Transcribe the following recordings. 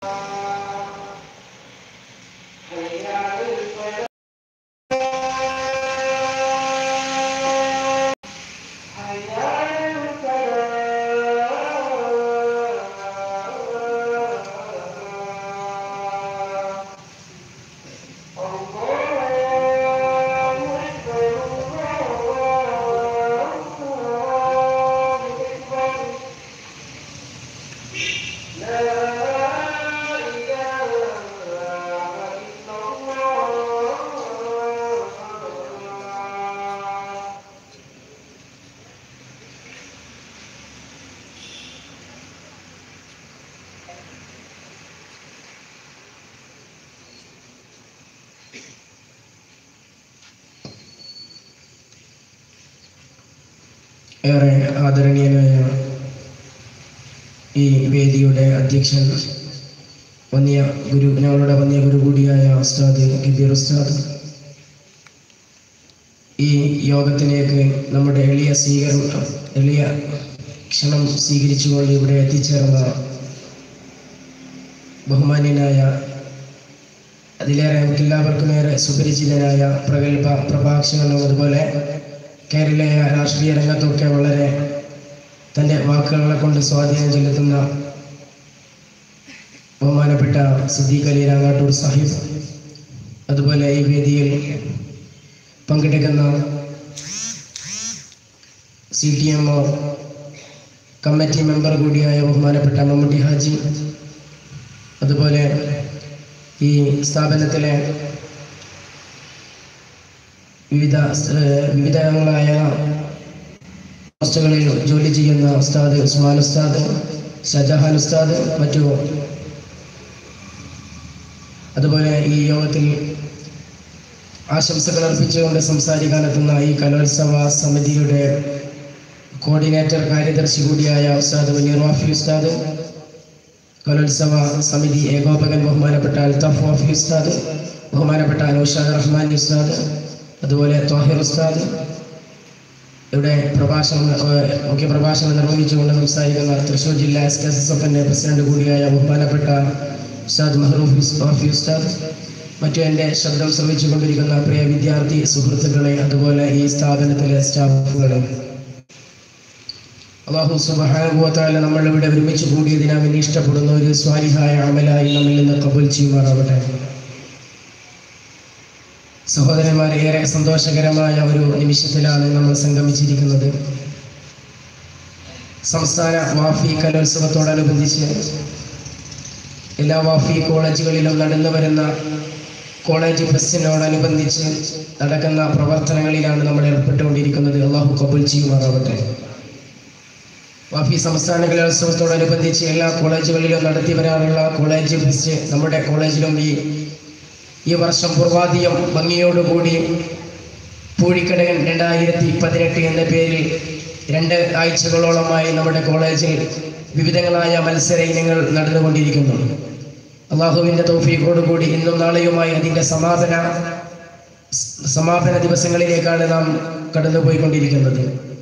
ഏറെ ആദരണീയനായ ഈ വേദിയുടെ അധ്യക്ഷൻ വന്നിയ ഗുരു ഞങ്ങളുടെ വന്നിയ ഗുരു കൂടിയായ ഉസ്താദ് ഗബീർ ഉസ്താദ് ഈ യോഗത്തിലേക്ക് നമ്മുടെ എളിയ സ്വീകരണം എളിയ ക്ഷണം സ്വീകരിച്ചുകൊണ്ട് ഇവിടെ എത്തിച്ചേർന്ന ബഹുമാന്യനായ അതിലേറെ നമുക്ക് എല്ലാവർക്കും ഏറെ സുപരിചിതനായ പ്രഗത്ഭ പ്രഭാഷകനും അതുപോലെ കേരളീയ രാഷ്ട്രീയ രംഗത്തൊക്കെ വളരെ തൻ്റെ വാക്കുകളെ കൊണ്ട് സ്വാധീനം ചെലുത്തുന്ന ബഹുമാനപ്പെട്ട സിദ്ദീഖ് അലി രാങ്ങാട്ടൂർ സാഹിബ് അതുപോലെ ഈ വേദിയിൽ പങ്കെടുക്കുന്ന C T M O committee member കൂടിയായ ബഹുമാനപ്പെട്ട മമ്മൂട്ടി ഹാജി അതുപോലെ ഈ സ്ഥാപനത്തിലെ വിവിധ ഏഹ്, വിവിധങ്ങളായ പോസ്റ്റുകളിൽ ജോലി ചെയ്യുന്ന ഉസ്താദ് ഉസ്മാൻ ഉസ്താദ് ഷജഹാൻ ഉസ്താദ് മറ്റു അതുപോലെ ഈ യോഗത്തിൽ ആശംസകൾ അർപ്പിച്ചുകൊണ്ട് സംസാരിക്കാനെത്തുന്ന ഈ കലോത്സവ സമിതിയുടെ കോർഡിനേറ്റർ കാര്യദർശി കൂടിയായ ഉസ്താദ് മുനീർ വാഫി ഉസ്താദ് കലോത്സവ സമിതി ഏകോപകൻ ബഹുമാനപ്പെട്ട അൽത്താഫ് വാഫി ഉസ്താദ് ബഹുമാനപ്പെട്ട നൗഷാദ് റഹ്മാൻ ഉസ്താദ് അതുപോലെ തോഹിർ ഉസ്താദ് ഇവിടെ പ്രഭാഷണം ഏഹ്, മുഖ്യ പ്രഭാഷണം നിർവഹിച്ചുകൊണ്ട് സംസാരിക്കുന്ന തൃശ്ശൂർ ജില്ലാ എസ് കെ എസ് എസ് എഫിൻ്റെ പ്രസിഡന്റ് കൂടിയായ ബഹുമാനപ്പെട്ട ഉസ്താദ് മെഹറൂഫ് ഉസ്- വാഫി ഉസ്താദ് മറ്റു എൻ്റെ ശബ്ദം ശ്രമിച്ചുകൊണ്ടിരിക്കുന്ന പ്രിയ വിദ്യാർത്ഥി സുഹൃത്തുക്കളെ അതുപോലെ ഈ സ്ഥാപനത്തിലെ സ്റ്റാഫുകളെ അള്ളാഹു സുബാനുഭവത്താല നമ്മൾ ഇവിടെ ഒരുമിച്ച് കൂടിയതിന് അവൻ ഇഷ്ടപ്പെടുന്ന ഒരു സ്വാലിഹായ അമലായി നമ്മിൽ നിന്ന് കബൂൽ ചെയ്യുമാറാവട്ടെ സഹോദരന്മാരെ ഏറെ സന്തോഷകരമായ ഒരു നിമിഷത്തിലാണ് നമ്മൾ സംഗമിച്ചിരിക്കുന്നത് സംസ്ഥാന വാഫി കലോത്സവത്തോടനുബന്ധിച്ച് എല്ലാ വാഫി കോളേജുകളിലും നടന്നു വരുന്ന കോളേജ് ഫെസ്റ്റിനോടനുബന്ധിച്ച് നടക്കുന്ന പ്രവർത്തനങ്ങളിലാണ് നമ്മൾ ഏർപ്പെട്ടുകൊണ്ടിരിക്കുന്നത് അള്ളാഹു കബൂൽ ചെയ്യുമാറാവട്ടെ വാഫി സംസ്ഥാന കലോത്സവത്തോടനുബന്ധിച്ച് എല്ലാ കോളേജുകളിലും നടത്തി വരാറുള്ള കോളേജ് ഫെസ്റ്റ് നമ്മുടെ കോളേജിലും ഈ ഈ വർഷം പൂർവാധികം ഭംഗിയോടുകൂടി പൂഴിക്കടകൻ രണ്ടായിരത്തി പതിനെട്ട് എന്ന പേരിൽ രണ്ട് ആഴ്ചകളോളമായി നമ്മുടെ കോളേജിൽ വിവിധങ്ങളായ മത്സര ഇനങ്ങൾ നടന്നുകൊണ്ടിരിക്കുന്നു അള്ളാഹുവിൻ്റെ തൗഫീഖോടുകൂടി ഇന്നും നാളെയുമായി അതിൻ്റെ സമാപന സമാപന ദിവസങ്ങളിലേക്കാണ് നാം കടന്നുപോയിക്കൊണ്ടിരിക്കുന്നത്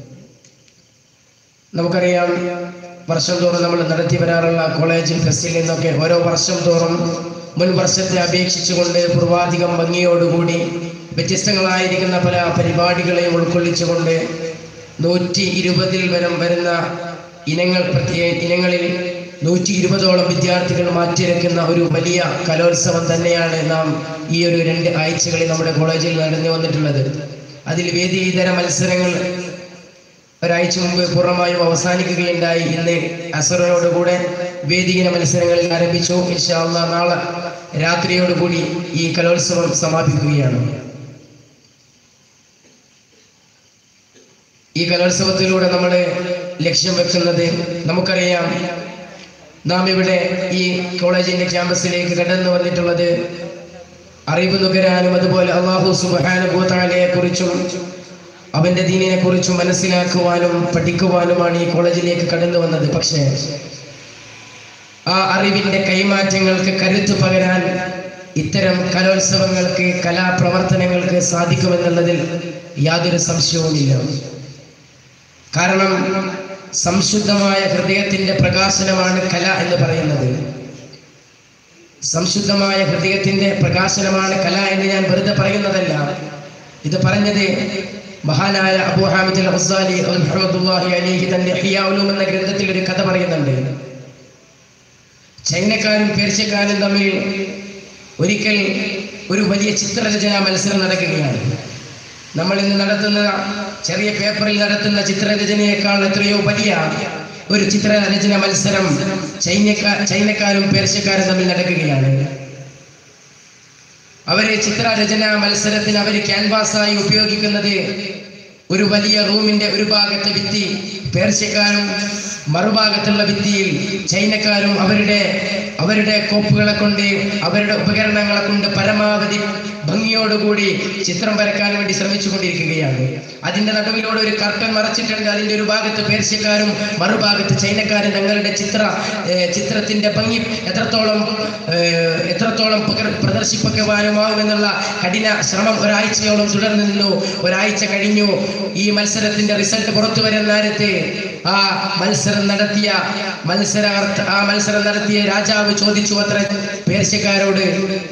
നമുക്കറിയാം വർഷം തോറും നമ്മൾ നടത്തി വരാറുള്ള കോളേജ് ഫെസ്റ്റിൽ നിന്നൊക്കെ ഓരോ വർഷം തോറും മുൻ വർഷത്തെ അപേക്ഷിച്ചുകൊണ്ട് പൂർവാധികം ഭംഗിയോടുകൂടി വ്യത്യസ്തങ്ങളായിരിക്കുന്ന പല പരിപാടികളെയും ഉൾക്കൊള്ളിച്ചുകൊണ്ട് നൂറ്റി ഇരുപതിൽ വരം വരുന്ന ഇനങ്ങൾ പ്രത്യേക ഇനങ്ങളിൽ നൂറ്റി ഇരുപതോളം വിദ്യാർത്ഥികൾ മാറ്റിരക്കുന്ന ഒരു വലിയ കലോത്സവം തന്നെയാണ് നാം ഈ ഒരു രണ്ട് ആഴ്ചകളിൽ നമ്മുടെ കോളേജിൽ നടന്നു വന്നിട്ടുള്ളത് അതിൽ വേദിയിതര മത്സരങ്ങൾ ഒരാഴ്ച മുമ്പ് പൂർണ്ണമായും അവസാനിക്കുകയുണ്ടായി ഇന്ന് അസറിനോടുകൂടെ വേദികന മത്സരങ്ങളിൽ ആരംഭിച്ചു ഇൻഷാ അള്ളാ നാളെ രാത്രിയോടുകൂടി ഈ കലോത്സവം സമാപിക്കുകയാണ് ഈ കലോത്സവത്തിലൂടെ നമ്മൾ ലക്ഷ്യം വെക്കുന്നത് നമുക്കറിയാം നാം ഇവിടെ ഈ കോളേജിന്റെ ക്യാമ്പസിലേക്ക് കടന്നു വന്നിട്ടുള്ളത് അറിവ് നുകരാനും അതുപോലെ അള്ളാഹു സുബാനുഭൂതാലയെ കുറിച്ചും അവന്റെ ദീനിനെ കുറിച്ചും മനസ്സിലാക്കുവാനും പഠിക്കുവാനുമാണ് ഈ കോളേജിലേക്ക് കടന്നു വന്നത് പക്ഷേ ആ അറിവിന്റെ കൈമാറ്റങ്ങൾക്ക് കരുത്ത് പകരാൻ ഇത്തരം കലോത്സവങ്ങൾക്ക് കലാപ്രവർത്തനങ്ങൾക്ക് സാധിക്കുമെന്നുള്ളതിൽ യാതൊരു സംശയവുമില്ല കാരണം സംശുദ്ധമായ ഹൃദയത്തിന്റെ പ്രകാശനമാണ് കല എന്ന് പറയുന്നത് സംശുദ്ധമായ ഹൃദയത്തിന്റെ പ്രകാശനമാണ് കല എന്ന് ഞാൻ വെറുതെ പറയുന്നതല്ല ഇത് പറഞ്ഞത് മഹാനായ അബൂ ഹാമിദ് അൽ ഹസാലി റഹ്മത്തുള്ളാഹി അലൈഹി തന്റെ ഇഹ്യാ ഉലൂം എന്ന ഗ്രന്ഥത്തിൽ ഒരു കഥ പറയുന്നുണ്ട് ചൈനക്കാരും പേർഷ്യക്കാരും തമ്മിൽ ഒരിക്കൽ ഒരു വലിയ ചിത്രരചനാ മത്സരം നടക്കുകയാണ് നമ്മൾ ഇന്ന് നടത്തുന്ന ചെറിയ പേപ്പറിൽ നടത്തുന്ന ചിത്രരചനയേക്കാൾ എത്രയോ വലിയ ഒരു ചിത്രരചന മത്സരം ചൈനക്കാ ചൈനക്കാരും പേർഷ്യക്കാരും തമ്മിൽ നടക്കുകയാണ് അവര് ചിത്രരചന മത്സരത്തിന് അവർ ക്യാൻവാസായി ഉപയോഗിക്കുന്നത് ഒരു വലിയ റൂമിന്റെ ഒരു ഭാഗത്തെ ഭിത്തി പേർഷ്യക്കാരും മറുഭാഗത്തുള്ള ഭിത്തിയിൽ ചൈനക്കാരും അവരുടെ അവരുടെ കോപ്പുകളെ കൊണ്ട് അവരുടെ ഉപകരണങ്ങളെ കൊണ്ട് പരമാവധി ഭംഗിയോടുകൂടി ചിത്രം വരക്കാൻ വേണ്ടി ശ്രമിച്ചു കൊണ്ടിരിക്കുകയാണ് അതിന്റെ നടുവിലൂടെ ഒരു കർട്ടൻ മറച്ചിട്ടുണ്ട് അതിന്റെ ഒരു ഭാഗത്ത് പേർഷ്യക്കാരും മറുഭാഗത്ത് ചൈനക്കാരും തങ്ങളുടെ ചിത്ര ഏർ ചിത്രത്തിന്റെ ഭംഗി എത്രത്തോളം ഏർ എത്രത്തോളം പകർ- പ്രദർശിപ്പിക്കുവാനുമാകുമെന്നുള്ള കഠിന ശ്രമം ഒരാഴ്ചയോളം തുടർന്നു നിന്നു ഒരാഴ്ച കഴിഞ്ഞു ഈ മത്സരത്തിന്റെ റിസൾട്ട് പുറത്തു വരുന്ന നേരത്തെ ആ മത്സരം നടത്തിയ മത്സര ആ മത്സരം നടത്തിയ രാജാവ് ചോദിച്ചു അത്ര പേർഷ്യക്കാരോട്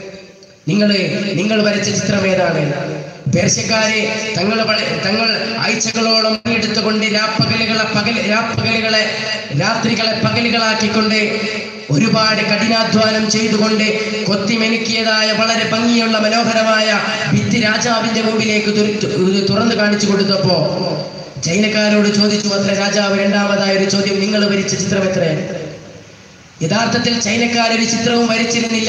നിങ്ങൾ നിങ്ങൾ വരച്ച ചിത്രം ഏതാണ് പേർഷ്യക്കാരെ തങ്ങൾ വള- തങ്ങൾ ആഴ്ചകളോളം എടുത്തുകൊണ്ട് രാപ്പകലുകളെ പകൽ രാപ്പകലുകളെ രാത്രികളെ പകലുകളാക്കിക്കൊണ്ട് ഒരുപാട് കഠിനാധ്വാനം ചെയ്തുകൊണ്ട് കൊത്തിമെനുക്കിയതായ വളരെ ഭംഗിയുള്ള മനോഹരമായ ഭിത്തി രാജാവിന്റെ മുമ്പിലേക്ക് തുര- തു- തുറന്നു കാണിച്ചു കൊടുത്തപ്പോ ചൈനക്കാരോട് ചോദിച്ചു അത്ര രാജാവ് രണ്ടാമതായ ഒരു ചോദ്യം നിങ്ങൾ വരച്ച ചിത്രം എത്ര യഥാർത്ഥത്തിൽ ചൈനക്കാരൊരു ചിത്രവും വരച്ചിരുന്നില്ല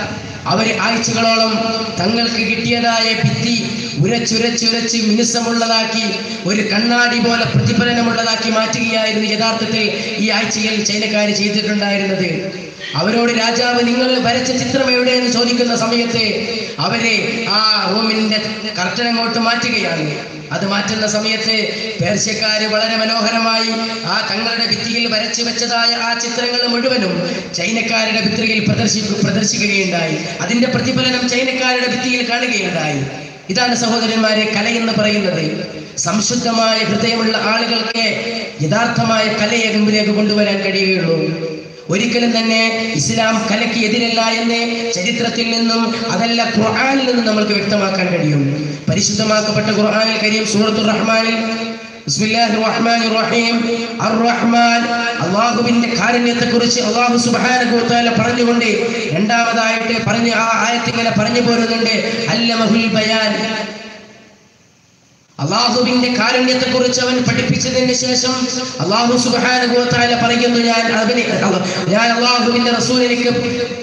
അവര് ആഴ്ചകളോളം തങ്ങൾക്ക് കിട്ടിയതായ ഭിത്തി ഉരച്ചുരച്ചുരച്ച് മിനുസമുള്ളതാക്കി ഒരു കണ്ണാടി പോലെ പ്രതിഫലനമുള്ളതാക്കി മാറ്റുകയായിരുന്നു യഥാർത്ഥത്തിൽ ഈ ആഴ്ചയിൽ ചൈനക്കാർ ചെയ്തിട്ടുണ്ടായിരുന്നത് അവരോട് രാജാവ് നിങ്ങൾ വരച്ച ചിത്രം എവിടെയെന്ന് ചോദിക്കുന്ന സമയത്ത് അവരെ ആ റൂമിന്റെ കർട്ടൻ അങ്ങോട്ട് മാറ്റുകയാണ് അത് മാറ്റുന്ന സമയത്ത് പേർഷ്യക്കാര് വളരെ മനോഹരമായി ആ തങ്ങളുടെ ഭിത്തിയിൽ വരച്ചു വെച്ചതായ ആ ചിത്രങ്ങൾ മുഴുവനും ചൈനക്കാരുടെ ഭിത്തിയിൽ പ്രദർശി പ്രദർശിക്കുകയുണ്ടായി അതിന്റെ പ്രതിഫലനം ചൈനക്കാരുടെ ഭിത്തിയിൽ കാണുകയുണ്ടായി ഇതാണ് സഹോദരന്മാരെ കല എന്ന് പറയുന്നത് സംശുദ്ധമായ ഹൃദയമുള്ള ആളുകൾക്ക് യഥാർത്ഥമായ കലയെ മുമ്പിലേക്ക് കൊണ്ടുവരാൻ കഴിയുകയുള്ളൂ ഒരിക്കലും തന്നെ ഇസ്ലാം കലയ്ക്ക് എതിരല്ല എന്ന് ചരിത്രത്തിൽ നിന്നും അതല്ല ഖുർആനിൽ നിന്നും നമ്മൾക്ക് വ്യക്തമാക്കാൻ കഴിയും പരിശുദ്ധമാക്കപ്പെട്ട ഖുർആനിൽ കരീം സൂറത്തുർ റഹ്മാനിൽ ബിസ്മില്ലാഹിർ റഹ്മാനിർ റഹീം അർ റഹ്മാൻ അല്ലാഹുവിന്റെ കാരുണ്യത്തെ കുറിച്ച് അല്ലാഹു സുബ്ഹാനഹു വ തആല പറഞ്ഞുകൊണ്ട് രണ്ടാമതായിട്ട് പറഞ്ഞു ആ ആയത്ത് ഇങ്ങനെ പറഞ്ഞു പോരുന്നുണ്ട് അല്ലമഹുൽ ബയാൻ അള്ളാഹുവിന്റെ കാരുണ്യത്തെ കുറിച്ച് അവൻ പഠിപ്പിച്ചതിന് ശേഷം അള്ളാഹു സുബ്ഹാനഹു വ തആല പറയുന്നു ഞാൻ അവന് ഞാൻ അള്ളാഹുവിന്റെ റസൂൽ എനിക്ക്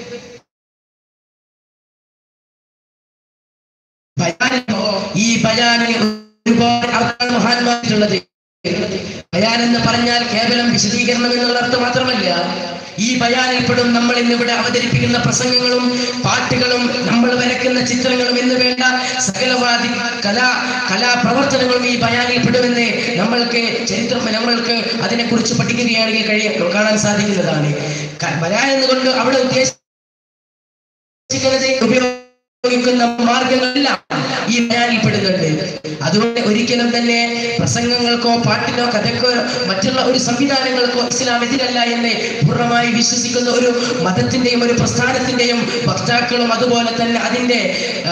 ബയാനോ ഈ ബയാനിൽ ഒരുപാട് അർത്ഥങ്ങൾ മഹാന്മാരുള്ളത് ബയാൻ എന്ന് പറഞ്ഞാൽ കേവലം വിശദീകരണം എന്നുള്ള അർത്ഥം മാത്രമല്ല ഈ ബയാനിൽപ്പെടും നമ്മൾ ഇന്നിവിടെ അവതരിപ്പിക്കുന്ന പ്രസംഗങ്ങളും പാട്ടുകളും നമ്മൾ വരയ്ക്കുന്ന ചിത്രങ്ങളും എന്ന് വേണ്ട സകലവാദി കലാ കലാപ്രവർത്തനങ്ങളും ഈ ബയാനിൽപ്പെടുമെന്ന് നമ്മൾക്ക് ചരിത്രം നമ്മൾക്ക് അതിനെക്കുറിച്ച് പഠിക്കുകയാണെങ്കിൽ കഴിയ കാണാൻ സാധിക്കുന്നതാണ് ക- ബയാൻ എന്നുകൊണ്ട് അവിടെ ഉദ്ദേശിക്കുന്നത് ഉപയോഗിക്കുന്ന മാർഗങ്ങളെല്ലാം ഈ ബയാനിൽ പെടുന്നുണ്ട് അതുകൊണ്ട് ഒരിക്കലും തന്നെ പ്രസംഗങ്ങൾക്കോ പാട്ടിനോ കഥക്കോ മറ്റുള്ള ഒരു സംവിധാനങ്ങൾക്കോ ഇസ്ലാം എതിരല്ല എന്ന് പൂർണ്ണമായി വിശ്വസിക്കുന്ന ഒരു മതത്തിന്റെയും ഒരു പ്രസ്ഥാനത്തിന്റെയും വക്താക്കളും അതുപോലെ തന്നെ അതിന്റെ ആ,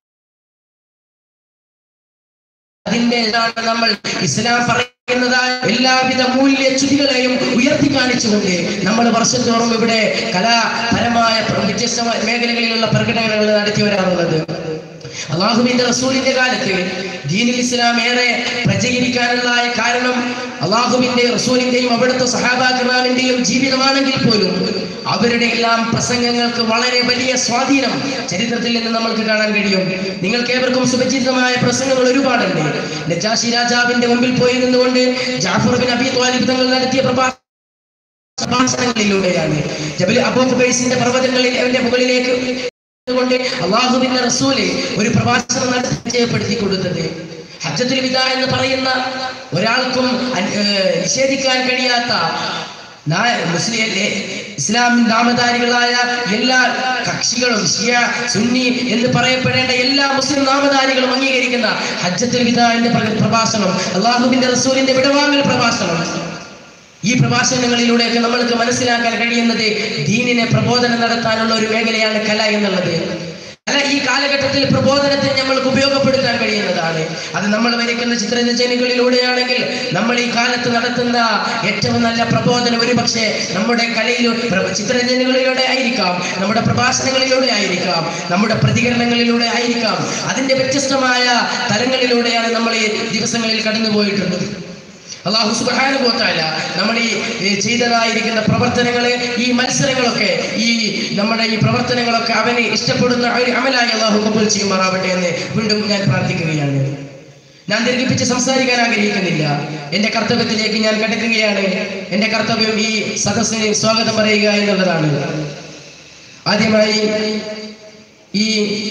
അതിന്റെ ഇതാണ് നമ്മൾ ഇസ്ലാം പറയുന്നതായ എല്ലാവിധ മൂല്യച്യുതികളെയും ഉയർത്തി കാണിച്ചുകൊണ്ട് നമ്മൾ വർഷം തോറും ഇവിടെ കലാപരമായ പ്ര- വ്യത്യസ്തമായ മേഖലകളിലുള്ള പ്രകടനങ്ങൾ നടത്തി വരാറുള്ളത് അള്ളാഹുവിന്റെ റസൂലിന്റെ കാലത്ത് ദീനുൽ ഇസ്ലാം ഏറെ പ്രചരിക്കാനുള്ള കാരണം അള്ളാഹുവിന്റെ റസൂലിന്റെയും അവിടുത്തെ സഹാബാക്രാമിന്റെയും ജീവിതമാണെങ്കിൽ പോലും അവരുടെ എല്ലാം പ്രസംഗങ്ങൾക്ക് വളരെ വലിയ സ്വാധീനം ചരിത്രത്തിൽ നിന്ന് നമ്മൾക്ക് കാണാൻ കഴിയും നിങ്ങൾക്ക് ഏവർക്കും സുപരിചിതമായ പ്രസംഗങ്ങൾ ഒരുപാടുണ്ട് നജാഷി രാജാവിന്റെ മുമ്പിൽ പോയി നിന്നുകൊണ്ട് ജാഫർ ബിൻ അബി ത്വാലിബ് തങ്ങൾ നടത്തിയ പ്രഭാഷണം പ്രഭാഷണങ്ങളിലൂടെയാണ് ജബൽ അബൂ ഖുബൈസിന്റെ പർവ്വതങ്ങളിൽ അവന്റെ മുകളിലേക്ക് കൊണ്ട് അള്ളാഹുവിന്റെ റസൂല് ഒരു പ്രഭാഷണം നടത്തി പരിചയപ്പെടുത്തി കൊടുത്തത് ഹജ്ജത്തുൽ വിദാ എന്ന് പറയുന്ന ഒരാൾക്കും അൻ- ഏർ നിഷേധിക്കാൻ കഴിയാത്ത നാ- മുസ്ലിം ഏ- ഇസ്ലാം നാമധാരികളായ എല്ലാ കക്ഷികളും ഷിയ സുന്നി എന്ന് പറയപ്പെടേണ്ട എല്ലാ മുസ്ലിം നാമധാരികളും അംഗീകരിക്കുന്ന ഹജ്ജത്തുൽ വിദാ എന്ന പ്ര- പ്രഭാഷണം അള്ളാഹുവിന്റെ റസൂലിന്റെ വിടവാങ്ങൽ പ്രഭാഷണം ഈ പ്രഭാഷണങ്ങളിലൂടെയൊക്കെ നമ്മൾക്ക് മനസ്സിലാക്കാൻ കഴിയുന്നത് ദീനിനെ പ്രബോധനം നടത്താനുള്ള ഒരു മേഖലയാണ് കല എന്നുള്ളത് കല ഈ കാലഘട്ടത്തിൽ പ്രബോധനത്തിന് നമ്മൾക്ക് ഉപയോഗപ്പെടുത്താൻ കഴിയുന്നതാണ് അത് നമ്മൾ വരയ്ക്കുന്ന ചിത്രരചനകളിലൂടെയാണെങ്കിൽ നമ്മൾ ഈ കാലത്ത് നടത്തുന്ന ഏറ്റവും നല്ല പ്രബോധനം ഒരുപക്ഷെ നമ്മുടെ കലയിൽ പ്ര- ചിത്രരചനകളിലൂടെ ആയിരിക്കാം നമ്മുടെ പ്രഭാഷണങ്ങളിലൂടെ ആയിരിക്കാം നമ്മുടെ പ്രതികരണങ്ങളിലൂടെ ആയിരിക്കാം അതിന്റെ വ്യത്യസ്തമായ തലങ്ങളിലൂടെയാണ് നമ്മൾ ഈ ദിവസങ്ങളിൽ കടന്നുപോയിട്ടുള്ളത് അള്ളാഹു സുബാനുഭവത്തല്ല നമ്മൾ ഈ ഈ ചെയ്തതായിരിക്കുന്ന പ്രവർത്തനങ്ങളെ ഈ മത്സരങ്ങളൊക്കെ ഈ നമ്മുടെ ഈ പ്രവർത്തനങ്ങളൊക്കെ അവന് ഇഷ്ടപ്പെടുന്ന ഒരു അമലായി അള്ളാഹു കബൂൽ ചെയ്യുമാറാവട്ടെ എന്ന് വീണ്ടും ഞാൻ പ്രാർത്ഥിക്കുകയാണ് ഞാൻ ദീർഘിപ്പിച്ച് സംസാരിക്കാൻ ആഗ്രഹിക്കുന്നില്ല എന്റെ കർത്തവ്യത്തിലേക്ക് ഞാൻ കിടക്കുകയാണ് എന്റെ കർത്തവ്യം ഈ സദസ്സിന് സ്വാഗതം പറയുക എന്നുള്ളതാണ് ആദ്യമായി ഈ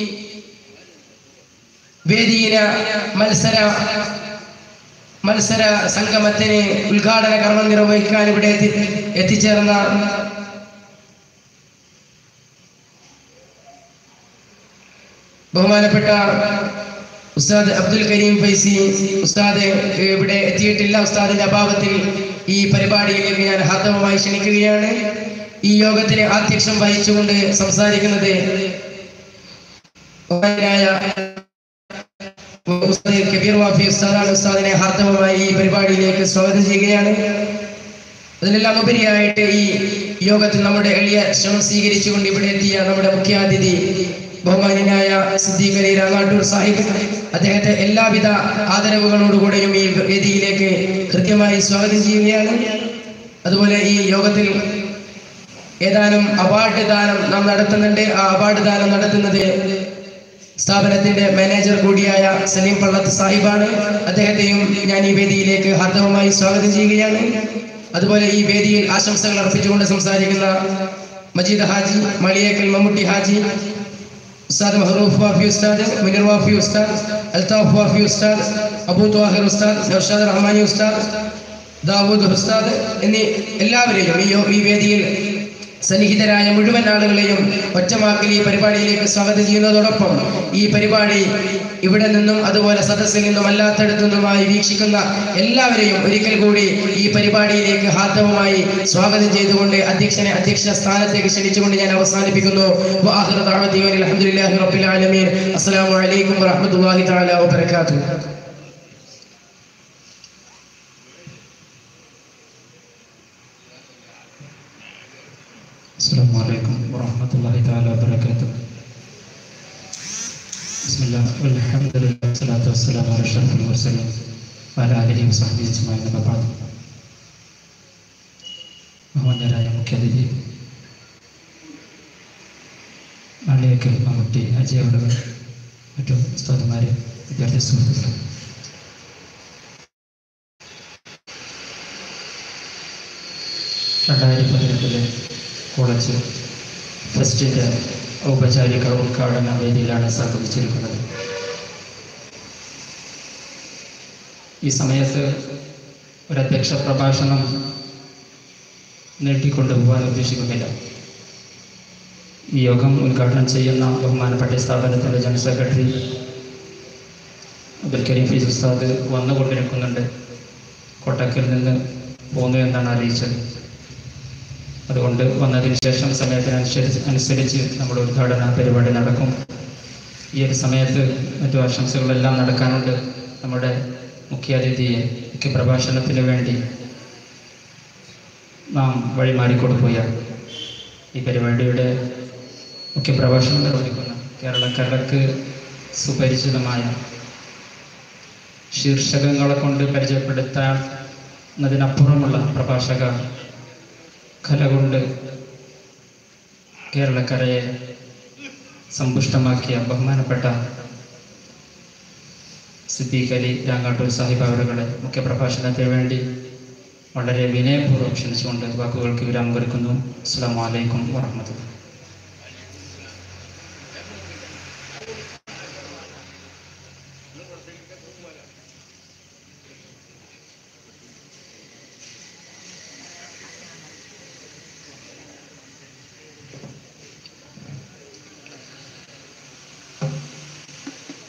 വേദിയില മത്സര മത്സര സംഗമത്തിന് ഉദ്ഘാടന കർമ്മം നിർവഹിക്കാൻ ഇവിടെ എത്തി എത്തിച്ചേർന്ന ബഹുമാനപ്പെട്ട ഉസ്താദ് അബ്ദുൽ കരീം ഫൈസി ഉസ്താദ് ഇവിടെ എത്തിയിട്ടില്ല ഉസ്താദിന്റെ അഭാവത്തിൽ ഈ പരിപാടിയിലേക്ക് ഞാൻ ഹാർദവമായി ക്ഷണിക്കുകയാണ് ഈ യോഗത്തിന് ആധ്യക്ഷം വഹിച്ചുകൊണ്ട് സംസാരിക്കുന്നത് ബഹുമാനായ ഉസ്താദ് കബീർ വാഫി ഉസ്താദാണ് ഉസ്താദിനെ ഹാർദവമായി ഈ പരിപാടിയിലേക്ക് സ്വാഗതം ചെയ്യുകയാണ് അതിനെല്ലാം ഉപരിയായിട്ട് ഈ യോഗത്തിൽ നമ്മുടെ എളിയ ശ്രമം സ്വീകരിച്ചുകൊണ്ട് ഇവിടെ എത്തിയ നമ്മുടെ മുഖ്യാതിഥി ബഹുമാന്യനായ സിദ്ദീഖ് അലി രാങ്ങാട്ടൂർ സാഹിബ് അദ്ദേഹത്തെ എല്ലാവിധ ആദരവുകളോടുകൂടെയും ഈ വേദിയിലേക്ക് കൃത്യമായി സ്വാഗതം ചെയ്യുകയാണ് അതുപോലെ ഈ യോഗത്തിൽ ഏതാനും അവാർഡ് ദാനം നാം നടത്തുന്നുണ്ട് ആ അവാർഡ് ദാനം നടത്തുന്നത് സ്ഥാപനത്തിന്റെ മാനേജർ കൂടിയായ സലീം പള്ളത്ത് സാഹിബാണ് അദ്ദേഹത്തെയും ഞാൻ ഈ വേദിയിലേക്ക് ഹാർദവമായി സ്വാഗതം ചെയ്യുകയാണ് അതുപോലെ ഈ വേദിയിൽ ആശംസകൾ അർപ്പിച്ചുകൊണ്ട് സംസാരിക്കുന്ന മജീദ് ഹാജി മളിയേക്കൽ മമ്മൂട്ടി ഹാജി ഉസ്താദ് മഹറൂഫ് വാഫി ഉസ്താദ് മുനിർ വാഫി ഉസ്താദ് അൽതാഫ് വാഫി ഉസ്താദ് അബൂ ത്വാഹിർ ഉസ്താദ് നൗഷാദ് റഹ്മാനി ഉസ്താദ് ദാവൂദ് ഉസ്താദ് എന്നീ എല്ലാവരെയും ഈ യോ- ഈ വേദിയിൽ സന്നിഹിതരായ മുഴുവൻ ആളുകളെയും ഒറ്റവാക്കിൽ ഈ പരിപാടിയിലേക്ക് സ്വാഗതം ചെയ്യുന്നതോടൊപ്പം ഈ പരിപാടി ഇവിടെ നിന്നും അതുപോലെ സദസ്സിൽ നിന്നും അല്ലാത്തടത്തു നിന്നുമായി വീക്ഷിക്കുന്ന എല്ലാവരെയും ഒരിക്കൽ കൂടി ഈ പരിപാടിയിലേക്ക് ഹാർദവമായി സ്വാഗതം ചെയ്തുകൊണ്ട് അധ്യക്ഷനെ അധ്യക്ഷ സ്ഥാനത്തേക്ക് ക്ഷണിച്ചുകൊണ്ട് ഞാൻ അവസാനിപ്പിക്കുന്നു വആഖിറു ദഅവതി അനിൽ ഹംദുലില്ലാഹി റബ്ബിൽ ആലമീൻ അസ്സലാമു അലൈക്കും വറഹ്മത്തുള്ളാഹി തആല വബറകാതുഹു السلام عليكم ورحمة الله تعالى وبركاته بسم الله والحمد لله والصلاة والسلام على أشرف المرسلين وعلى آله وصحبه أجمعين أما بعد ബഹുമാന്യരായ മുഖ്യാതിഥി മാളിയേക്കൽ മമ്മൂട്ടി അജയവിടവ് മറ്റു ഉസ്താദുമാരെ വിദ്യാർത്ഥി സുഹൃത്തുക്കൾ രണ്ടായിരത്തി പതിനെട്ടിലെ കോളേജ് ഫെസ്റ്റിൻ്റെ ഔപചാരിക ഉദ്ഘാടന വേദിയിലാണ് സംഭവിച്ചിരിക്കുന്നത് ഈ സമയത്ത് ഒരു അധ്യക്ഷ പ്രഭാഷണം നീട്ടിക്കൊണ്ടുപോകാൻ ഉദ്ദേശിക്കുന്നില്ല ഈ യോഗം ഉദ്ഘാടനം ചെയ്യുന്ന ബഹുമാനപ്പെട്ട സ്ഥാപനത്തിൻ്റെ ജനറൽ സെക്രട്ടറി അബ്ദുൽ കരീം ഫീസ് ഉസ്താദ് വന്നുകൊണ്ടിരിക്കുന്നുണ്ട് കോട്ടക്കിൽ നിന്ന് പോന്നു എന്നാണ് അറിയിച്ചത് അതുകൊണ്ട് വന്നതിന് ശേഷം സമയത്തിനനുസരിച്ച് അനുസരിച്ച് നമ്മുടെ ഉദ്ഘാടന പരിപാടി നടക്കും ഈ ഒരു സമയത്ത് മറ്റു ആശംസകളെല്ലാം നടക്കാനുണ്ട് നമ്മുടെ മുഖ്യാതിഥിയെ മുഖ്യ പ്രഭാഷണത്തിന് വേണ്ടി നാം വഴിമാറിക്കൊടുക്കുകയ ഈ പരിപാടിയുടെ മുഖ്യ പ്രഭാഷണം നിർവഹിക്കുന്ന കേരളക്കരക്ക് സുപരിചിതമായ ശീർഷകങ്ങളെ കൊണ്ട് പരിചയപ്പെടുത്താവുന്നതിനപ്പുറമുള്ള പ്രഭാഷക കല കൊണ്ട് കേരളക്കരയെ സമ്പുഷ്ടമാക്കിയ ബഹുമാനപ്പെട്ട സിദ്ദീഖ് അലി രാങ്ങാട്ടൂർ സാഹിബ് അവരുകളെ മുഖ്യപ്രഭാഷണത്തിന് വേണ്ടി വളരെ വിനയപൂർവ്വം ക്ഷണിച്ചുകൊണ്ട് വാക്കുകൾക്ക് വിരാമം കുറിക്കുന്നു അസ്സാം വലൈക്കും വാഹമത്തുള്ള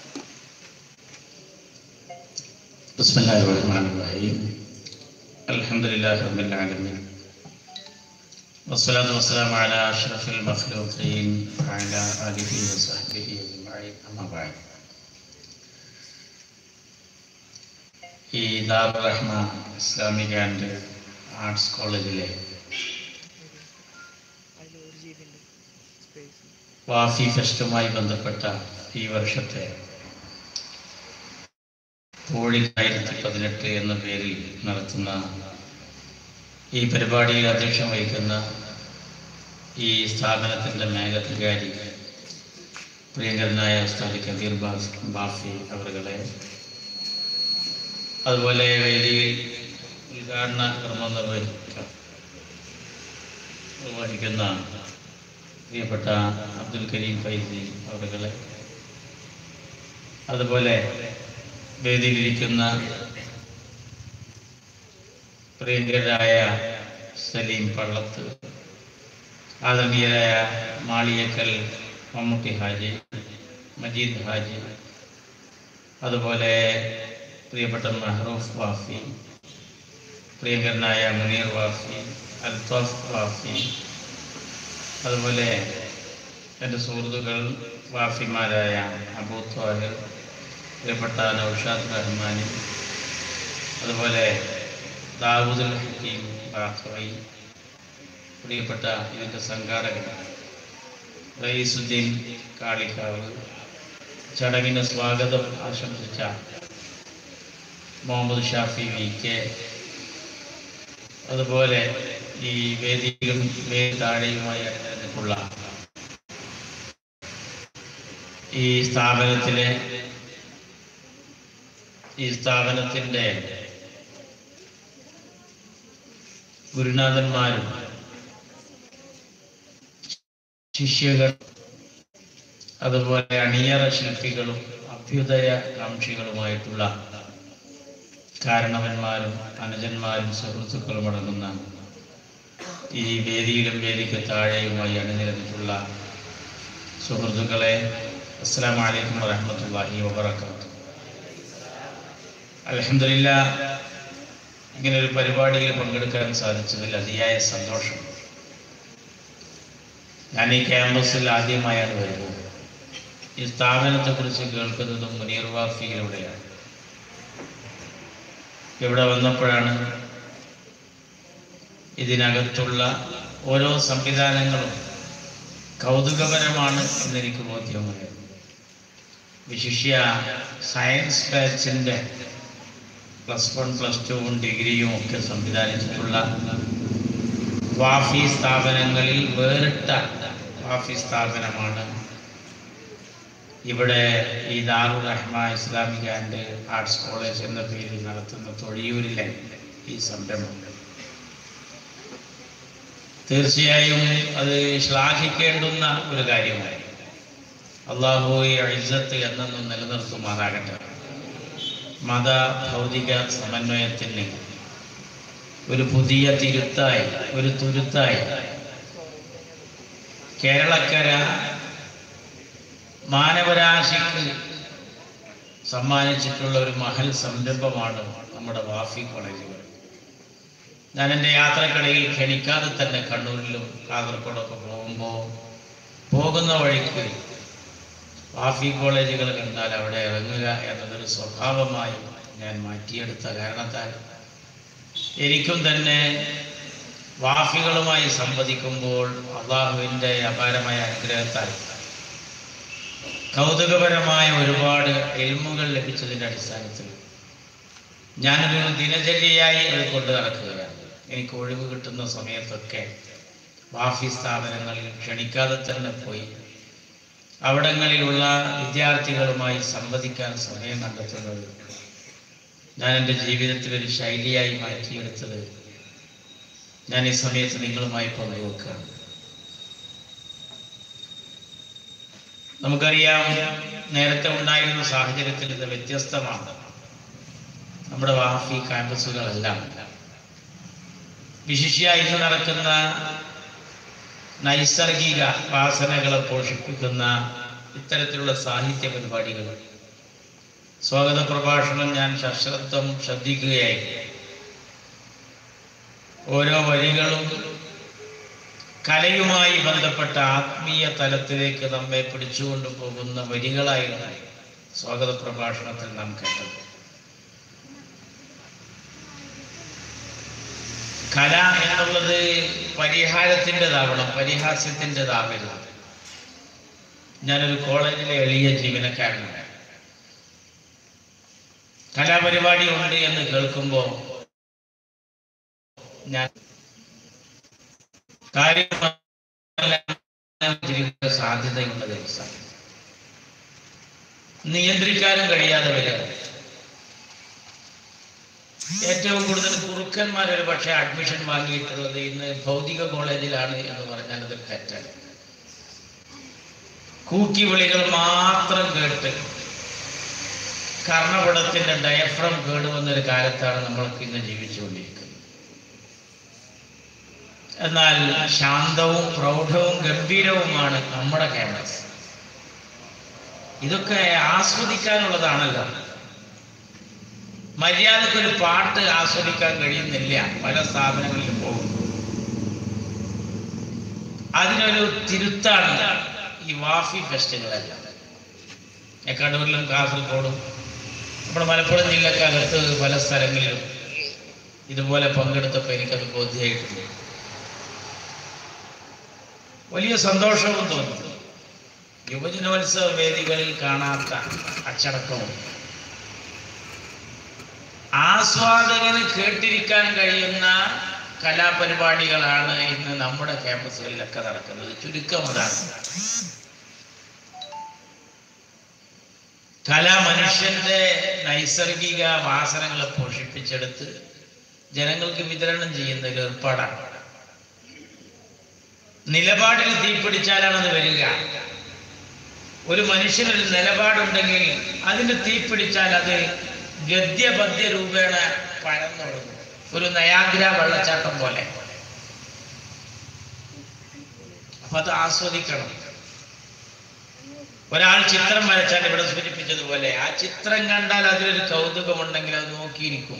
بسم الله الرحمن الرحيم الحمد الحمد لله رب العالمين والصلاة والسلام على أشرف المخلوقين وعلى آله وصحبه أجمعين أما بعد ഈ Darur Rahman Islamic and arts കോളേജിലെ വാഫി ഫെസ്റ്റുമായി ബന്ധപ്പെട്ട ഈ വർഷത്തെ കോഴി രണ്ടായിരത്തി പതിനെട്ട് എന്ന പേരിൽ നടത്തുന്ന ഈ പരിപാടിയിൽ അധ്യക്ഷം വഹിക്കുന്ന ഈ സ്ഥാപനത്തിൻ്റെ മേലധികാരി പ്രിയങ്കരനായ ഉസ്താദ് കബീർ ബാഫ് ബാഫി അവരുകളെ അതുപോലെ വേദിയിൽ ഉദ്ഘാടന കർമ്മം നിർവഹിക്ക നിർവഹിക്കുന്ന പ്രിയപ്പെട്ട അബ്ദുൽ കരീം ഫൈസി അവരുകളെ അതുപോലെ വേദിയിലിരിക്കുന്ന പ്രിയങ്കരായ സലീം പള്ളത്ത് ആദരണീയരായ മാളിയക്കൽ മമ്മൂട്ടി ഹാജി മജീദ് ഹാജി അതുപോലെ പ്രിയപ്പെട്ട മെഹറൂഫ് വാഫി പ്രിയങ്കരനായ മുനീർ വാഫി അൽത്താഫ് വാഫി അതുപോലെ എൻ്റെ സുഹൃത്തുക്കൾ വാഫിമാരായ അബൂ ത്വാഹിർ പ്രിയപ്പെട്ട നൗഷാദ് റഹ്മാനി അതുപോലെ ദാവൂദുൽ ഹക്കീം ബാഖവി പ്രിയപ്പെട്ട ഇതിൻ്റെ സംഘാടകൻ റയീസുദ്ദീൻ കാളിക്കാവ് ചടങ്ങിന് സ്വാഗതം ആശംസിച്ച മുഹമ്മദ് ഷാഫി വി കെ അതുപോലെ ഈ വേദിയിലും വേദി താഴെയുമായി അണിനിരന്നിട്ടുള്ള ഈ സ്ഥാപനത്തിലെ ഈ സ്ഥാപനത്തിൻ്റെ ഗുരുനാഥന്മാരും ശിഷ്യകൾ അതുപോലെ അണിയറ ശില്പികളും അഭ്യുദയ കാംക്ഷികളുമായിട്ടുള്ള കാരണവന്മാരും അനുജന്മാരും സുഹൃത്തുക്കളും അടങ്ങുന്ന ഈ വേദിയിലും വേദിക്ക് താഴെയുമായി അണിനിരന്നിട്ടുള്ള സുഹൃത്തുക്കളെ അസ്സാം വലൈക്കും വറഹമത്തല്ലാഹി വബർക്കാത്തു അലഹമില്ല ഇങ്ങനെ ഒരു പരിപാടിയിൽ പങ്കെടുക്കാൻ സാധിച്ചതിൽ അതിയായ സന്തോഷം ഞാൻ ഈ ക്യാമ്പസിൽ ആദ്യമായാണ് വരുന്നത് ഈ സ്ഥാപനത്തെക്കുറിച്ച് കേൾക്കുന്നതും മുനീർ വാഫിയിലൂടെയാണ് ഇവിടെ വന്നപ്പോഴാണ് ഇതിനകത്തുള്ള ഓരോ സംവിധാനങ്ങളും കൗതുകപരമാണ് എന്നെനിക്ക് ബോധ്യമായത് വിശിഷ്യ സയൻസ് ബാച്ചിൻ്റെ പ്ലസ് വൺ പ്ലസ് ടുവും ഡിഗ്രിയും ഒക്കെ സംവിധാനിച്ചിട്ടുള്ള വാഫി സ്ഥാപനങ്ങളിൽ വേറിട്ട വാഫി സ്ഥാപനമാണ് ഇവിടെ ഈ ദാറുൽ റഹ്മ ഇസ്ലാമിക് ആൻഡ് ആർട്സ് കോളേജ് എന്ന പേരിൽ നടത്തുന്ന തൊഴിയൂരിലെ ഈ സംരംഭം തീർച്ചയായും അത് ശ്ലാഘിക്കേണ്ടുന്ന ഒരു കാര്യമായി അള്ളാഹു ഈ ഇജ്ജത്ത് എന്നെന്നും നിലനിർത്തുമാറാകട്ടെ മത ഭൗതിക സമന്വയത്തിന് ഒരു പുതിയ തിരുത്തായി ഒരു തുരുത്തായി കേരളക്കര മാനവരാശിക്ക് സമ്മാനിച്ചിട്ടുള്ള ഒരു മഹൽ സംരംഭമാണ് നമ്മുടെ വാഫി കോളേജുകൾ ഞാൻ എൻ്റെ യാത്രക്കിടയിൽ ക്ഷണിക്കാതെ തന്നെ കണ്ണൂരിലും കാസർഗോഡൊക്കെ പോകുമ്പോൾ പോകുന്ന വഴിക്ക് വാഫി കോളേജുകൾ കണ്ടാൽ അവിടെ ഇറങ്ങുക എന്നതൊരു സ്വഭാവമായി ഞാൻ മാറ്റിയെടുത്ത കാരണത്താൽ എനിക്കും തന്നെ വാഫികളുമായി സംവദിക്കുമ്പോൾ അള്ളാഹുവിൻ്റെ അപാരമായ അനുഗ്രഹത്താൽ കൗതുകപരമായ ഒരുപാട് എൽമുകൾ ലഭിച്ചതിൻ്റെ അടിസ്ഥാനത്തിൽ ഞാനൊരു ദിനചര്യയായി അത് കൊണ്ട് നടക്കുകയാണ് എനിക്ക് ഒഴിവ് കിട്ടുന്ന സമയത്തൊക്കെ വാഫി സ്ഥാപനങ്ങളിൽ ക്ഷണിക്കാതെ തന്നെ പോയി അവിടങ്ങളിലുള്ള വിദ്യാർത്ഥികളുമായി സംവദിക്കാൻ സമയം കണ്ടെത്തുന്നത് ഞാൻ എൻ്റെ ജീവിതത്തിൽ ഒരു ശൈലിയായി മാറ്റിയെടുത്തത് ഞാൻ ഈ സമയത്ത് നിങ്ങളുമായി പങ്കുവെക്കുകയാണ് നമുക്കറിയാം നേരത്തെ ഉണ്ടായിരുന്ന സാഹചര്യത്തിൽ ഇത് വ്യത്യസ്തമാണ് നമ്മുടെ വാഫി ക്യാമ്പസുകളെല്ലാം വിശിഷ്യ ഇന്ന് നടക്കുന്ന നൈസർഗിക വാസനകളെ പോഷിപ്പിക്കുന്ന ഇത്തരത്തിലുള്ള സാഹിത്യ പരിപാടികൾ സ്വാഗത പ്രഭാഷണം ഞാൻ സശ്രദ്ധം ശ്രദ്ധിക്കുകയായി ഓരോ വരികളും കലയുമായി ബന്ധപ്പെട്ട ആത്മീയ തലത്തിലേക്ക് നമ്മെ പിടിച്ചുകൊണ്ടു പോകുന്ന വരികളായിരുന്നു സ്വാഗത പ്രഭാഷണത്തിൽ നാം കേട്ടത് കല എന്നുള്ളത് പരിഹാരത്തിൻ്റെതാവണം പരിഹാസ്യത്തിൻ്റെതാവരുത് ഞാനൊരു കോളേജിലെ എളിയ ജീവനക്കാരനാണ് കലാപരിപാടി ഉണ്ട് എന്ന് കേൾക്കുമ്പോൾ ഞാൻ കാര്യമായ സാധ്യതയുള്ള ദിവസം നിയന്ത്രിക്കാനും കഴിയാതെ വരിക ഏറ്റവും കൂടുതൽ കുറുക്കന്മാർ ഒരു പക്ഷേ അഡ്മിഷൻ വാങ്ങിയിട്ടുള്ളത് ഇന്ന് ഭൗതിക കോളേജിലാണ് എന്ന് പറഞ്ഞാൽ അത് തെറ്റാണ് കൂക്കി വിളികൾ മാത്രം കേട്ട് കർണപടത്തിന്റെ ഡയഫ്രം കേടുവന്നൊരു കാലത്താണ് നമ്മൾക്ക് ഇന്ന് ജീവിച്ചുകൊണ്ടിരിക്കുന്നത് എന്നാൽ ശാന്തവും പ്രൗഢവും ഗംഭീരവുമാണ് നമ്മുടെ ക്യാമ്പസ് ഇതൊക്കെ ആസ്വദിക്കാനുള്ളതാണല്ലോ മര്യാദക്ക് ഒരു പാട്ട് ആസ്വദിക്കാൻ കഴിയുന്നില്ല പല സ്ഥാപനങ്ങളിലും പോകും അതിനൊരു തിരുത്താണ് ഈ വാഫി ഫെസ്റ്റുകളെല്ലാം കണ്ണൂരിലും കാസർഗോഡും നമ്മുടെ മലപ്പുറം ജില്ലക്കകത്ത് പല സ്ഥലങ്ങളിലും ഇതുപോലെ പങ്കെടുത്തപ്പോൾ എനിക്കത് ബോധ്യമായിട്ടുണ്ട് വലിയ സന്തോഷവും തോന്നുന്നു യുവജനോത്സവ വേദികളിൽ കാണാത്ത അച്ചടക്കവും ആസ്വാദകന് കേട്ടിരിക്കാൻ കഴിയുന്ന കലാപരിപാടികളാണ് ഇന്ന് നമ്മുടെ ക്യാമ്പസുകളിലൊക്കെ നടക്കുന്നത് ചുരുക്കം അതാണ് കല മനുഷ്യന്റെ നൈസർഗിക വാസനകളെ പോഷിപ്പിച്ചെടുത്ത് ജനങ്ങൾക്ക് വിതരണം ചെയ്യുന്ന ഒരു ഏർപ്പാടാണ് നിലപാടിൽ തീപിടിച്ചാലാണ് അത് വരിക ഒരു മനുഷ്യനൊരു നിലപാടുണ്ടെങ്കിൽ അതിന് തീപിടിച്ചാൽ അത് ഗദ്യപദ്യ രൂപേണ പരന്നൊഴുകും ഒരു നയാഗ്ര വെള്ളച്ചാട്ടം പോലെ അപ്പൊ അത് ആസ്വദിക്കണം ഒരാൾ ചിത്രം വരച്ചാൽ ഇവിടെ സൂചിപ്പിച്ചതുപോലെ ആ ചിത്രം കണ്ടാൽ അതിലൊരു കൗതുകമുണ്ടെങ്കിൽ അത് നോക്കിയിരിക്കും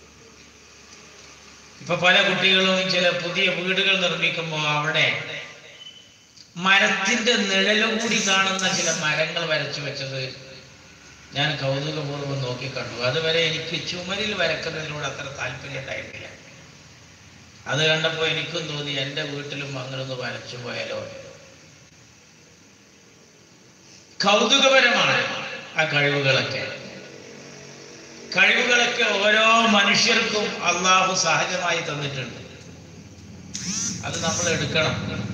ഇപ്പൊ പല കുട്ടികളും ചില പുതിയ വീടുകൾ നിർമ്മിക്കുമ്പോൾ അവിടെ മരത്തിന്റെ നിഴലും കൂടി കാണുന്ന ചില മരങ്ങൾ വരച്ചു വെച്ചത് ഞാൻ കൗതുകപൂർവ്വം നോക്കി കണ്ടു അതുവരെ എനിക്ക് ചുമരിൽ വരക്കുന്നതിനോട് അത്ര താല്പര്യം ഉണ്ടായിരുന്നില്ല അത് കണ്ടപ്പോൾ എനിക്കും തോന്നി എൻ്റെ വീട്ടിലും അങ്ങനൊന്ന് വരച്ചു പോയാലോ കൗതുകപരമാണ് ആ കഴിവുകളൊക്കെ കഴിവുകളൊക്കെ ഓരോ മനുഷ്യർക്കും അള്ളാഹു സഹജമായി തന്നിട്ടുണ്ട് അത് നമ്മൾ എടുക്കണം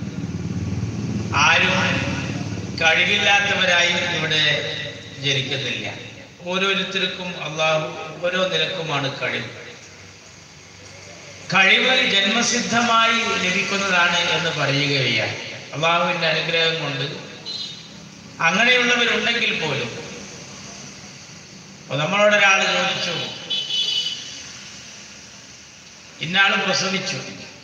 ആരും കഴിവില്ലാത്തവരായി ഇവിടെ ജനിക്കുന്നില്ല ഓരോരുത്തർക്കും അള്ളാഹു ഓരോ നിരക്കുമാണ് കഴിവ് കഴിവ് ജന്മസിദ്ധമായി ലഭിക്കുന്നതാണ് എന്ന് പറയുകയില്ല അള്ളാഹുവിൻ്റെ അനുഗ്രഹം കൊണ്ട് അങ്ങനെയുള്ളവരുണ്ടെങ്കിൽ പോലും അപ്പൊ നമ്മളോട് ഒരാൾ ചോദിച്ചു ഇന്നാള് പ്രസവിച്ചു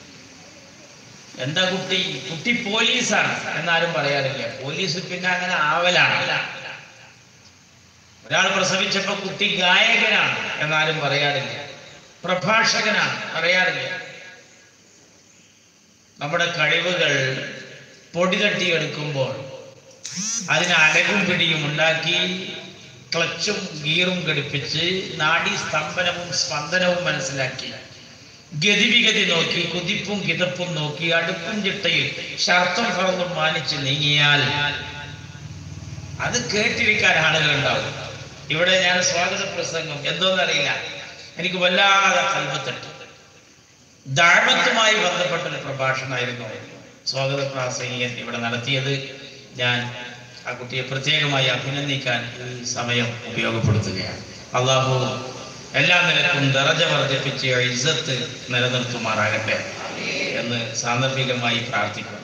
എന്താ കുട്ടി കുട്ടി പോലീസാണ് എന്നാരും പറയാറില്ല പോലീസ് പിന്നെ അങ്ങനെ ആവലാണ് ഒരാൾ പ്രസവിച്ചപ്പോ കുട്ടി ഗായകനാണ് എന്നാലും പറയാറില്ല പ്രഭാഷകനാണ് പറയാറില്ല നമ്മുടെ കഴിവുകൾ പൊടി തട്ടിയെടുക്കുമ്പോൾ അതിന് അലകും പിടിയും ഉണ്ടാക്കി ക്ലച്ചും ഗീറും ഘടിപ്പിച്ച് നാഡീ സ്തംഭനവും സ്പന്ദനവും മനസ്സിലാക്കി ഗതിവിഗതി നോക്കി കുതിപ്പും കിതപ്പും നോക്കി അടുപ്പും ചിട്ടയിൽ ശർത്തം ഫറന്നും മാനിച്ച് നീങ്ങിയാൽ അത് കേട്ടിരിക്കാൻ ആളുകൾ ഉണ്ടാവും ഇവിടെ ഞാൻ സ്വാഗത പ്രസംഗം എന്തോന്നറിയില്ല എനിക്ക് വല്ലാതെ കൽപ്പത്തട്ട് ദാഴ്മത്തുമായി ബന്ധപ്പെട്ട ഒരു പ്രഭാഷണമായിരുന്നു സ്വാഗത പ്രാസംഗികൻ ഇവിടെ നടത്തിയത് ഞാൻ ആ കുട്ടിയെ പ്രത്യേകമായി അഭിനന്ദിക്കാൻ ഈ സമയം ഉപയോഗപ്പെടുത്തുകയാണ് അള്ളാഹു എല്ലാ നിലക്കും ദറജ വർദ്ധിപ്പിച്ച് ഇസ്സത്ത് നിലനിർത്തുമാറാകട്ടെ എന്ന് സാന്ദർഭികമായി പ്രാർത്ഥിക്കുന്നു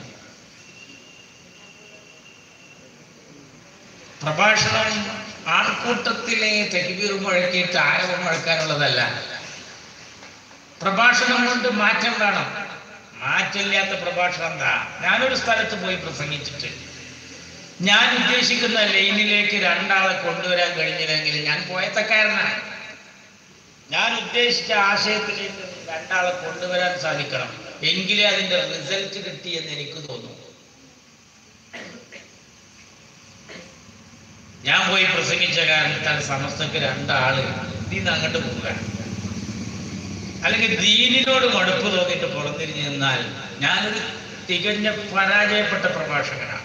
പ്രഭാഷണം ആൾക്കൂട്ടത്തിലെ തെക്കുപീർ മുഴക്കിയിട്ട് ആരവം മുഴക്കാനുള്ളതല്ല പ്രഭാഷണം കൊണ്ട് മാറ്റം വേണം മാറ്റമില്ലാത്ത പ്രഭാഷണം എന്താ ഞാനൊരു സ്ഥലത്ത് പോയി പ്രസംഗിച്ചിട്ട് ഞാൻ ഉദ്ദേശിക്കുന്ന ലൈനിലേക്ക് രണ്ടാളെ കൊണ്ടുവരാൻ കഴിഞ്ഞില്ലെങ്കിൽ ഞാൻ പോയത്തക്കാരനാണ് ഞാൻ ഉദ്ദേശിച്ച ആശയത്തിലേക്ക് രണ്ടാളെ കൊണ്ടുവരാൻ സാധിക്കണം എങ്കിലേ അതിന്റെ റിസൾട്ട് കിട്ടി എന്ന് എനിക്ക് തോന്നുന്നു ഞാൻ പോയി പ്രസംഗിച്ച കാരണത്താൽ സമസ്തക്ക് രണ്ടാള് ഇതിന്ന് അങ്ങോട്ട് പോവുക അല്ലെങ്കിൽ ദീനിനോട് മടുപ്പ് തോന്നിയിട്ട് പുറത്തിരിഞ്ഞ് നിന്നാൽ ഞാനൊരു തികഞ്ഞ പരാജയപ്പെട്ട പ്രഭാഷകനാണ്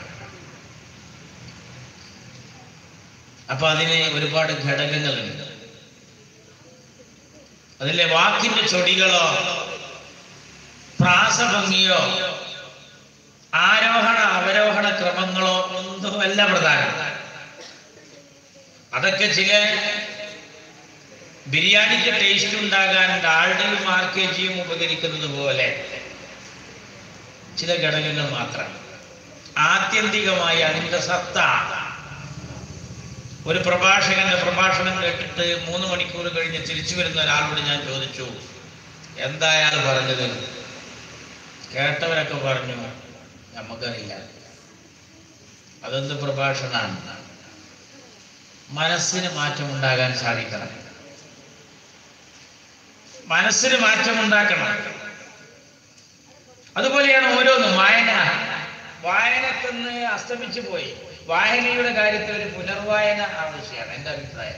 അപ്പൊ അതിന് ഒരുപാട് ഘടകങ്ങളുണ്ട് അതിലെ വാക്കിന്റെ ചൊടികളോ പ്രാസഭംഗിയോ ആരോഹണ അവരോഹണ ക്രമങ്ങളോ ഒന്നുമല്ല പ്രധാനം അതൊക്കെ ചില ബിരിയാണിക്ക് ടേസ്റ്റ് ഉണ്ടാകാൻ ഡാൾഡയും മാർക്കേജിയും ഉപകരിക്കുന്നത് പോലെ ചില ഘടകങ്ങൾ മാത്രം ആത്യന്തികമായി അതിന്റെ സത്ത ഒരു പ്രഭാഷകന്റെ പ്രഭാഷണം കേട്ടിട്ട് മൂന്ന് മണിക്കൂർ കഴിഞ്ഞ് തിരിച്ചു വരുന്ന ഒരാളോട് ഞാൻ ചോദിച്ചു എന്താ അയാൾ പറഞ്ഞത് കേട്ടവരൊക്കെ പറഞ്ഞു നമുക്കറിയില്ല അതെന്ത് പ്രഭാഷണമാണ് മനസ്സിന് മാറ്റം ഉണ്ടാകാൻ സാധിക്കണം മനസ്സിന് മാറ്റം ഉണ്ടാക്കണം അതുപോലെയാണ് ഓരോന്നും വായന വായനക്കൊന്ന് അസ്തമിച്ചു പോയി വായനയുടെ കാര്യത്തിൽ ഒരു പുനർവായന ആവശ്യമാണ് എൻ്റെ അഭിപ്രായം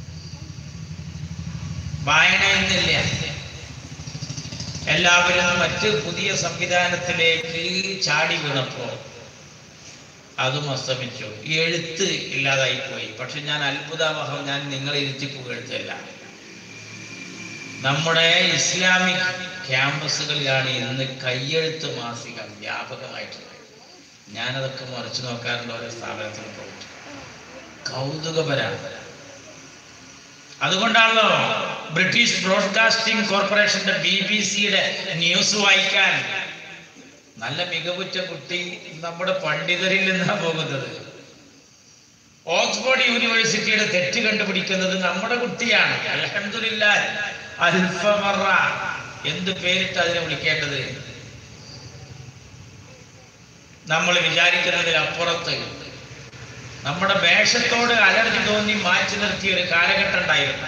വായന എന്നില്ല എല്ലാവരും മറ്റ് പുതിയ സംവിധാനത്തിലേക്ക് ചാടി വീണപ്പോ അതും അസ്തമിച്ചു ഈ എഴുത്ത് ഇല്ലാതായി പോയി പക്ഷെ ഞാൻ അത്ഭുതാവഹം ഞാൻ നിങ്ങളെ ഇരുത്തി പുകഴ്ത്തല്ല നമ്മുടെ ഇസ്ലാമിക് ക്യാമ്പസുകളിലാണ് ഇന്ന് കയ്യെഴുത്ത് മാസിക വ്യാപകമായിട്ടുള്ളത് ഞാനതൊക്കെ മറിച്ചു നോക്കാറുണ്ട് ഓരോ സ്ഥാപനത്തിൽ പോയിട്ട് കൗതുകപരാണ് അതുകൊണ്ടാണല്ലോ ബ്രിട്ടീഷ് ബ്രോഡ്കാസ്റ്റിംഗ് കോർപ്പറേഷന്റെ ബി ബി സിയുടെ ന്യൂസ് വായിക്കാൻ നല്ല മികവുറ്റ കുട്ടി നമ്മുടെ പണ്ഡിതരിൽ നിന്നാണ് പോകുന്നത് ഓക്സ്ഫോർഡ് യൂണിവേഴ്സിറ്റിയുടെ തെറ്റ് കണ്ടുപിടിക്കുന്നത് നമ്മുടെ കുട്ടിയാണ് അലഹമില്ല അൽഫമറ എന്ത് പേരിട്ട് അതിനെ വിളിക്കേണ്ടത് നമ്മൾ വിചാരിക്കുന്നതിനപ്പുറത്ത് നമ്മുടെ വേഷത്തോട് അലർജി തോന്നി മാറ്റി നിർത്തിയ ഒരു കാലഘട്ടം ഉണ്ടായിരുന്നു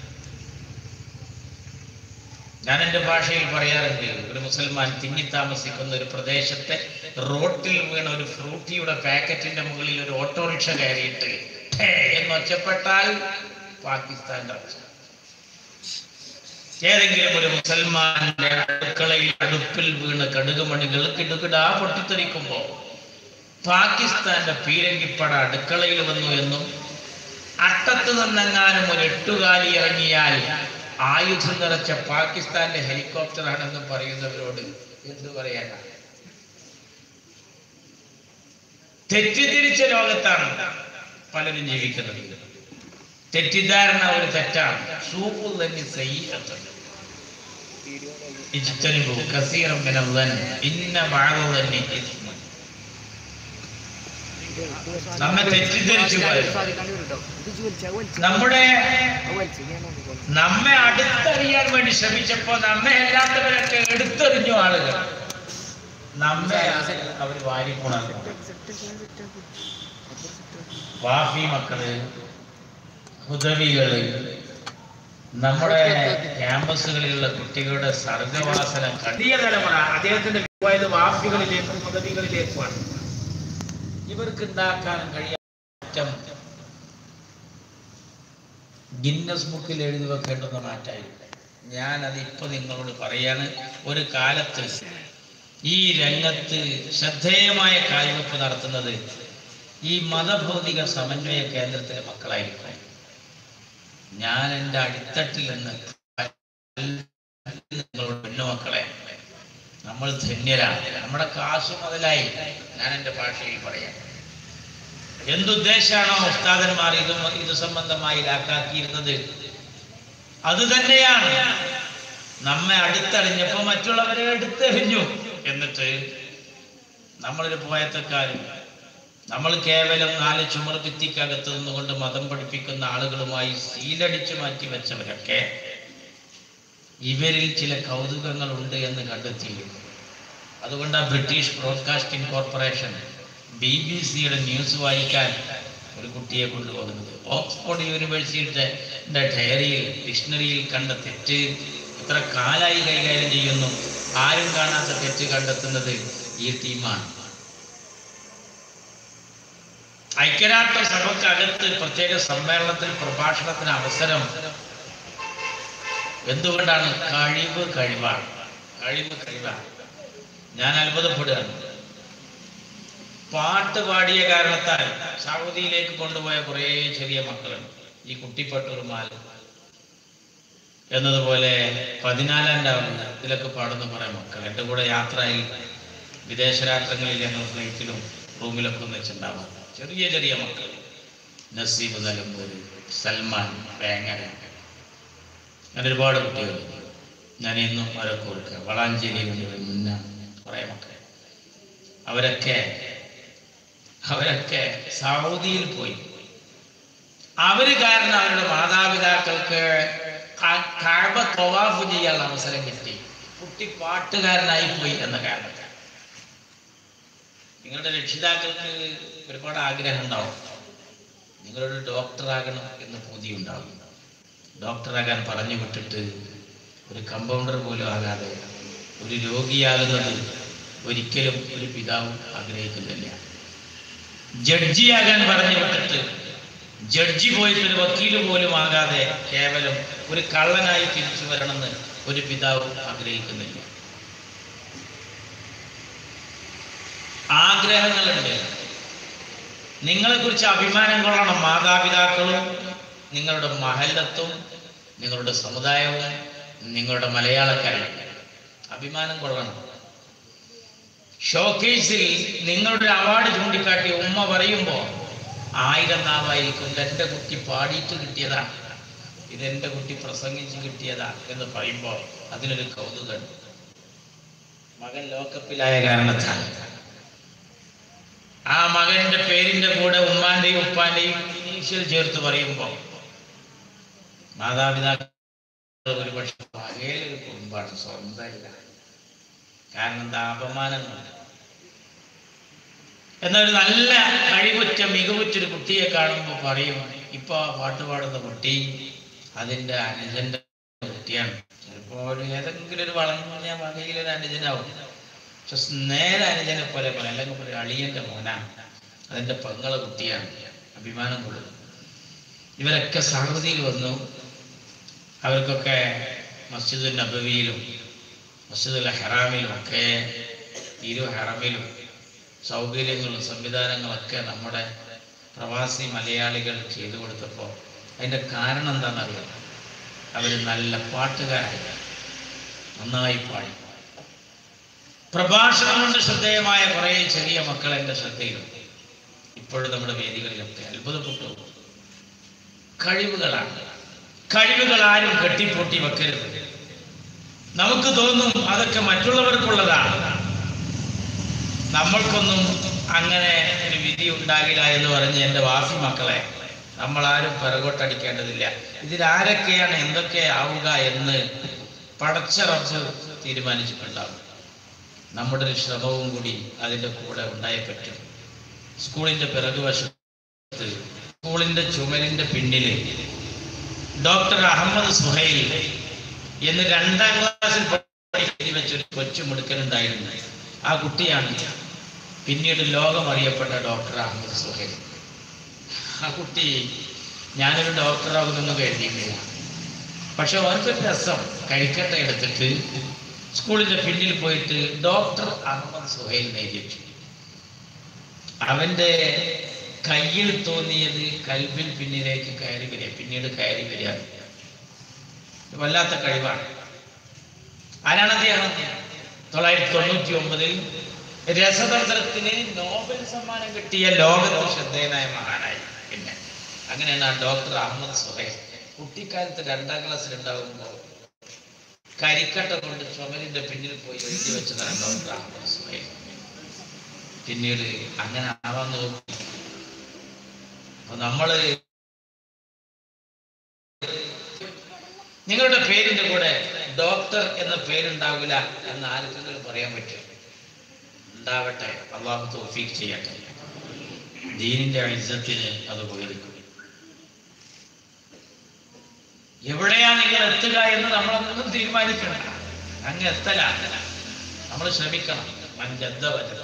ഞാൻ എൻ്റെ ഭാഷയിൽ പറയാറുണ്ട് ഒരു മുസൽമാൻ തിങ്ങി താമസിക്കുന്ന ഒരു പ്രദേശത്തെ റോട്ടിൽ വീണ ഒരു ഫ്രൂട്ടിയുടെ പാക്കറ്റിന്റെ മുകളിൽ ഒരു ഓട്ടോറിക്ഷ കയറിയിട്ട് "ഠേ" എന്ന് ഒച്ചപ്പെട്ടാൽ പാകിസ്ഥാന്റെ ഒച്ച ഏതെങ്കിലും ഒരു മുസൽമാന്റെ അടുക്കളയിൽ അടുപ്പിൽ വീണ് കടുകുമണികൾ കിടുകിടാ പൊട്ടിത്തെറിക്കുമ്പോ പാകിസ്ഥാന്റെ പീരങ്കിപ്പട അടുക്കളയിൽ വന്നു എന്നും അട്ടത്ത് നിന്നെങ്ങാനും ഒരു എട്ടുകാലി ഇറങ്ങിയാൽ ആയുധം നിറച്ച പാകിസ്ഥാന്റെ ഹെലികോപ്റ്റർ ആണെന്ന് പറയുന്നവരോട് എന്തു പറയാനാണ് തെറ്റിദ്ധരിച്ച ലോകത്താണ് പലരും ജീവിക്കുന്നത് തെറ്റിദ്ധാരണ ഒരു തെറ്റാണ് സൂപ്പു തന്നെ സയ്യത്തുണ്ട് ഇജ്തനിബു കസീറൻ മിനൽ ظن ഇന്ന ബഅദ ظن ഇസ്മ നമ്മെ തെറ്റിദ്ധരിച്ചു പോയത് നമ്മുടെ നമ്മെ അടുത്തറിയാൻ വേണ്ടി ശ്രമിച്ചപ്പോ നമ്മെ അല്ലാത്തവരൊക്കെ എടുത്തെറിഞ്ഞു ആളുകൾ നമ്മെ അവർ വാരിപ്പോണാക്കും വാഫി മക്കള് ഹുദവികള് നമ്മുടെ ക്യാമ്പസുകളിലുള്ള കുട്ടികളുടെ സർഗവാസന കണ്ടിയ തലമുറ അദ്ദേഹത്തിന്റെ പോയത് വാഫികളിലേക്കും ഹുദവികളിലേക്കുമാണ് ഇവർക്ക് ഉണ്ടാക്കാൻ കഴിയാത്ത ഗിന്നസ് ബുക്കിൽ എഴുതി വെക്കേണ്ടുന്ന മാറ്റമായിരുന്നു ഞാൻ അത് ഇപ്പൊ നിങ്ങളോട് പറയാണ് ഒരു കാലത്ത് ഈ രംഗത്ത് ശ്രദ്ധേയമായ കാൽവെപ്പ് നടത്തുന്നത് ഈ മതഭൗതിക സമന്വയ കേന്ദ്രത്തിലെ മക്കളായിരിക്കും ഞാൻ എൻ്റെ അടിത്തട്ടിൽ നിന്ന് നിങ്ങളോട് പൊന്നു മക്കളെ നമ്മൾ ധന്യരാണ് നമ്മുടെ കാശ് മുതലായി ഞാൻ എൻ്റെ ഭാഷയിൽ പറയാം എന്തുദ്ദേശാണോ ഉസ്താദന്മാർ ഇത് ഇത് സംബന്ധമായി ഇതാക്കാക്കിയിരുന്നത് അത് തന്നെയാണ് നമ്മെ അടുത്തറിഞ്ഞപ്പോ മറ്റുള്ളവരെ എടുത്തെറിഞ്ഞു എന്നിട്ട് നമ്മളൊരു പോയത്തക്കാരും നമ്മൾ കേവലം നാല് ചുമർ ഭിത്തിക്കകത്ത് നിന്നുകൊണ്ട് മതം പഠിപ്പിക്കുന്ന ആളുകളുമായി സീലടിച്ചു മാറ്റി വെച്ചവരൊക്കെ ഇവരിൽ ചില കൗതുകങ്ങളുണ്ട് എന്ന് കണ്ടെത്തിയിരുന്നു അതുകൊണ്ടാണ് British broadcasting corporation B B സിയുടെ ന്യൂസ് വായിക്കാൻ ഒരു കുട്ടിയെ കൊണ്ടുപോകുന്നത് ഓക്സ്ഫോർഡ് യൂണിവേഴ്സിറ്റിയുടെ ഡയറിയിൽ ഡിക്ഷണറിയിൽ കണ്ട തെറ്റ് എത്ര കാലായി കൈകാര്യം ചെയ്യുന്നു ആരും കാണാത്ത തെറ്റ് കണ്ടെത്തുന്നത് ഈ ടീമാണ് ഐക്യരാഷ്ട്ര സഭക്കകത്ത് പ്രത്യേക സമ്മേളനത്തിൽ പ്രഭാഷണത്തിന് അവസരം എന്തുകൊണ്ടാണ് കഴിവ് കഴിവാണ് കഴിവ് കഴിവാണ് ഞാൻ അത്ഭുതപ്പെടുകയാണ് പാട്ട് പാടിയ കാരണത്താൽ സൗദിയിലേക്ക് കൊണ്ടുപോയ കുറേ ചെറിയ മക്കളുണ്ട് ഈ കുട്ടിപ്പട്ടുറുമാൽ എന്നതുപോലെ പതിനാലാം രാവിലെ ഇതിലൊക്കെ പാടുന്ന കുറേ മക്കൾ എൻ്റെ കൂടെ യാത്രയിൽ വിദേശ രാഷ്ട്രങ്ങളിൽ ഞങ്ങൾ ഫ്ലൈറ്റിലും റൂമിലൊക്കെ ഒന്ന് വെച്ചിട്ടുണ്ടാവാം ചെറിയ ചെറിയ മക്കൾ നസീബ് നിലമ്പൂർ സൽമാൻ വേങ്ങര അങ്ങനെ ഒരുപാട് കുട്ടികൾ ഞാൻ ഇന്നും അവരൊക്കെ കൊടുക്കുക വളാഞ്ചേരിയിലുണ്ട് മുന്ന കുറേ മക്കൾ അവരൊക്കെ അവരൊക്കെ സൗദിയിൽ പോയി അവര് കാരണം അവരുടെ മാതാപിതാക്കൾക്ക് ക- കഅബ തവാഫ് ചെയ്യാനുള്ള അവസരം കിട്ടി കുട്ടി പാട്ടുകാരനായി പോയി എന്ന കാരണത്താൽ നിങ്ങളുടെ രക്ഷിതാക്കൾക്ക് ഒരുപാട് ആഗ്രഹം ഉണ്ടാവും നിങ്ങളൊരു ഡോക്ടറാകണം എന്ന് പൂതി ഉണ്ടാവും ഡോക്ടറാകാൻ പറഞ്ഞു വിട്ടിട്ട് ഒരു കമ്പൗണ്ടർ പോലും ആകാതെ ഒരു രോഗിയാകുന്നത് ഒരിക്കലും ഒരു പിതാവും ആഗ്രഹിക്കുന്നില്ല ജഡ്ജിയാകാൻ പറഞ്ഞു വിട്ടിട്ട് ജഡ്ജി പോയിട്ട് ഒരു വക്കീല് പോലും ആകാതെ കേവലം ഒരു കള്ളനായി തിരിച്ചു വരണമെന്ന് ഒരു പിതാവും ആഗ്രഹിക്കുന്നില്ല ആഗ്രഹങ്ങളുണ്ട് നിങ്ങളെ കുറിച്ച് അഭിമാനം കൊള്ളണം മാതാപിതാക്കളും നിങ്ങളുടെ മഹല്ലത്തും നിങ്ങളുടെ സമുദായവും നിങ്ങളുടെ മലയാളക്കാരും അഭിമാനം കൊള്ളണം ഷോക്കേസിൽ നിങ്ങളുടെ അവാർഡ് ചൂണ്ടിക്കാട്ടി ഉമ്മ പറയുമ്പോൾ ആയിരം നാവായിരിക്കും ഇതെന്റെ കുട്ടി പാടിയിട്ട് കിട്ടിയതാണ് ഇതെന്റെ കുട്ടി പ്രസംഗിച്ച് കിട്ടിയതാ എന്ന് പറയുമ്പോൾ അതിനൊരു കൗതുകം മകൻ ലോക്കപ്പിലായ കാരണത്താൽ ആ മകന്റെ പേരിന്റെ കൂടെ ഉമ്മാന്റെയും ഉപ്പാന്റെയും ഇനീഷ്യൽ ചേർത്ത് പറയുമ്പോൾ മാതാപിതാക്കൾ ഒരു പക്ഷെ പകയിലൊരു കുടുംബാണ് സ്വന്തമല്ല കാരണം എന്താ അപമാനങ്ങളുണ്ട് എന്നാൽ ഒരു നല്ല കഴിവുറ്റ മികവുറ്റൊരു കുട്ടിയെ കാണുമ്പോൾ പറയും ഇപ്പൊ ആ പാട്ട് പാടുന്ന കുട്ടി അതിന്റെ അനുജന്റെ കുട്ടിയാണ് ചിലപ്പോൾ ഒരു ഏതെങ്കിലും ഒരു വളഞ്ഞ വകയിലൊരു അനുജനാവും പക്ഷെ നേരെ അനുജനെ പോലെ പോലെ അല്ലെങ്കിൽ ഒരു അളിയന്റെ മോനാണ് അതിന്റെ പെങ്ങളെ കുട്ടിയാണ് അഭിമാനം കൊള്ളുന്നു ഇവരൊക്കെ സൗദിയിൽ വന്നു അവർക്കൊക്കെ മസ്ജിദുൽ നബവിയിലും മസ്ജിദുൽ ഹറാമിലും ഒക്കെ ഇരു ഹറമിലും സൗകര്യങ്ങളും സംവിധാനങ്ങളൊക്കെ നമ്മുടെ പ്രവാസി മലയാളികൾ ചെയ്തു കൊടുത്തപ്പോൾ അതിൻ്റെ കാരണം എന്താണെന്നറിയാം അവർ നല്ല പാട്ടുകാരായി നന്നായി പാടി പ്രഭാഷണം കൊണ്ട് ശ്രദ്ധേയമായ കുറേ ചെറിയ മക്കൾ എൻ്റെ ശ്രദ്ധയിലുണ്ട് ഇപ്പോഴും നമ്മുടെ വേദികളിലൊക്കെ അത്ഭുതപ്പെട്ടു കഴിവുകളാണ് കഴിവുകൾ ആരും കെട്ടിപ്പൊട്ടി വെക്കരുത് നമുക്ക് തോന്നും അതൊക്കെ മറ്റുള്ളവർക്കുള്ളതാണ് നമ്മൾക്കൊന്നും അങ്ങനെ ഒരു വിധി ഉണ്ടാകില്ല എന്ന് പറഞ്ഞ് എൻ്റെ വാസി മക്കളെ നമ്മളാരും പിറകോട്ടടിക്കേണ്ടതില്ല ഇതിലാരൊക്കെയാണ് എന്തൊക്കെ ആവുക എന്ന് പടച്ച റബ്ബ് തീരുമാനിച്ചിട്ടുണ്ടാവും നമ്മുടെ ഒരു ശ്രമവും കൂടി അതിൻ്റെ കൂടെ ഉണ്ടായേ പറ്റും സ്കൂളിൻ്റെ പിറകുവശത്ത് സ്കൂളിൻ്റെ ചുമലിൻ്റെ പിന്നില് ഡോക്ടർ അഹമ്മദ് സുഹൈൽ എന്ന് രണ്ടാം ക്ലാസ്സിൽ എഴുതി വെച്ചൊരു കൊച്ചു മിടുക്കനുണ്ടായിരുന്നു ആ കുട്ടിയാണ് പിന്നീട് ലോകം അറിയപ്പെട്ട ഡോക്ടർ അഹമ്മദ് സുഹൈൽ ആ കുട്ടി ഞാനൊരു ഡോക്ടറാകുമെന്ന് കരുതിയിട്ടില്ല പക്ഷെ അവനക്കൊരു രസം കരിക്കട്ട എടുത്തിട്ട് സ്കൂളിന്റെ പിന്നിൽ പോയിട്ട് ഡോക്ടർ അഹമ്മദ് സുഹൈൽ എഴുതിയിട്ടു അവന്റെ കയ്യിൽ തോന്നിയത് കൽബിൽ പിന്നിലേക്ക് കയറി വരിക പിന്നീട് കയറി വരിക വല്ലാത്ത കഴിവാണ് ആരാണ് അദ്ദേഹം തൊള്ളായിരത്തി തൊണ്ണൂറ്റി ഒമ്പതിൽ രസതന്ത്രത്തിന് നോബൽ സമ്മാനം കിട്ടിയ ലോകത്ത് ശ്രദ്ധേയനായ മഹാനായി പിന്നെ അങ്ങനെയാണ് ആ ഡോക്ടർ അഹമ്മദ് സുഹൈൽ കുട്ടിക്കാലത്ത് രണ്ടാം ക്ലാസ്സിൽ ഉണ്ടാകുമ്പോൾ കരിക്കട്ട കൊണ്ട് ചുമലിന്റെ പിന്നിൽ പോയി എഴുതി വെച്ചതാണ് ഡോക്ടർ അഹമ്മദ് സുഹൈൽ പിന്നീട് അങ്ങനെ ആവാൻ നോക്കി അപ്പൊ നമ്മള് നിങ്ങളുടെ പേരിന്റെ കൂടെ ഡോക്ടർ എന്ന പേരുണ്ടാവില്ല എന്ന് ആർക്കെങ്കിലും പറയാൻ പറ്റും ഉണ്ടാവട്ടെ അള്ളാഹു തോഫീക്ക് ചെയ്യട്ടെ ദീനിന്റെ ഐസത്തിന് അത് ഉപകരിക്കും എവിടെയാണ് നിങ്ങൾ എത്തുക എന്ന് നമ്മളൊന്നും തീരുമാനിക്കണം അങ്ങ് എത്തലാണ് നമ്മൾ ശ്രമിക്കണം മഞ്ചദ്ദ വലുത്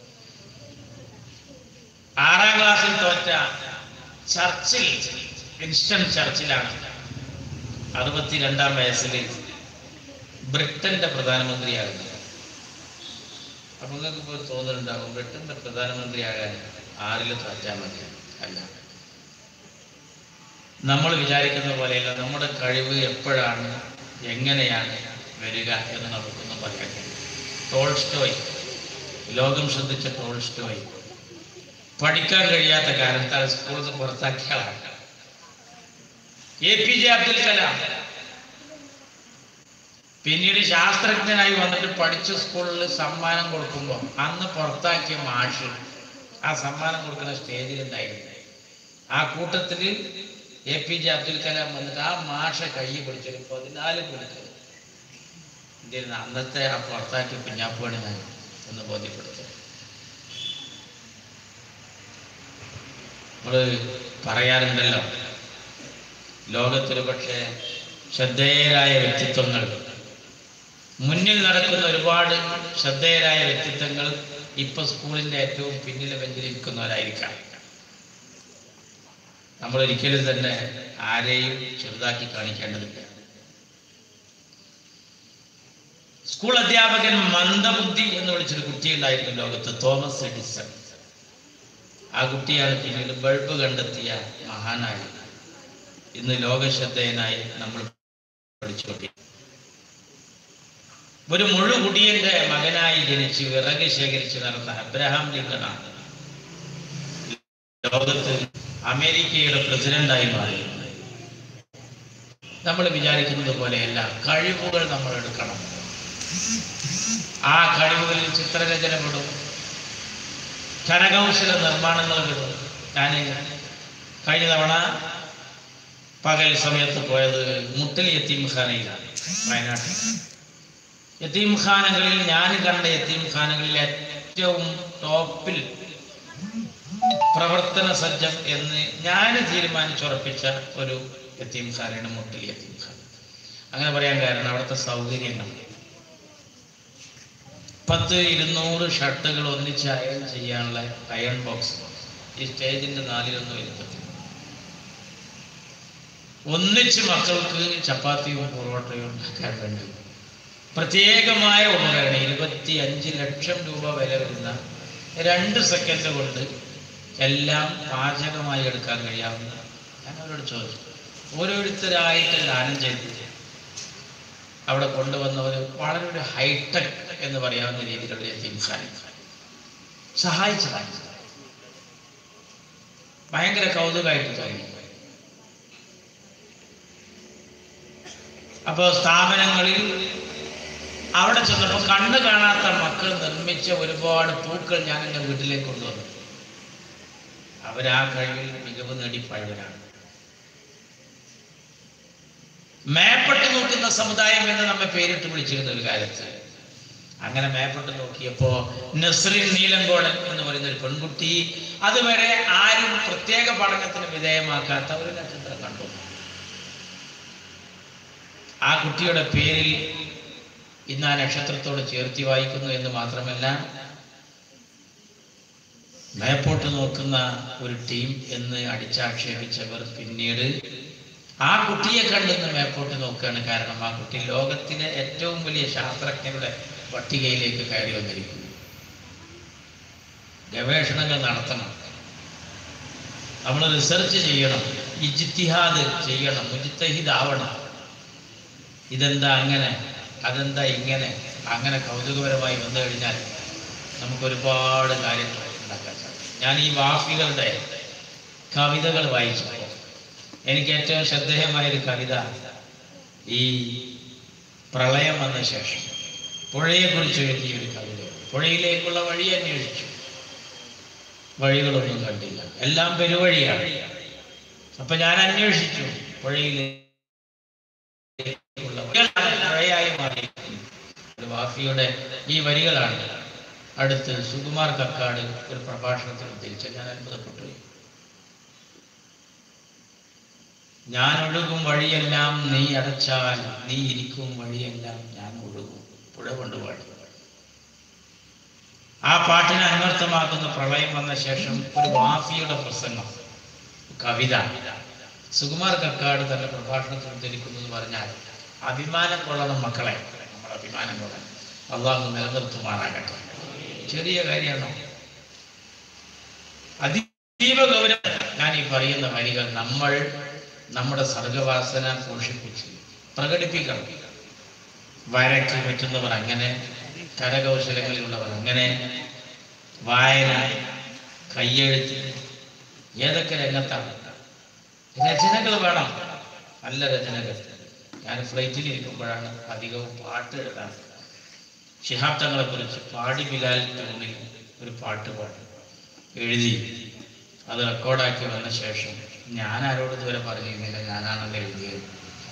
ആറാം ക്ലാസ്സിൽ തോറ്റ ചർച്ചിൽ വിൻസ്റ്റൺ ചർച്ചിലാണ് അറുപത്തിരണ്ടാം വയസ്സിൽ ബ്രിട്ടന്റെ പ്രധാനമന്ത്രിയാകുന്നത് അപ്പൊ നിങ്ങൾക്ക് ഇപ്പോൾ തോന്നുന്നുണ്ടാവും ബ്രിട്ടന്റെ പ്രധാനമന്ത്രിയാകാൻ ആരിൽ തോറ്റാൽ മതി അല്ല നമ്മൾ വിചാരിക്കുന്ന പോലെയല്ല നമ്മുടെ കഴിവ് എപ്പോഴാണ് എങ്ങനെയാണ് വരിക എന്ന് നമുക്കൊന്നും പറയാൻ കഴിയും ടോൾസ്റ്റോയ് ലോകം ശ്രദ്ധിച്ച ടോൾസ്റ്റോയ് പഠിക്കാൻ കഴിയാത്ത കാരണത്താൽ സ്കൂളിൽ നിന്ന് പുറത്താക്കിയ ആളാണ് A P J Abdul Kalam പിന്നീട് ശാസ്ത്രജ്ഞനായി വന്നിട്ട് പഠിച്ച സ്കൂളിൽ സമ്മാനം കൊടുക്കുമ്പോൾ അന്ന് പുറത്താക്കിയ മാഷ് ആ സമ്മാനം കൊടുക്കുന്ന സ്റ്റേജിലുണ്ടായിരുന്നു ആ കൂട്ടത്തിൽ A P J Abdul Kalam വന്നിട്ട് ആ മാഷ കൈ പിടിച്ചൊരു പതിനാല് പിടിച്ചത് ഇന്ത്യയിൽ അന്നത്തെ ആ പുറത്താക്കിയ കുഞ്ഞാപ്പാണ് ഞാൻ ഒന്ന് ബോധ്യപ്പെടുത്തുന്നത് നമ്മള് പറയാറുണ്ടല്ലോ ലോകത്തിൽ പക്ഷേ ശ്രദ്ധേയരായ വ്യക്തിത്വങ്ങൾ മുന്നിൽ നടക്കുന്ന ഒരുപാട് ശ്രദ്ധേയരായ വ്യക്തിത്വങ്ങൾ ഇപ്പൊ സ്കൂളിന്റെ ഏറ്റവും പിന്നിലെ ബെഞ്ചിൽ ഇരിക്കുന്നവരായിരിക്കാം നമ്മൾ ഒരിക്കലും തന്നെ ആരെയും ചെറുതാക്കി കാണിക്കേണ്ടതില്ല സ്കൂൾ അധ്യാപകൻ മന്ദബുദ്ധി എന്ന് വിളിച്ചൊരു കുട്ടിയുണ്ടായിരുന്നു ലോകത്ത് തോമസ് എഡിസൺ ആ കുട്ടിയാണ് പിന്നീട് ബൾബ് കണ്ടെത്തിയ മഹാനായി ഇന്ന് ലോകശ്രദ്ധേയനായി നമ്മൾ പഠിച്ചുകൊണ്ടി ഒരു മുഴുകുടിയന്റെ മകനായി ജനിച്ച് വിറക് ശേഖരിച്ച് നടന്ന അബ്രഹാം ലിങ്കണാണ് ലോകത്ത് അമേരിക്കയുടെ പ്രസിഡന്റായി മാറി നമ്മൾ വിചാരിക്കുന്നത് പോലെയല്ല കഴിവുകൾ നമ്മൾ എടുക്കണം ആ കഴിവുകളിൽ ചിത്രരചന വിടും കരകൗശല നിർമ്മാണങ്ങൾ വിടും ഞാൻ കഴിഞ്ഞ തവണ പകൽ സമയത്ത് പോയത് മുട്ടൽ യത്തീംഖാനയിലാണ് വയനാട്ടിൽ യത്തീംഖാനകളിൽ ഞാൻ കണ്ട യത്തീംഖാനകളിൽ ഏറ്റവും ടോപ്പിൽ പ്രവർത്തന സജ്ജം എന്ന് ഞാൻ തീരുമാനിച്ചുറപ്പിച്ച ഒരു യത്തീംഖാനയാണ് മുട്ടൽ യത്തീംഖാന അങ്ങനെ പറയാൻ കാരണം അവിടുത്തെ സൗകര്യങ്ങൾ പത്ത് ഇരുന്നൂറ് ഷർട്ടുകൾ ഒന്നിച്ച് അയൺ ചെയ്യാനുള്ള അയൺ ബോക്സ് ഈ സ്റ്റേജിന്റെ നാലിലൊന്നും ഇരുത്തത്തില്ല ഒന്നിച്ച് മക്കൾക്ക് ചപ്പാത്തിയും പൊറോട്ടയും ഉണ്ടാക്കാൻ വേണ്ടി പ്രത്യേകമായ ഉപകരണം ഇരുപത്തി അഞ്ച് ലക്ഷം രൂപ വില വരുന്ന രണ്ട് സെക്കൻഡ് കൊണ്ട് എല്ലാം പാചകമായി എടുക്കാൻ കഴിയാവുന്ന ഞാൻ അവരോട് ചോദിച്ചു ഓരോരുത്തരായിട്ട് ദാനം ചെയ്ത് അവിടെ കൊണ്ടുവന്നവർ വളരെ ഒരു ഹൈടെക് എന്ന് പറയാവുന്ന രീതിയിലുള്ള യത്തീംഖാന സഹായിച്ചതാണ് ഭയങ്കര കൗതുകമായിട്ട് തോന്നി അപ്പോൾ സ്ഥാപനങ്ങളിൽ അവിടെ ചെന്നപ്പോൾ കണ്ണ് കാണാത്ത മക്കൾ നിർമ്മിച്ച ഒരുപാട് പൂക്കൾ ഞാൻ എൻ്റെ വീട്ടിലേക്ക് കൊണ്ടുവന്നു അവരാ കഴിവിൽ മികവ് നേടി പഴവരാണ് മേപ്പെട്ട് നോക്കുന്ന സമുദായം എന്ന് നമ്മെ പേരിട്ട് വിളിച്ചിരുന്ന ഒരു കാലത്ത് അങ്ങനെ മേപ്പെട്ട് നോക്കിയപ്പോ നസ്രിൻ നീലങ്കോടൻ എന്ന് പറയുന്ന ഒരു പെൺകുട്ടി അതുവരെ ആരും പ്രത്യേക പഠനത്തിന് വിധേയമാക്കാത്ത ഒരു നക്ഷത്രം കണ്ടു ആ കുട്ടിയുടെ പേരിൽ ഇന്ന് ആ നക്ഷത്രത്തോട് ചേർത്തി വായിക്കുന്നു എന്ന് മാത്രമല്ല മേപ്പോട്ട് നോക്കുന്ന ഒരു ടീം എന്ന് അടിച്ചാക്ഷേപിച്ചവർ പിന്നീട് ആ കുട്ടിയെ കണ്ടിന്ന് മേപ്പോട്ട് നോക്കുകയാണ് കാരണം ആ കുട്ടി ലോകത്തിലെ ഏറ്റവും വലിയ ശാസ്ത്രജ്ഞരുടെ പട്ടികയിലേക്ക് കയറി വന്നിരിക്കുന്നു ഗവേഷണങ്ങൾ നടത്തണം നമ്മൾ റിസർച്ച് ചെയ്യണം ഇജിത്തിഹാദ് ചെയ്യണം മുജിത്തഹിദ് ആവണം ഇതെന്താ അങ്ങനെ അതെന്താ ഇങ്ങനെ അങ്ങനെ കൗതുകപരമായി വന്നു കഴിഞ്ഞാൽ നമുക്ക് ഒരുപാട് കാര്യങ്ങൾ ഉണ്ടാക്കാൻ സാധിക്കും ഞാൻ ഈ വാഫികളുടെ കവിതകൾ വായിച്ചപ്പോൾ എനിക്ക് ഏറ്റവും ശ്രദ്ധേയമായ ഒരു കവിത ഈ പ്രളയം വന്ന ശേഷം പുഴയെക്കുറിച്ച് എഴുതിയ ഒരു കവിത പുഴയിലേക്കുള്ള വഴി അന്വേഷിച്ചു വഴികളൊന്നും കണ്ടില്ല എല്ലാം പെരുവഴിയാണ് അപ്പൊ ഞാൻ അന്വേഷിച്ചു പുഴയിലെ പുഴയായി മാറി ഒരു വാഫിയുടെ ഈ വരികളാണ് അടുത്ത് സുകുമാർ കക്കാട് ഒരു പ്രഭാഷണത്തിൽ ഉദ്ധരിച്ച ഞാൻ അത്ഭുതപ്പെട്ടു ഞാൻ ഒഴുകും വഴിയെല്ലാം നീ അടച്ചാൽ നീ ഇരിക്കും വഴിയെല്ലാം ഞാൻ ഒഴുകും പുഴ കൊണ്ടുപാടി ആ പാട്ടിനെ അന്വർത്ഥമാക്കുന്ന പ്രളയം വന്ന ശേഷം ഒരു മാഫിയുടെ പ്രസംഗം കവിത സുകുമാർ കക്കാട് തന്റെ പ്രഭാഷണത്തിൽ ഉദ്ധരിക്കുന്നത് പറഞ്ഞാൽ അഭിമാനം കൊള്ളണം മക്കളെ നമ്മൾ അഭിമാനം കൊള്ളണം അള്ളാഹു നിലനിർത്തുമാറാകട്ടെ ചെറിയ കാര്യമാണോ അതീവ ഗൗരവം ഞാൻ ഈ പറയുന്ന വരികൾ നമ്മൾ നമ്മുടെ സർഗവാസന പോഷിപ്പിച്ച് പ്രകടിപ്പിക്കണം വരയ്ക്ക് പറ്റുന്നവർ അങ്ങനെ കരകൗശലങ്ങളിലുള്ളവർ അങ്ങനെ വായന കയ്യെഴുത്ത് ഏതൊക്കെ രംഗത്താണ് രചനകൾ വേണം നല്ല രചനകൾ ഞാൻ ഫ്ലൈറ്റിൽ ഇരിക്കുമ്പോഴാണ് അധികവും പാട്ട് എഴുതാൻ ശിഹാബ് തങ്ങളെ കുറിച്ച് പാടി ബിലാൽ ടൂണിൽ ഒരു പാട്ട് പാടി എഴുതി അത് റെക്കോർഡാക്കി വന്ന ശേഷം ഞാൻ ആരോട് ഇതുവരെ പറഞ്ഞിരുന്നില്ല ഞാനാണല്ലോ എഴുതിയത്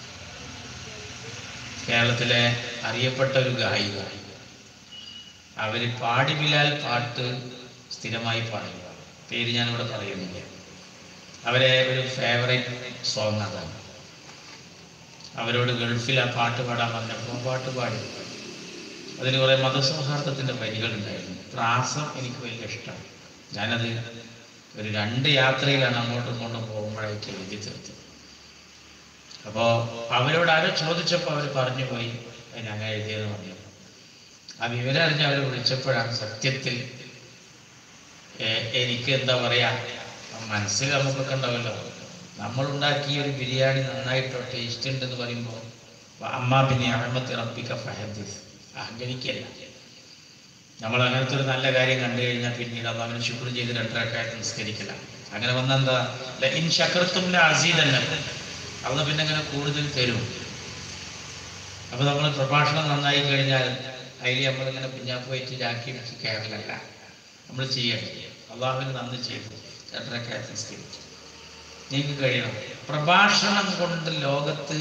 കേരളത്തിലെ അറിയപ്പെട്ട ഒരു ഗായിക അവര് പാടി ബിലാൽ പാട്ട് സ്ഥിരമായി പാടുക പേര് ഞാനിവിടെ പറയുന്നില്ല അവരെ ഒരു ഫേവറേറ്റ് സോങ് അതാണ് അവരോട് ഗൾഫിൽ ആ പാട്ട് പാടാൻ പറഞ്ഞപ്പോൾ ആ പാട്ട് പാടി അതിന് കുറെ മതസൗഹാർദ്ദത്തിന്റെ വരികളുണ്ടായിരുന്നു പ്രാസം എനിക്ക് വലിയ ഇഷ്ടമാണ് ഞാനത് ഒരു രണ്ട് യാത്രയിലാണ് അങ്ങോട്ടും ഇങ്ങോട്ടും പോകുമ്പോഴേക്ക് എഴുതി തീർത്തത് അപ്പോ അവരോട് ആരോ ചോദിച്ചപ്പോൾ അവർ പറഞ്ഞു പോയി "അത് ഞാൻ എഴുതിയെന്ന് പറഞ്ഞു ആ വിവരം അറിഞ്ഞ് അവർ വിളിച്ചപ്പോഴാണ് സത്യത്തിൽ എ- എനിക്ക് എന്താ പറയാ മനസ്സിൽ നമുക്കൊക്കെ ഉണ്ടാവല്ലോ നമ്മൾ ഉണ്ടാക്കിയ ഒരു ബിരിയാണി നന്നായിട്ടോ ടേസ്റ്റ് ഉണ്ടെന്ന് പറയുമ്പോൾ അമ്മ പിന്നെ അഹമ്മദ് റബ്ബിക്ക ഫഹദീസ് അഹങ്കരിക്കല്ല നമ്മൾ അങ്ങനത്തെ ഒരു നല്ല കാര്യം കണ്ടു കഴിഞ്ഞാൽ പിന്നീട് അത് അവന് ശുക്ർ ചെയ്ത് രണ്ടരക്കായിട്ട് നിസ്കരിക്കില്ല അങ്ങനെ വന്നെന്താ ല ഇൻ ശക്രത്തും അസീതല്ല അന്ന് പിന്നെ അങ്ങനെ കൂടുതൽ തരും അപ്പൊ നമ്മൾ പ്രഭാഷണം നന്നായി കഴിഞ്ഞാൽ അതിൽ നമ്മളിങ്ങനെ കുഞ്ഞാപ്പുമായിട്ട് ഇതാക്കി വെച്ച് കയറലല്ല നമ്മൾ ചെയ്യണം അള്ളാഹുവിന് നന്ദി ചെയ്തു രണ്ടരക്കായിട്ട് നിസ്കരിച്ചു നിങ്ങൾക്ക് കഴിയണം പ്രഭാഷണം കൊണ്ട് ലോകത്ത്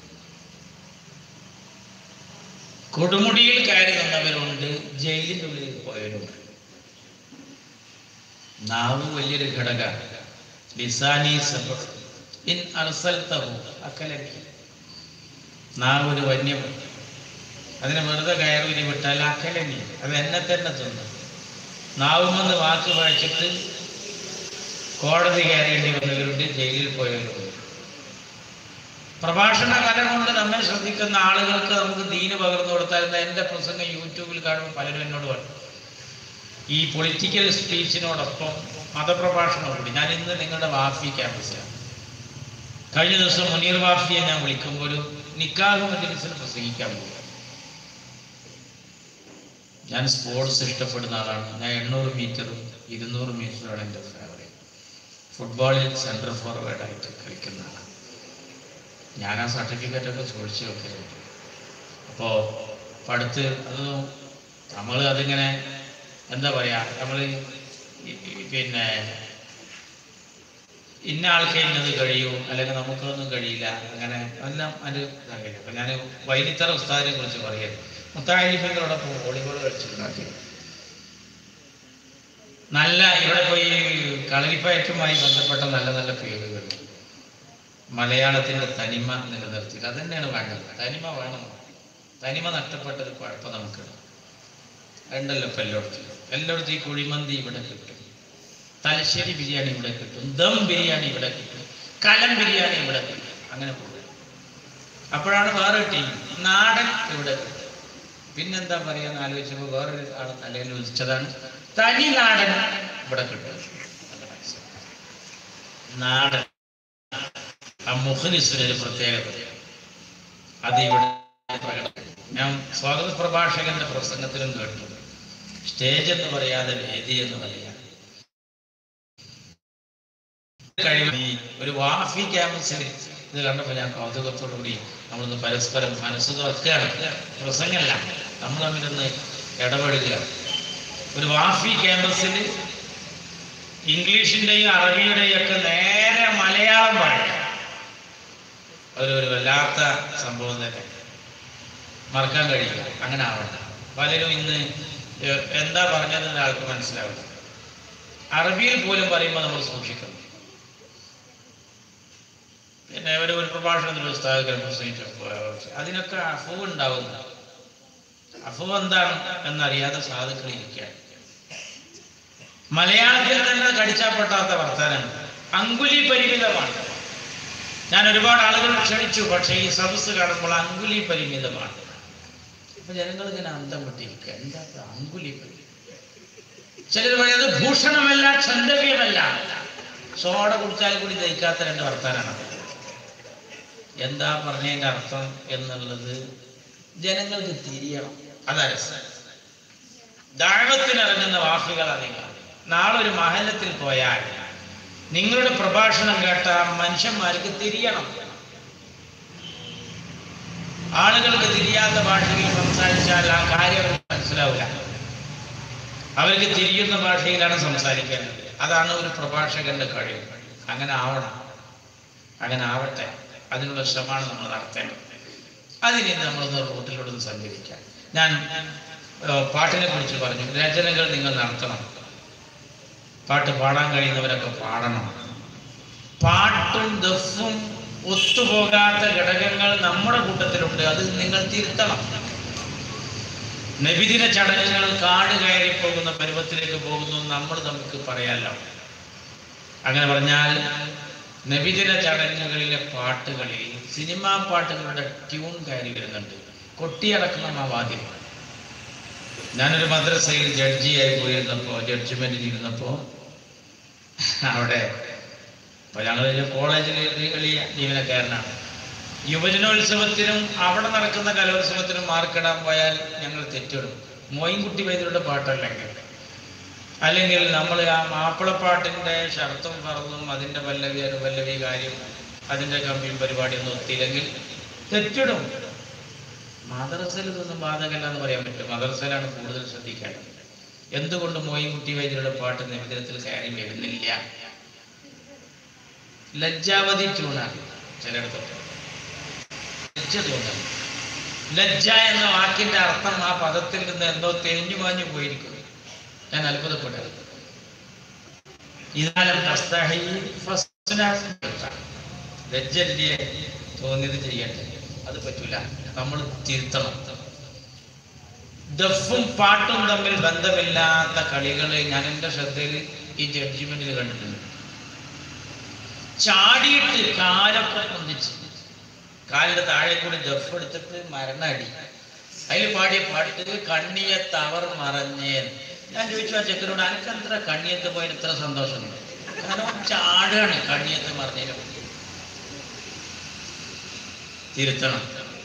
കൊടുമുടിയിൽ കയറി നിന്നവരുണ്ട് ജയിലിൻ്റെ ഉള്ളിൽ പോയവരുണ്ട് നാവ് വലിയൊരു ഘടക ലിസാനി സബർ ഇൻ അർസൽത്തഹു അക്കലക്കി നാവ് ഒരു വന്യം അതിനെ വെറുതെ കയറി വിട്ടാൽ അക്കലനി അത് എന്നെ തന്നെ തിന്നു നാവുമെന്ന് വാക്ക് വായിച്ചിട്ട് കോടതി കയറേണ്ടി വന്നവരുണ്ട് ജയിലിൽ പോയവരുണ്ട് പ്രഭാഷണ കല കൊണ്ട് നമ്മെ ശ്രദ്ധിക്കുന്ന ആളുകൾക്ക് നമുക്ക് ദീന് പകർന്നു കൊടുത്താൽ ഇന്ന് എൻ്റെ പ്രസംഗം യൂട്യൂബിൽ കാണുമ്പോൾ പലരും എന്നോട് പറയും ഈ പൊളിറ്റിക്കൽ സ്പീച്ചിനോടൊപ്പം മതപ്രഭാഷണം കൂടി ഞാൻ ഇന്ന് നിങ്ങളുടെ വാഫി ക്യാമ്പസിലാണ് കഴിഞ്ഞ ദിവസം മുനീർ വാഫിയെ ഞാൻ വിളിക്കുമ്പോൾ ഒരു നിക്കാഹ് മജ്ലിസിൽ പ്രസംഗിക്കാൻ പോകും ഞാൻ സ്പോർട്സ് ഇഷ്ടപ്പെടുന്ന ആളാണ് ഞാൻ എണ്ണൂറ് മീറ്ററും ഇരുന്നൂറ് മീറ്ററുമാണ് എൻ്റെ ഫേവറേറ്റ് ഫുട്ബോളിൽ സെൻട്രൽ ഫോർവേഡ് ആയിട്ട് കളിക്കുന്ന ആളാണ് ഞാൻ ആ സർട്ടിഫിക്കറ്റ് ഒക്കെ സൂക്ഷിച്ച് വെക്കലുണ്ട് അപ്പോൾ പഠിത്ത് അത് നമ്മൾ അതിങ്ങനെ എന്താ പറയാ നമ്മൾ പിന്നെ ഇന്ന ആൾക്ക് ഇന്നത് കഴിയൂ അല്ലെങ്കിൽ നമുക്കൊന്നും കഴിയില്ല അങ്ങനെ എല്ലാം അത് ഇതാകില്ല അപ്പം ഞാൻ വൈലിത്തറ ഉസ്താദിനെ കുറിച്ച് പറയുന്നത് മുത്താലിഫിങ്ങളോടൊപ്പം വോളിബോൾ കളിച്ചിട്ടുണ്ടാക്കി നല്ല ഇവിടെ പോയി കളരിപ്പയറ്റുമായി ബന്ധപ്പെട്ട നല്ല നല്ല പേരുകൾ മലയാളത്തിന്റെ തനിമ നിലനിർത്തി അത് തന്നെയാണ് വേണ്ടത് തനിമ വേണം തനിമ നഷ്ടപ്പെട്ടത് കുഴപ്പം നമുക്കുണ്ട് ഉണ്ടല്ലോ ഇപ്പം എല്ലായിടത്തും എല്ലായിടത്തും ഈ കുഴിമന്തി ഇവിടെ കിട്ടും തലശ്ശേരി ബിരിയാണി ഇവിടെ കിട്ടും ദം ബിരിയാണി ഇവിടെ കിട്ടും കലം ബിരിയാണി ഇവിടെ കിട്ടും അങ്ങനെ പോകും അപ്പോഴാണ് വേറെ ടീം നാടൻ ഇവിടെ കിട്ടും പിന്നെന്താ പറയാന്ന് ആലോചിച്ചപ്പോൾ വേറൊരു ആൾ തലയിൽ വിളിച്ചതാണ് തനി നാടൻ ഇവിടെ കിട്ടും അത് മനസ്സിലാക്കി. നാടൻ ആ മുഖലിസിന് ഒരു പ്രത്യേകത അത് ഇവിടെ പ്രകടനം ഞാൻ സ്വാഗത പ്രഭാഷകന്റെ പ്രസംഗത്തിലും കേട്ടു സ്റ്റേജ് എന്ന് പറയാതെ വേദി എന്ന് പറയാം കഴിവ് ഈ ഒരു വാഫി ക്യാമ്പസിൽ ഇത് കണ്ടപ്പോൾ ഞാൻ കൗതുകത്തോടുകൂടി നമ്മളൊന്ന് പരസ്പരം മനസ്സ് തുറക്കുകയാണ് പ്രസംഗമല്ല നമ്മൾ തമ്മിലൊന്ന് ഇടപെടുക ഒരു വാഫി ക്യാമ്പസിൽ ഇംഗ്ലീഷിന്റെയും അറബിയുടെയും ഒക്കെ നേരെ മലയാളം പാടില്ല ഒരു ഒരു വല്ലാത്ത സംഭവം തന്നെ മറക്കാൻ കഴിയില്ല അങ്ങനെ ആവണം പലരും ഇന്ന് ഏർ എന്താ പറഞ്ഞതെന്ന് ആൾക്ക് മനസ്സിലാവില്ല അറബിയിൽ പോലും പറയുമ്പോൾ നമ്മൾ സൂക്ഷിക്കണം പിന്നെ ഒരു ഒരു പ്രഭാഷണത്തിൽ പുസ്തകം പ്രസംഗിച്ചപ്പോൾ അതിനൊക്കെ അഫവ് ഉണ്ടാവുന്നു അഫവ് എന്താണ് എന്നറിയാതെ സാധുക്കൾ ഇരിക്കുകയാണ് മലയാളത്തിൽ തന്നെ കടിച്ചാൽ പൊട്ടാത്ത വർത്താനം അങ്കുലി പരിമിതമാണ് ഞാൻ ഒരുപാട് ആളുകൾ ക്ഷണിച്ചു പക്ഷേ ഈ സദസ് കാണുമ്പോൾ അങ്കുലി പരിമിതമാണ് അപ്പൊ ജനങ്ങൾ ഇങ്ങനെ അന്തം വിട്ടിരിക്കുക എന്താ ഇത് അങ്കുലി പരിമിതം ചിലർ പറയുന്നത് ഭൂഷണമല്ല ഛന്ദവ്യമല്ല സോഡ കുടിച്ചാൽ കൂടി ദഹിക്കാത്ത രണ്ട് വർത്താനാണ് എന്താ പറഞ്ഞതിന്റെ അർത്ഥം എന്നുള്ളത് ജനങ്ങൾക്ക് തിരിയണം അതാ രസം ദാഴത്തിനിറങ്ങുന്ന വാക്കുകൾ നിങ്ങൾ നാളെ ഒരു മഹല്ലത്തിൽ പോയാൽ നിങ്ങളുടെ പ്രഭാഷണം കേട്ട മനുഷ്യന്മാർക്ക് തിരിയണം ആളുകൾക്ക് തിരിയാത്ത ഭാഷയിൽ സംസാരിച്ചാൽ ആ കാര്യം അവർക്ക് മനസ്സിലാവില്ല അവർക്ക് തിരിയുന്ന ഭാഷയിലാണ് സംസാരിക്കേണ്ടത് അതാണ് ഒരു പ്രഭാഷകന്റെ കഴിവ് അങ്ങനെ ആവണം അങ്ങനെ ആവട്ടെ അതിനുള്ള ശ്രമമാണ് നമ്മൾ നടത്തേണ്ടത് അതിന് നമ്മളൊന്ന് റൂട്ടിലൂടെ ഒന്ന് സഞ്ചരിക്കാം ഞാൻ ഏഹ്, പാട്ടിനെ കുറിച്ച് പറഞ്ഞു രചനകൾ നിങ്ങൾ നടത്തണം പാട്ട് പാടാൻ കഴിയുന്നവരൊക്കെ പാടണം പാട്ടും ദഫും ഒത്തുപോകാത്ത ഘടകങ്ങൾ നമ്മുടെ കൂട്ടത്തിലുണ്ട് അത് നിങ്ങൾ തിരുത്തണം നബിദിന ചടങ്ങുകൾ കാട് കയറി പോകുന്ന പരുവത്തിലേക്ക് പോകുന്നു നമ്മൾ നമുക്ക് പറയാലോ അങ്ങനെ പറഞ്ഞാൽ നബിദിന ചടങ്ങുകളിലെ പാട്ടുകളിൽ സിനിമാ പാട്ടുകളുടെ ട്യൂൺ കയറി വരുന്നുണ്ട് കൊട്ടിയടക്കണം ആ വാദ്യം ഞാനൊരു മദ്രസയിൽ ജഡ്ജിയായി പോയിരുന്നപ്പോൾ ജഡ്ജ്മെന്റിൽ ഇരുന്നപ്പോൾ അവിടെ ഇപ്പൊ ഞങ്ങൾ കോളേജിൽ വലിയ ജീവനക്കാരനാണ് യുവജനോത്സവത്തിനും അവിടെ നടക്കുന്ന കലോത്സവത്തിനും മാർക്കിടാൻ പോയാൽ ഞങ്ങൾ തെറ്റിടും മോയിൻകുട്ടി വൈദ്യരുടെ പാട്ടല്ലെങ്കിൽ അല്ലെങ്കിൽ നമ്മൾ ആ മാപ്പിളപ്പാട്ടിൻ്റെ ഷർത്തും ഫറന്നും അതിൻ്റെ പല്ലവി അനുപല്ലവി കാര്യം അതിൻ്റെ കമ്പിയും പരിപാടിയൊന്നും ഒത്തില്ലെങ്കിൽ തെറ്റിടും മദ്രസയിൽ ഇതൊന്നും ബാധകമല്ല എന്ന് പറയാൻ പറ്റും മദ്രസയിലാണ് കൂടുതൽ ശ്രദ്ധിക്കേണ്ടത് എന്തുകൊണ്ട് മോയിൻകുട്ടി വൈദ്യരുടെ പാട്ട് നിബിധനത്തിൽ കയറി വരുന്നില്ല ലജ്ജാവതി ട്യൂണാണ് ചിലയിടത്തൊക്കെ ലജ്ജ തോന്നുന്നു ലജ്ജ എന്ന വാക്കിന്റെ അർത്ഥം ആ പദത്തിൽ നിന്ന് എന്തോ തെളിഞ്ഞു മാഞ്ഞു പോയിരിക്കുന്നു ഞാൻ അത്ഭുതപ്പെട്ടത് ഇതാലും തസ്തഹി ഫസ്നാ ലജ്ജല്ലേ തോന്നിയത് ചെയ്യട്ടെ അത് പറ്റൂല നമ്മൾ തിരുത്തണം ദഫും പാട്ടും തമ്മിൽ ബന്ധമില്ലാത്ത കളികളെ ഞാൻ എൻ്റെ ശ്രദ്ധയിൽ ഈ ജഡ്ജിമെന്റിൽ കണ്ടിട്ടുണ്ട് ചാടിയിട്ട് കാലൊക്കെ പൊന്തിച്ച് കാലിന്റെ താഴെ കൂടി ദഫ് എടുത്തിട്ട് മരണടി അതിൽ പാടിയ പാട്ട് കണ്ണിയത്ത് അവർ മറഞ്ഞേ ഞാൻ ചോദിച്ചു ആ ചെക്കനോട് അനക്ക് എത്ര കണ്ണിയത്ത് പോയിട്ട് ഇത്ര സന്തോഷമുണ്ട് കാരണം അവൻ ചാടുകയാണ് കണ്ണിയത്ത് മറിഞ്ഞതിനും തിരുത്തണം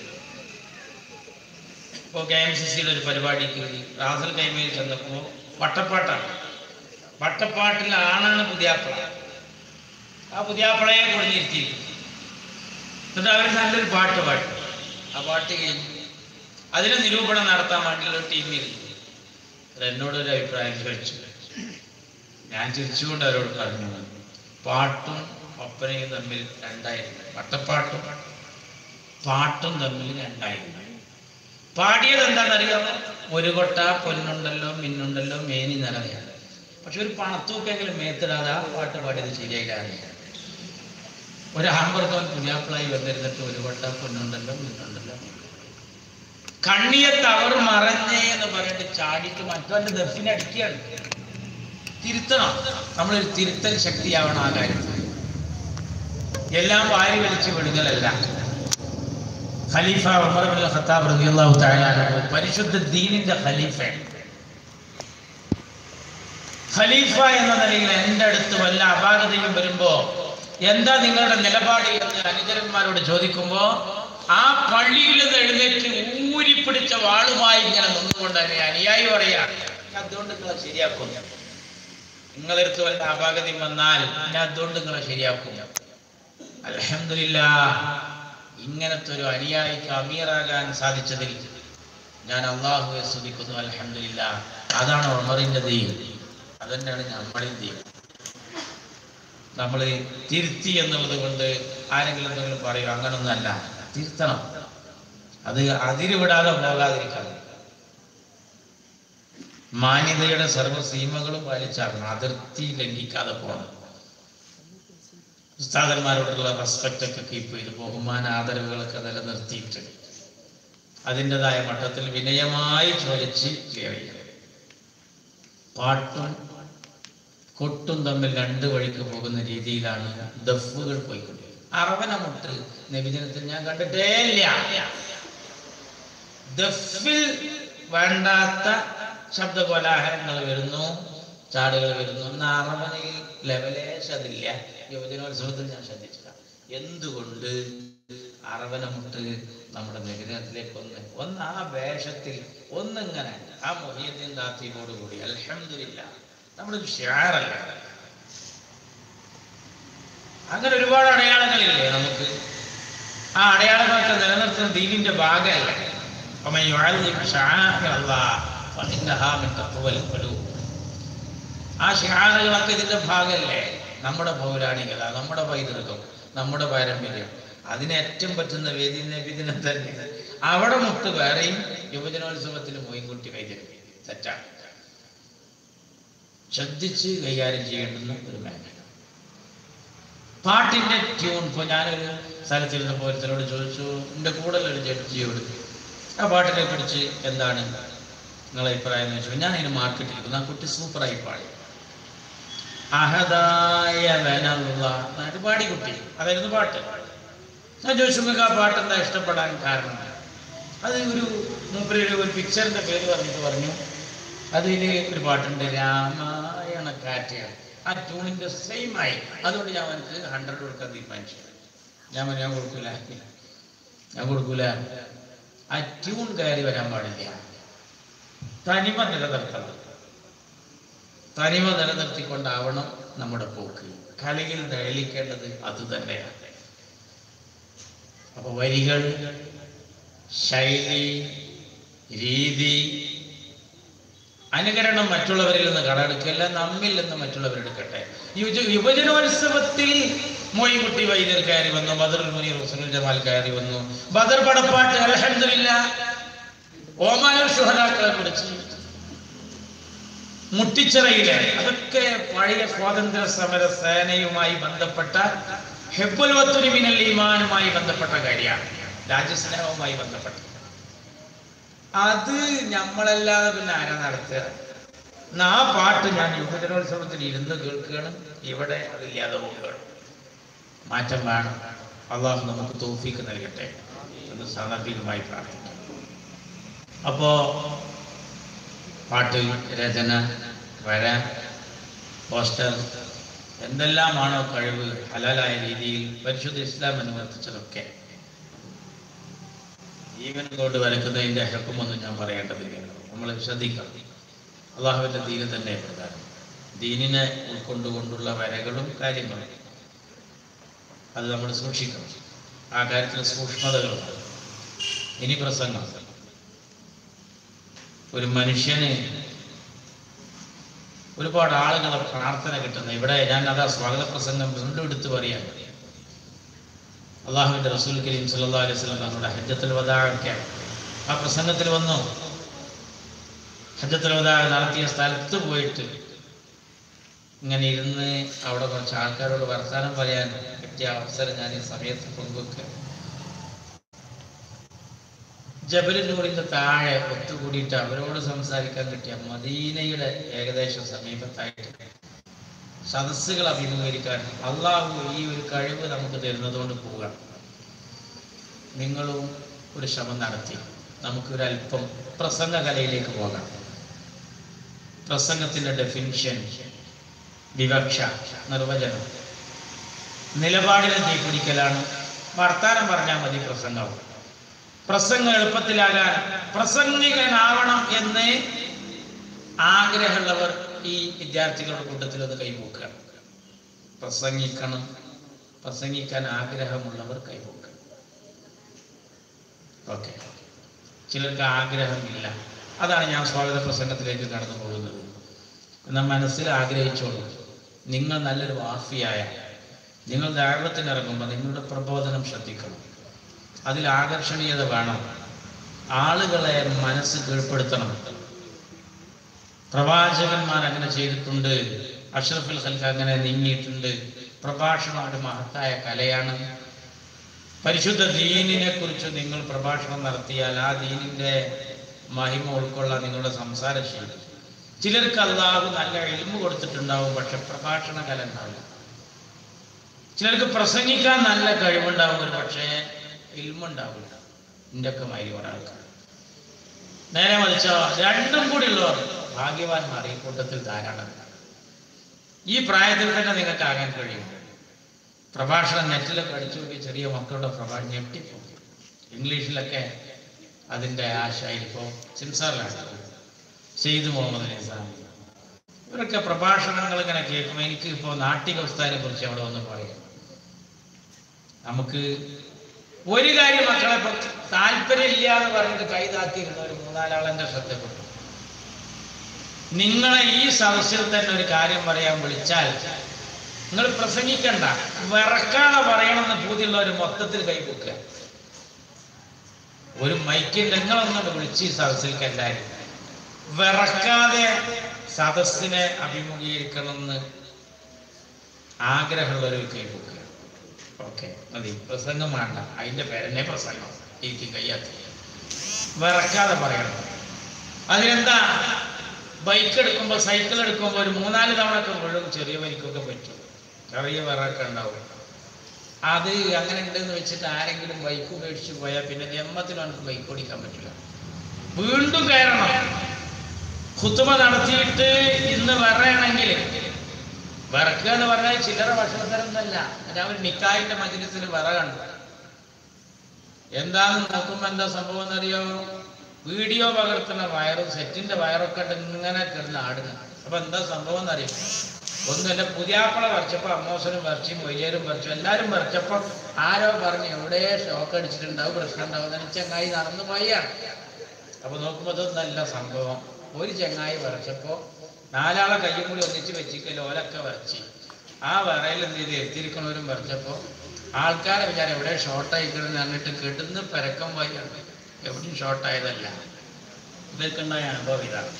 ഇപ്പോൾ കെ എം സി സിയുടെ ഒരു പരിപാടിക്ക് റാസൽ കൈമയിൽ ചെന്നപ്പോൾ വട്ടപ്പാട്ടാണ് വട്ടപ്പാട്ടിൽ ആണാണ് പുതിയാപ്പിള ആ പുതിയാപ്പിളയെ കുടിഞ്ഞിരുത്തിയിരിക്കും എന്നിട്ട് അവർ നല്ലൊരു പാട്ട് പാടി ആ പാട്ട് കഴിഞ്ഞു അതിന് നിരൂപണം നടത്താൻ വേണ്ടിയുള്ള ഒരു ടീം ഇരുന്നു അവർ എന്നോടൊരു അഭിപ്രായം ചോദിച്ചു ഞാൻ ചിരിച്ചുകൊണ്ട് അവരോട് പറഞ്ഞു പാട്ടും ഒപ്പനയും തമ്മിൽ രണ്ടായിരുന്നു വട്ടപ്പാട്ടും പാട്ടും തമ്മിൽ രണ്ടായിരുന്നു പാടിയത് എന്താണെന്നറിയാമോ ഒരു കൊട്ട പൊന്നുണ്ടല്ലോ മിന്നുണ്ടല്ലോ മേനി നിറയാണ് പക്ഷെ ഒരു പണത്തൂക്കെങ്കിലും മേത്തിടാതെ ആ പാട്ട് പാടിയത് ശരിയായില്ല ഒരു ആമ്പർക്കവൻ പുതിയാപ്പിളായി വന്നിരുന്നിട്ട് ഒരു കൊട്ട പൊന്നുണ്ടല്ലോ മിന്നുണ്ടല്ലോ കണ്ണിയത്ത് അവർ മറഞ്ഞേ എന്ന് പറഞ്ഞിട്ട് ചാടിയിട്ട് മറ്റവന്റെ ദഫിനെ അടിക്കുകയാണ് തിരുത്തണം നമ്മളൊരു തിരുത്തൽ ശക്തിയാവണം ആ കാര്യം എല്ലാം വാരി വലിച്ച് വിടുകലല്ല ഖലീഫ ഉമർ ബിൻ ഖത്താബ് റളിയല്ലാഹു തആല അൻഹു പരിശുദ്ധ ദീനിന്റെ ഖലീഫയാണ് ഖലീഫ എന്ന നിലയിൽ എൻ്റെ അടുത്ത് വല്ല അപാകതയും വരുമ്പോ എന്താ നിങ്ങളുടെ നിലപാട് എന്ന് അനുചരന്മാരോട് ചോദിക്കുമ്പോ ആ പള്ളിയിൽ നിന്ന് എഴുന്നേറ്റ് ഊരിപ്പിടിച്ച വാളുമായി ഇങ്ങനെ നിന്നുകൊണ്ട് തന്നെ അനുയായി പറയാ "ഞാൻ അതുകൊണ്ട് നിങ്ങളെ ശരിയാക്കും നിങ്ങളെടുത്ത് വല്ല അപാകതയും വന്നാൽ ഞാൻ അതുകൊണ്ട് നിങ്ങളെ ശരിയാക്കും അൽഹംദുലില്ലാ ഇങ്ങനത്തെ ഒരു അനുയായിക്ക് അമീറാകാൻ സാധിച്ചതിൽ ഞാൻ അള്ളാഹുവെ സ്തുതിക്കുന്നു അൽഹംദുലില്ലാ അതാണ് ഉമറിന്റെ ദൈവം അതന്നെയാണ് നമ്മളിൽ ദൈവം നമ്മൾ തിരുത്തി എന്നുള്ളത് കൊണ്ട് ആരെങ്കിലും എന്തെങ്കിലും പറയും അങ്ങനൊന്നല്ല തിരുത്തണം അത് അതിരുവിടാതെ പോകാതിരിക്കണം മാന്യതയുടെ സർവ്വ സീമകളും പാലിച്ചാകണം അതിർത്തി ലംഘിക്കാതെ പോകണം ഉസ്താദന്മാരോടുള്ള റെസ്പെക്റ്റ് ഒക്കെ കീപ്പ് ചെയ്ത് ബഹുമാന ആദരവുകളൊക്കെ നിലനിർത്തിയിട്ട് അതിൻ്റെതായ മട്ടത്തിൽ വിനയമായി ചോദിച്ച് ക്ലിയർ ചെയ്യണം പാട്ടും കൊട്ടും തമ്മിൽ രണ്ട് വഴിക്ക് പോകുന്ന രീതിയിലാണ് ദഫുകൾ പോയിക്കൊണ്ടിരിക്കുന്നത് അറവന മുട്ട് നബിദിനത്തിൽ ഞാൻ കണ്ടിട്ടേ ഇല്ല ദഫിൽ വേണ്ടാത്ത ശബ്ദ കോലാഹലങ്ങൾ വരുന്നു ചാടുകൾ വരുന്നു എന്നാൽ അറവനയിൽ ലെവലേശ അതില്ല യുവജനോത്സവത്തിൽ ഞാൻ ശ്രദ്ധിച്ചില്ല എന്തുകൊണ്ട് അറവന മുട്ട് നമ്മുടെ നഗരത്തിലേക്ക് ഒന്ന് ഒന്ന് ആ വേഷത്തിൽ ഒന്നിങ്ങനെ ആ മൊഹിയത്തിൻ ദാത്തിയോട് കൂടി അലഹമില്ല നമ്മുടെ ഒരു ഷാറല്ല അങ്ങനെ ഒരുപാട് അടയാളങ്ങളില്ലേ നമുക്ക് ആ അടയാളങ്ങളൊക്കെ നിലനിർത്തുന്ന ദീനിന്റെ ഭാഗമല്ല ومن يعظم شعائر الله فإنها من تقوى القلوب ആ ഷിഹാറുകളൊക്കെ ഇതിന്റെ ഭാഗമല്ലേ നമ്മുടെ പൗരാണികത നമ്മുടെ പൈതൃകം നമ്മുടെ പാരമ്പര്യം അതിന് ഏറ്റവും പറ്റുന്ന വേദി നബിദിനം തന്നെ അവിടെ മുട്ട് വേറെയും യുവജനോത്സവത്തിൽ മോയിൻകുട്ടി വൈദ്യം തെറ്റാണ് ശ്രദ്ധിച്ച് കൈകാര്യം ചെയ്യേണ്ടുന്ന ഒരു മേഖല പാട്ടിന്റെ ട്യൂൺ ഇപ്പോൾ ഞാനൊരു സ്ഥലത്തിരുന്നപ്പോൾ ഒരുത്തരോട് ചോദിച്ചു എൻ്റെ കൂടെ ഒരു ജഡ്ജിയോട് ആ പാട്ടിനെ കുറിച്ച് എന്താണ് നിങ്ങളെ അഭിപ്രായം എന്ന് ചോദിച്ചു ഞാൻ അതിന് മാർക്കറ്റ് എടുക്കുന്നു ആ കുട്ടി സൂപ്പറായി പാടി അഹദായ വനല്ല എന്നായിട്ട് പാടി കുട്ടി അതായിരുന്നു പാട്ട് ഞാൻ ചോദിച്ചു നിങ്ങൾക്ക് ആ പാട്ട് എന്താ ഇഷ്ടപ്പെടാൻ കാരണം അത് ഒരു മൂപ്പര് ഒരു പിക്ചറിന്റെ പേര് പറഞ്ഞിട്ട് പറഞ്ഞു അതിൽ ഒരു പാട്ടുണ്ട് രാമായണ കാറ്റാണ് ആ ട്യൂണിന്റെ സെയിം ആയി അതുകൊണ്ട് ഞാൻ അവനക്ക് ഹൺഡ്രഡ് കൊടുക്കാൻ തീരുമാനിച്ചു ഞാൻ പറഞ്ഞു, ഞാൻ കൊടുക്കൂല ഞാൻ കൊടുക്കൂല ആ ട്യൂൺ കയറി വരാൻ പാടില്ല തനിമ നിലനിർത്തണം തനിമ നിലനിർത്തിക്കൊണ്ടാവണം നമ്മുടെ പോക്ക് കളിയിൽ ദയലിക്കേണ്ടത് അത് തന്നെയാണ് അപ്പൊ വരികൾ ശൈലി രീതി അനുകരണം മറ്റുള്ളവരിൽ നിന്ന് കടമെടുക്കല്ല നമ്മിൽ നിന്ന് മറ്റുള്ളവരെടുക്കട്ടെ യുവജ- യുവജനോത്സവത്തിൽ മൊയ്കുട്ടി വൈദ്യർ കയറി വന്നു ബദർ മുനീർ ഹുസനുൽ ജമാൽ കയറി വന്നു ബദർ പടപ്പാട്ട് അലഹമില്ല ഓമാനൂർ ഷുഹദാക്കളെ കുറിച്ച് മുട്ടിച്ചിറയിലെ അതൊക്കെ പഴയ സ്വാതന്ത്ര്യ സമര സേനയുമായി ബന്ധപ്പെട്ട ഹെബുൽ വത്തുരി മിനൽ ഈമാനുമായി ബന്ധപ്പെട്ട കാര്യമാണ് രാജ്യസ്നേഹവുമായി ബന്ധപ്പെട്ട അത് നമ്മളല്ലാതെ പിന്നെ ആരാ നടത്തുക എന്നാ ആ പാട്ട് ഞാൻ യുവജനോത്സവത്തിൽ ഇരുന്ന് കേൾക്കുകയാണ് ഇവിടെ അതില്ലാതെ പോവുകയാണ് മാറ്റം വേണം അള്ളാഹു നമുക്ക് തോഫീക്ക് നൽകട്ടെ എന്ന് സാന്ദർഭികമായി പ്രാർത്ഥിക്കാം അപ്പോ പാട്ട് രചന വര പോസ്റ്റർ എന്തെല്ലാമാണോ കഴിവ് ഹലാലായ രീതിയിൽ പരിശുദ്ധ ഇസ്ലാം അനുവർത്തിച്ചതൊക്കെ ജീവൻ കൊണ്ട് വരക്കുന്നതിൻ്റെ ഹെക്കുമൊന്നും ഞാൻ പറയേണ്ടതില്ല നമ്മൾ ശ്രദ്ധിക്കണം അള്ളാഹുവിൻ്റെ ദീന് തന്നെ പ്രധാനം ദീനിനെ ഉൾക്കൊണ്ടുകൊണ്ടുള്ള വരകളും കാര്യങ്ങളും അത് നമ്മൾ സൂക്ഷിക്കണം ആ കാര്യത്തിൽ സൂക്ഷ്മതകളുണ്ട് ഇനി പ്രസംഗം ഒരു മനുഷ്യന് ഒരുപാട് ആളുകളെ പ്രാർത്ഥന കിട്ടുന്ന ഇവിടെ ഞാൻ അതാ സ്വാഗത പ്രസംഗം വീണ്ടും എടുത്തു പറയാൻ അള്ളാഹുവിന്റെ റസൂൽ കരീം സല്ലല്ലാഹു അലൈഹി വസല്ലം തങ്ങളുടെ ഹജ്ജത്തുൽ വദാഅൊക്കെ ആ പ്രസംഗത്തിൽ വന്നു ഹജ്ജത്തുൽ വദാ നടത്തിയ സ്ഥലത്ത് പോയിട്ട് ഇങ്ങനെ ഇരുന്ന് അവിടെ കുറച്ച് ആൾക്കാരോട് വർത്താനം പറയാൻ പറ്റിയ അവസരം ഞാൻ ഈ സമയത്ത് പങ്കുവെക്കുക ജബലിനൂറിന്റെ താഴെ ഒത്തുകൂടിയിട്ട് അവരോട് സംസാരിക്കാൻ കിട്ടിയ മദീനയുടെ ഏകദേശം സമീപത്തായിട്ട് സദസ്സുകൾ അഭിമുഖീകരിക്കാൻ അള്ളാഹു ഈ ഒരു കഴിവ് നമുക്ക് തരുന്നതുകൊണ്ട് പോവുക നിങ്ങളും ഒരു ശ്രമം നടത്തി നമുക്കൊരല്പം പ്രസംഗ കലയിലേക്ക് പോകാം പ്രസംഗത്തിന്റെ ഡെഫിനിഷൻ വിവക്ഷ നിർവചനം നിലപാടിനെ തീപിടിക്കലാണ് വർത്താനം പറഞ്ഞാൽ മതി പ്രസംഗം പ്രസംഗം എളുപ്പത്തിലാകാൻ പ്രസംഗികനാവണം എന്ന് ആഗ്രഹമുള്ളവർ ഈ വിദ്യാർത്ഥികളുടെ കൂട്ടത്തിൽ ഒന്ന് കൈപോക്കുക പ്രസംഗിക്കണം പ്രസംഗിക്കാൻ ആഗ്രഹമുള്ളവർ കൈപോക്കുക ഓക്കെ ചിലർക്ക് ആഗ്രഹമില്ല അതാണ് ഞാൻ സ്വാഗത പ്രസംഗത്തിലേക്ക് കടന്നു പോകുന്നത് എന്നാൽ മനസ്സിൽ ആഗ്രഹിച്ചോളൂ നിങ്ങൾ നല്ലൊരു വാഫിയായ നിങ്ങൾ ദാഴ്വത്തിന് ഇറങ്ങുമ്പോൾ നിങ്ങളുടെ പ്രബോധനം ശ്രദ്ധിക്കണം അതിൽ ആകർഷണീയത വേണം ആളുകളെ മനസ്സ് കീഴ്പ്പെടുത്തണം പ്രവാചകന്മാർ അങ്ങനെ ചെയ്തിട്ടുണ്ട് അഷ്റഫുൽ ഖൽക്ക് അങ്ങനെ നീങ്ങിയിട്ടുണ്ട് പ്രഭാഷണം ഒരു മഹത്തായ കലയാണ് പരിശുദ്ധ ദീനിനെ കുറിച്ച് നിങ്ങൾ പ്രഭാഷണം നടത്തിയാൽ ആ ദീനിന്റെ മഹിമ ഉൾക്കൊള്ളാൻ നിങ്ങളുടെ സംസാര ശൈലി ചിലർക്ക് അള്ളാഹു നല്ല എളിമ കൊടുത്തിട്ടുണ്ടാവും പക്ഷെ പ്രഭാഷണ കല ഉണ്ടാവില്ല ചിലർക്ക് പ്രസംഗിക്കാൻ നല്ല കഴിവുണ്ടാവും ഒരു പക്ഷേ ഇൽമുണ്ടാവില്ല എൻ്റെ ഒക്കെ മാതിരി ഒരാൾക്ക് നേരെ മറിച്ചോ രണ്ടും കൂടി ഉള്ളവർ ഭാഗ്യവാന്മാർ ഈ കൂട്ടത്തിൽ ധാരാളം ഈ പ്രായത്തിൽ തന്നെ നിങ്ങൾക്ക് ആകാൻ കഴിയും പ്രഭാഷണം നെറ്റിലൊക്കെ അടിച്ചു നോക്കി ചെറിയ മക്കളുടെ പ്രഭാഷണം ഞെട്ടിപ്പോകും ഇംഗ്ലീഷിലൊക്കെ അതിൻ്റെ ആ ശൈലി ഇപ്പോൾ സിംസാറിലാണ് സെയ്ദ് മുഹമ്മദ് നിസാം ഇവരൊക്കെ പ്രഭാഷണങ്ങൾ ഇങ്ങനെ കേൾക്കുമ്പോൾ എനിക്ക് ഇപ്പോൾ നാട്ടിക ഉസ്താദിനെ കുറിച്ച് അവിടെ ഒന്ന് പറയാം നമുക്ക് ഒരു കാര്യം മക്കളെ ഇപ്പം താല്പര്യമില്ല എന്ന് പറഞ്ഞിട്ട് കൈതാക്കിയിരുന്ന ഒരു മൂന്നാലാളെന്റെ ശ്രദ്ധപ്പെട്ടു നിങ്ങളെ ഈ സദസ്സിൽ തന്നെ ഒരു കാര്യം പറയാൻ വിളിച്ചാൽ നിങ്ങൾ പ്രസംഗിക്കണ്ട വിറക്കാതെ പറയണമെന്ന് പൂതിയുള്ള ഒരു മൊത്തത്തിൽ കൈപൊക്കുക ഒരു മൈക്കിൽ നിങ്ങളൊന്നും വിളിച്ച് ഈ സദസ്സിലേക്ക് എല്ലാവരും വിറക്കാതെ സദസ്സിനെ അഭിമുഖീകരിക്കണമെന്ന് ആഗ്രഹമുള്ളവർ കൈപൊക്കുക ഓക്കെ മതി പ്രസംഗം വേണ്ട അതിന്റെ പേരെന്നെ പ്രസംഗം എനിക്ക് കയ്യാത്തി വിറക്കാതെ പറയണം അതിനെന്താ ബൈക്ക് എടുക്കുമ്പോൾ സൈക്കിൾ എടുക്കുമ്പോൾ ഒരു മൂന്നാല് തവണ ഒക്കെ വീഴും ചെറിയ ബൈക്കൊക്കെ പറ്റും ചെറിയ വിറകൊക്കെ ഉണ്ടാവും അത് അങ്ങനെ ഉണ്ടെന്ന് വെച്ചിട്ട് ആരെങ്കിലും ബൈക്ക് ഉപേക്ഷിച്ച് പോയാൽ പിന്നെ ജന്മത്തിൽ അവർക്ക് ബൈക്ക് ഓടിക്കാൻ പറ്റില്ല വീണ്ടും കയറണം കുത്തുമ നടത്തിയിട്ട് ഇന്ന് വരണമെങ്കിൽ വിറക്കുക എന്ന് പറഞ്ഞാൽ ചില്ലറ ഭക്ഷണത്തരൊന്നല്ല ഞാൻ ഒരു നിക്കായിന്റെ മജിലിസിൽ വിറ കണ്ടു എന്താന്ന് നോക്കുമ്പോ എന്താ സംഭവം എന്നറിയോ വീഡിയോ പകർത്തുന്ന വയറും സെറ്റിന്റെ വയറൊക്കെ ഉണ്ട് ഇങ്ങനെ കിടന്ന് ആടുന്നു അപ്പൊ എന്താ സംഭവം എന്നറിയോ ഒന്നും എന്റെ പുതിയാപ്പള വരച്ചപ്പോ അമ്മോസനും വരച്ചും വൈദ്യരും വരച്ചു എല്ലാരും വരച്ചപ്പോ ആരോ പറഞ്ഞു എവിടെ ഷോക്ക് അടിച്ചിട്ടുണ്ടാവും പ്രശ്നം ഉണ്ടാവും എന്ന് ചങ്ങായി നടന്നു പോയാണ് അപ്പൊ നോക്കുമ്പോ ഇതൊന്നല്ല സംഭവം ഒരു ചങ്ങായി വരച്ചപ്പോ നാലാളെ കയ്യും കൂടി ഒന്നിച്ച് വെച്ചിക്കൽ ഓലൊക്കെ വരച്ച് ആ വരയിൽ എന്ത് ചെയ്ത് എത്തിയിരിക്കണവരും വരച്ചപ്പോ ആൾക്കാരെ വിചാരം എവിടെ ഷോർട്ടായിക്കണെന്ന് പറഞ്ഞിട്ട് കിട്ടുന്ന പരക്കം പോയാണ് എവിടെയും ഷോർട്ടായതല്ല ഇതൊക്കെയുണ്ടായ അനുഭവം ഇതാണ്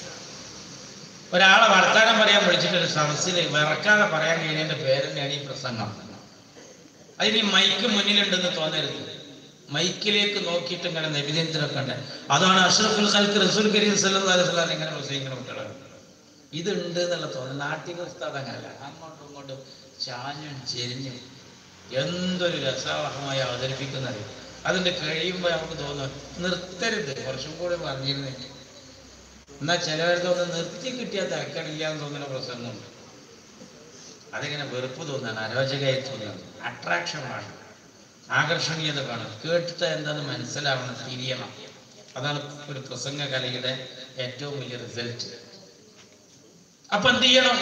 ഒരാളെ വർത്താനം പറയാൻ വിളിച്ചിട്ട് ഒരു സദസ്സിൽ വിറക്കാതെ പറയാൻ കഴിഞ്ഞതിന്റെ പേരെന്നെയാണ് ഈ പ്രസംഗം അതിന് ഈ മൈക്ക് മുന്നിലുണ്ടെന്ന് തോന്നരുത് മൈക്കിലേക്ക് നോക്കിയിട്ട് ഇങ്ങനെ നബിദേന്ദ്രൊക്കെ ഉണ്ട് അതാണ് അഷ്റഫുൽ ഖൽക്ക് റസൂൽ കരീം സല്ലല്ലാഹു അലൈഹി വസല്ലം ഇങ്ങനെ പ്രസംഗിക്കുന്ന കുട്ടികളാണ് ഇതുണ്ട് എന്നുള്ള തോന്നുന്നു നാട്ടിക ഉസ്താദ് അങ്ങനല്ല അങ്ങോട്ടും ഇങ്ങോട്ടും ചാഞ്ഞും ചെരിഞ്ഞും എന്തൊരു രസാവഹമായി അവതരിപ്പിക്കുന്നത് അതിന്റെ കഴിയുമ്പോൾ നമുക്ക് തോന്നും നിർത്തരുത് കുറച്ചും കൂടി പറഞ്ഞിരുന്നെങ്കിൽ എന്നാൽ ചിലവരതൊന്ന് നിർത്തി കിട്ടിയാൽ തിരക്കടില്ല എന്ന് തോന്നുന്ന പ്രസംഗമുണ്ട് അതിങ്ങനെ വെറുപ്പ് തോന്നാണ് അരോചകമായി തോന്നുന്നത് അട്രാക്ഷൻ വേണം ആകർഷണീയത വേണം കേട്ടിട്ട് എന്താന്ന് മനസ്സിലാവണം തിരിയണം അതാണ് ഒരു പ്രസംഗ കലയുടെ ഏറ്റവും വലിയ റിസൾട്ട് അപ്പൊ എന്ത് ചെയ്യണം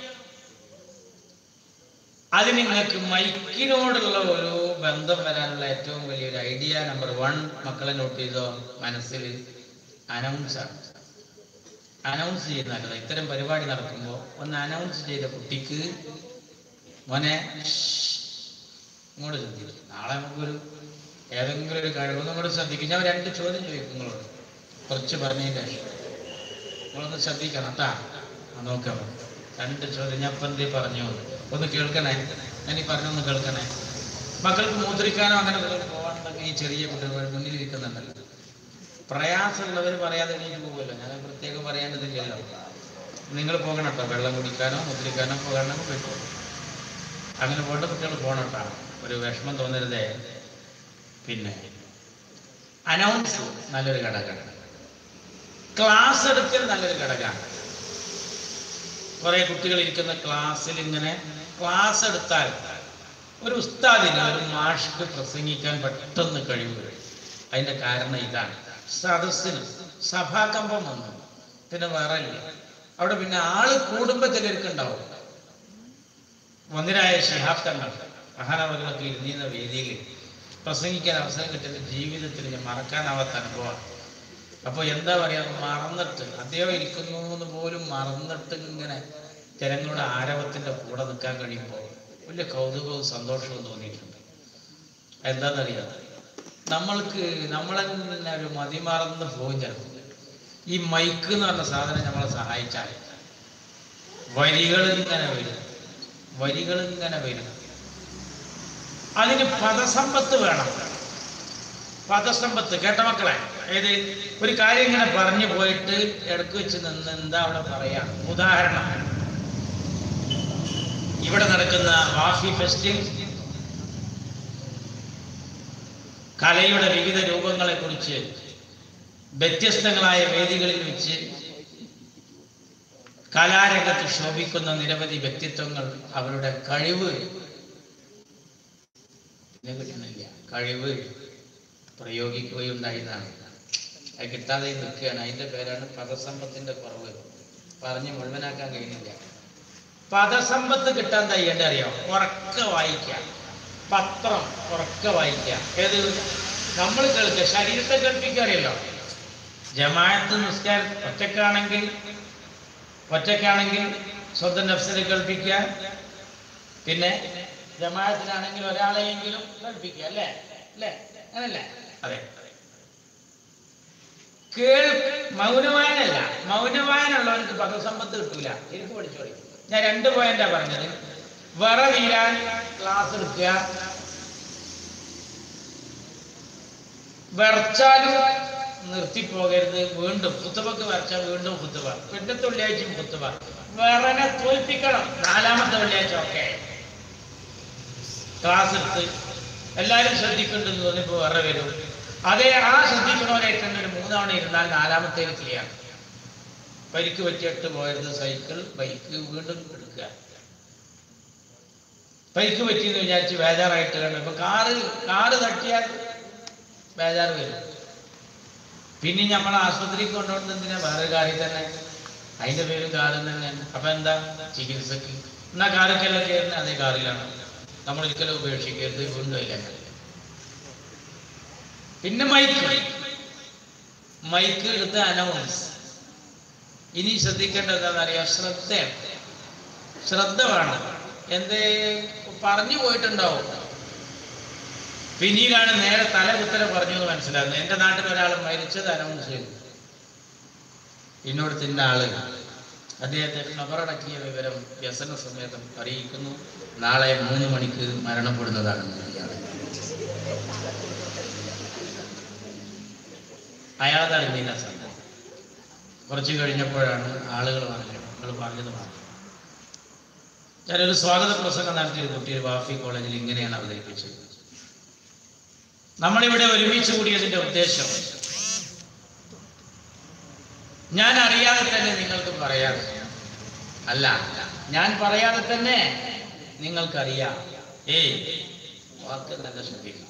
അതിന് നിങ്ങൾക്ക് മൈക്കിനോടുള്ള ഒരു ബന്ധം വരാനുള്ള ഏറ്റവും വലിയൊരു ഐഡിയ നമ്പർ വൺ മക്കളെ നോട്ട് ചെയ്തോ മനസ്സിൽ അനൗൺസ് ആണ് അനൗൺസ് ചെയ്യുന്നതല്ല ഇത്തരം പരിപാടി നടക്കുമ്പോൾ ഒന്ന് അനൗൺസ് ചെയ്ത കുട്ടിക്ക് മോനെ ഇങ്ങോട്ട് ശ്രദ്ധിക്കും നാളെ നമുക്കൊരു ഏതെങ്കിലും ഒരു കഴിവൊന്നും കൂടെ ശ്രദ്ധിക്കും ഞാൻ രണ്ട് ചോദ്യം ചോദിക്കും നിങ്ങളോട് കുറച്ച് പറഞ്ഞതിൻ്റെ ശേഷം നിങ്ങളൊന്ന് ശ്രദ്ധിക്കണം കേട്ടാ ആ നോക്കാം രണ്ട് ചോദ്യം ഞാൻ ഇപ്പം എന്തേ പറഞ്ഞു ഒന്ന് കേൾക്കണേ ഞാൻ ഈ പറഞ്ഞൊന്ന് കേൾക്കണേ മക്കൾക്ക് മൂത്രിക്കാനോ അങ്ങനെ വല്ലതും പോകാനുണ്ടെങ്കിൽ ഈ ചെറിയ കുട്ടികൾ മുന്നിൽ ഇരിക്കുന്നുണ്ടല്ലോ പ്രയാസമുള്ളവർ പറയാതെ എണീറ്റ് പോകുമല്ലോ ഞാൻ പ്രത്യേകം പറയേണ്ടതില്ലല്ലോ നിങ്ങൾ പോകണം കേട്ടോ വെള്ളം കുടിക്കാനോ മുദ്രിക്കാനോ പോകണമെങ്കിൽ പോയിക്കോളൂ അങ്ങനെ പോകേണ്ട കുട്ടികൾ പോകണം കേട്ടോ ഒരു വിഷമം തോന്നരുതേ പിന്നെ അനൗൺസ് നല്ലൊരു ഘടകമാണ് ക്ലാസ് എടുക്കൽ നല്ലൊരു ഘടകമാണ് കുറെ കുട്ടികൾ ഇരിക്കുന്ന ക്ലാസ്സിൽ ഇങ്ങനെ ക്ലാസ് എടുത്താൽ ഒരു ഉസ്താദിന് ഒരു മാഷ്ക്ക് പ്രസംഗിക്കാൻ പെട്ടെന്ന് കഴിവ് അതിന്റെ കാരണം ഇതാണ് സദസ്സിന് സഭാകമ്പം വന്നു പിന്നെ വേറെ ഇല്ല അവിടെ പിന്നെ ആള് കൂടുമ്പോ ചിലർക്ക് ഉണ്ടാവും ഒന്നിനായ ശിഹാബ് തങ്ങൾ മഹാനവകളൊക്കെ ഇരുന്നിരുന്ന വേദിയിൽ പ്രസംഗിക്കാൻ അവസരം കിട്ടിയത് ജീവിതത്തിൽ ഞാൻ മറക്കാനാവാത്ത അനുഭവമാണ് അപ്പോൾ എന്താ പറയാ മറന്നിട്ട് അദ്ദേഹം ഇരിക്കുന്നു എന്ന് പോലും മറന്നിട്ട് ഇങ്ങനെ ജനങ്ങളുടെ ആരവത്തിന്റെ കൂടെ നിൽക്കാൻ കഴിയുമ്പോൾ വലിയ കൗതുകവും സന്തോഷവും തോന്നിയിട്ടുണ്ട് എന്താണെന്നറിയാം നമ്മൾക്ക് നമ്മളെന്നെ ഒരു മതിമറന്ന് പോകും ചിലപ്പോൾ ഈ മൈക്ക് എന്ന് പറഞ്ഞ സാധനം നമ്മളെ സഹായിച്ചാൽ വരികൾ ഇങ്ങനെ വരും വരികൾ ഇങ്ങനെ വരും അതിന് പദസമ്പത്ത് വേണം പദസമ്പത്ത് കേട്ട മക്കളെ ഏത് ഒരു കാര്യം ഇങ്ങനെ പറഞ്ഞു പോയിട്ട് ഇടക്ക് വെച്ച് നിന്ന് എന്താ അവിടെ പറയാ ഉദാഹരണം ഇവിടെ നടക്കുന്ന വാഫി ഫെസ്റ്റിൽ കലയുടെ വിവിധ രൂപങ്ങളെ കുറിച്ച് വ്യത്യസ്തങ്ങളായ വേദികളിൽ വെച്ച് കലാരംഗത്ത് ശോഭിക്കുന്ന നിരവധി വ്യക്തിത്വങ്ങൾ അവരുടെ കഴിവ് പിന്നെ കിട്ടുന്നില്ല കഴിവ് പ്രയോഗിക്കുകയുണ്ടായതാണ് അത് കിട്ടാതെ നിൽക്കുകയാണ് അതിന്റെ പേരാണ് പദസമ്പത്തിന്റെ കുറവ് പറഞ്ഞ് മുഴുവനാക്കാൻ കഴിയുന്നില്ല പദസമ്പത്ത് കിട്ടാൻ തയ്യേണ്ട അറിയാം ഉറക്ക വായിക്കാം പത്രം ഉറക്ക വായിക്കാം ഏത് നമ്മൾ കേൾക്കുക ശരീരത്തെ കേൾപ്പിക്കാറിയല്ലോ ജമാഅത്ത് നിസ്കാരം ഒറ്റക്കാണെങ്കിൽ ഒറ്റക്കാണെങ്കിൽ സ്വന്തം നഫ്സിനെ കേൾപ്പിക്കുക പിന്നെ ജമാഅത്തിനാണെങ്കിൽ ഒരാളെയെങ്കിലും കേൾപ്പിക്കുക അല്ലേ അല്ലേ അങ്ങനല്ലേ അതെ കേൾ മൗനവായനല്ല മൗനവായനുള്ളവർക്ക് പദസമ്പത്ത് കിട്ടൂല എനിക്ക് പഠിച്ചോളി ഞാൻ രണ്ട് പോയിന്റാ പറഞ്ഞത് വിറ വീരാൻ ക്ലാസ് എടുക്കുക വിറച്ചാലും നിർത്തിപ്പോകരുത് വീണ്ടും കുത്തുബക്ക് വരച്ചാൽ വീണ്ടും കുത്തുബ പിന്നത്തെ വെള്ളിയാഴ്ചയും കുത്തുബ വിറനെ തോൽപ്പിക്കണം നാലാമത്തെ വെള്ളിയാഴ്ച ഒക്കെ ക്ലാസ് എടുത്ത് എല്ലാവരും ശ്രദ്ധിക്കുന്നുണ്ടെന്ന് തോന്നിയപ്പോൾ വിറ വരും അതേ ആ ശ്രദ്ധിക്കണവരായിട്ടുണ്ട് ഒരു മൂന്നവണ ഇരുന്നാൽ നാലാമത്തേക്ക് ക്ലിയർ പരിക്ക് പറ്റിയിട്ട് പോയത് സൈക്കിൾ ബൈക്ക് വീണ്ടും എടുക്കുക പരിക്ക് പറ്റിയെന്ന് വിചാരിച്ച് ബേജാറായിട്ട് കണ്ടു ഇപ്പൊ കാറ് കാറ് തട്ടിയാൽ ബേജാറ് വരും പിന്നെ നമ്മൾ ആശുപത്രിക്ക് കൊണ്ടുപോകുന്നത് എന്തിനാ വേറെ കാറിൽ തന്നെ അതിന്റെ പേര് കാറ് തന്നെയാണ് അപ്പൊ എന്താ ചികിത്സക്ക് എന്നാ കാറിക്കെല്ലാം കയറുന്നത് അതേ കാറിലാണ് നമ്മൾ ഒരിക്കലും ഉപേക്ഷിക്കരുത് വീണ്ടും ഇല്ല പിന്നെ മൈക്ക് മൈക്ക് എടുത്ത് അനൗൺസ് ഇനി ശ്രദ്ധിക്കേണ്ടത് എന്താണെന്നറിയാം ശ്രദ്ധയാണ് ശ്രദ്ധ വേണം എന്തേ പറഞ്ഞു പോയിട്ടുണ്ടാവും പിന്നീടാണ് നേരെ തല കുത്തല പറഞ്ഞു എന്ന് മനസ്സിലാകുന്നത് എൻ്റെ നാട്ടിൽ ഒരാൾ മരിച്ചത് അനൗൺസ് ചെയ്തു ഇന്നോടത്തിൻ്റെ ആള് അദ്ദേഹത്തെ ഖബറടക്കിയ വിവരം വ്യസന സമേതം അറിയിക്കുന്നു നാളെ മൂന്ന് മണിക്ക് മരണപ്പെടുന്നതാണെന്ന് ഇയാൾ അയാളതാണ് ഇന്നീന സംഭവം കുറച്ച് കഴിഞ്ഞപ്പോഴാണ് ആളുകൾ പറഞ്ഞത് നിങ്ങൾ പറഞ്ഞത് പറഞ്ഞു ഞാനൊരു സ്വാഗത പ്രസംഗം നടത്തിയ ഒരു കുട്ടി ഒരു വാഫി കോളേജിൽ ഇങ്ങനെയാണ് അവതരിപ്പിച്ചത് നമ്മളിവിടെ ഒരുമിച്ച് കൂടിയതിന്റെ ഉദ്ദേശം ഞാൻ അറിയാതെ തന്നെ നിങ്ങൾക്ക് പറയാം അല്ല ഞാൻ പറയാതെ തന്നെ നിങ്ങൾക്കറിയാം ഏയ് വാക്ക് നല്ല ശ്രദ്ധിക്കണം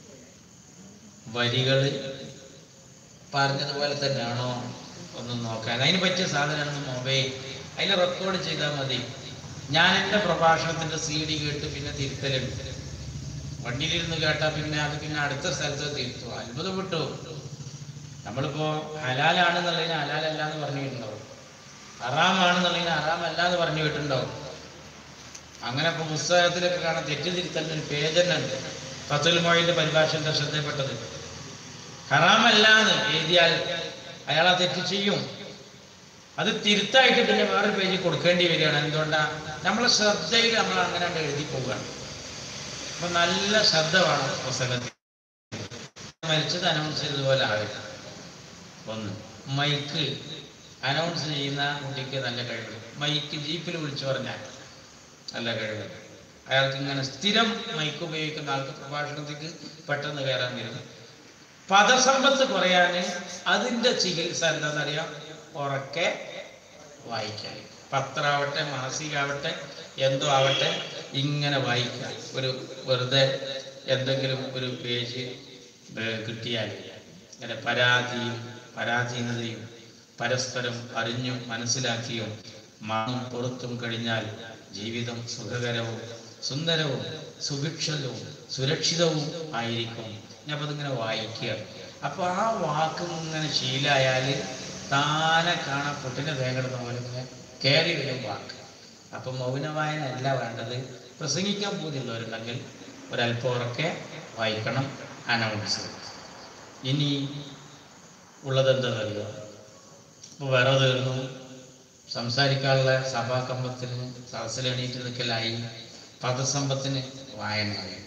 വരികള് പറഞ്ഞതുപോലെ തന്നെയാണോ ഒന്ന് നോക്കാൻ അതിന് പറ്റിയ സാധനമാണ് മൊബൈൽ അതിൽ റെക്കോർഡ് ചെയ്താൽ മതി ഞാൻ എൻ്റെ പ്രഭാഷണത്തിന്റെ സി ഡി കേട്ട് പിന്നെ തിരുത്തലുണ്ട് വണ്ടിയിലിരുന്ന് കേട്ടാൽ പിന്നെ അത് പിന്നെ അടുത്ത സ്ഥലത്ത് തിരുത്തും അത്ഭുതപ്പെട്ടു നമ്മളിപ്പോ ഹലാലാണെന്നുള്ളതിന് ഹലാലല്ല എന്ന് പറഞ്ഞു കേട്ടിട്ടുണ്ടാവും ഹറാമാണെന്നുള്ളതിന് ഹറാമല്ല എന്ന് പറഞ്ഞു കേട്ടിട്ടുണ്ടാവും അങ്ങനെ ഇപ്പൊ പുസ്തകത്തിലൊക്കെ കാണാൻ തെറ്റ് തിരുത്തലിന് ഒരു പേജ് തന്നെ ഉണ്ട് ഫത്തുൽ മൊഴിന്റെ പരിഭാഷ എന്താ ശ്രദ്ധപ്പെട്ടത് ഹറാമല്ല എന്ന് എഴുതിയാൽ അയാൾ ആ തെറ്റ് ചെയ്യും അത് തിരുത്തായിട്ട് പിന്നെ വേറൊരു പേജിൽ കൊടുക്കേണ്ടി വരികയാണ് എന്തുകൊണ്ടാ നമ്മളെ ശ്രദ്ധയിൽ നമ്മൾ അങ്ങനെ അങ്ങട് എഴുതി പോവുകയാണ് അപ്പൊ നല്ല ശ്രദ്ധ വേണം പുസ്തകത്തിൽ മരിച്ചത് അനൗൺസ് ചെയ്തതുപോലെ ആവില്ല ഒന്ന് മൈക്ക് അനൗൺസ് ചെയ്യുന്ന കുട്ടിക്ക് നല്ല കഴിവ് മൈക്ക് ജീപ്പിൽ വിളിച്ചു പറഞ്ഞാൽ നല്ല കഴിവ് അയാൾക്ക് ഇങ്ങനെ സ്ഥിരം മൈക്ക് ഉപയോഗിക്കുന്ന ആൾക്ക് പ്രഭാഷണത്തിക്ക് പെട്ടെന്ന് കയറാൻ വരും പദസമ്പത്ത് കുറയാന് അതിന്റെ ചികിത്സ എന്താണെന്നറിയാം ഉറക്കെ വായിക്കാൻ പത്രാവട്ടെ മാസികാവട്ടെ എന്തോ ആവട്ടെ ഇങ്ങനെ വായിക്കാം ഒരു വെറുതെ എന്തെങ്കിലും ഒരു പേജ് ഏർ കിട്ടിയാൽ ഇങ്ങനെ പരാതിയും പരാധീനതയും പരസ്പരം അറിഞ്ഞും മനസ്സിലാക്കിയും മാനും പുറത്തും കഴിഞ്ഞാൽ ജീവിതം സുഖകരവും സുന്ദരവും സുഭിക്ഷതവും സുരക്ഷിതവും ആയിരിക്കും ഞാൻ അപ്പൊ അതിങ്ങനെ വായിക്കുക അപ്പൊ ആ വാക്ക് ഇങ്ങനെ ശീലായാൽ താനെ കാണാൻ പൊട്ടിനെ വേഗടുന്ന പോലെ ഇങ്ങനെ കയറി വരും വാക്ക് അപ്പൊ മൗനവായന അല്ല വേണ്ടത് പ്രസംഗിക്കാൻ പോകുന്നുള്ളവരുണ്ടെങ്കിൽ ഒരല്പം ഉറക്കെ വായിക്കണം അനൗൺസ് ഇനി ഉള്ളത് എന്താണെന്നറിയോ ഇപ്പോൾ വിറ തീർന്നു സംസാരിക്കാനുള്ള സഭാകമ്പത്തിന് സദസ്സിൽ എണീറ്റ് നിൽക്കലായി പദസമ്പത്തിന് വായനയായി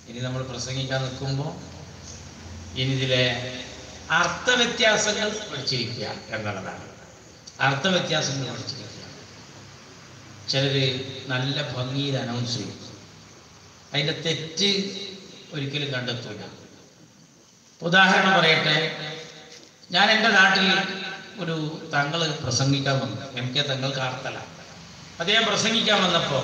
ഇനി നമ്മൾ പ്രസംഗിക്കാൻ നിൽക്കുമ്പോൾ ഇനി ഇതിലെ അർത്ഥവ്യത്യാസങ്ങൾ പഠിച്ചിരിക്കുക എന്നുള്ളതാണ് അർത്ഥവ്യത്യാസങ്ങൾ പഠിച്ചിരിക്കുക ചിലര് നല്ല ഭംഗിയിൽ അനൗൺസ് ചെയ്യും അതിൻ്റെ തെറ്റ് ഒരിക്കലും കണ്ടെത്തൂല ഉദാഹരണം പറയട്ടെ ഞാൻ എൻ്റെ നാട്ടിൽ ഒരു തങ്ങൾ പ്രസംഗിക്കാൻ വന്നു എം കെ തങ്ങൾ കാർത്തല അദ്ദേഹം പ്രസംഗിക്കാൻ വന്നപ്പോൾ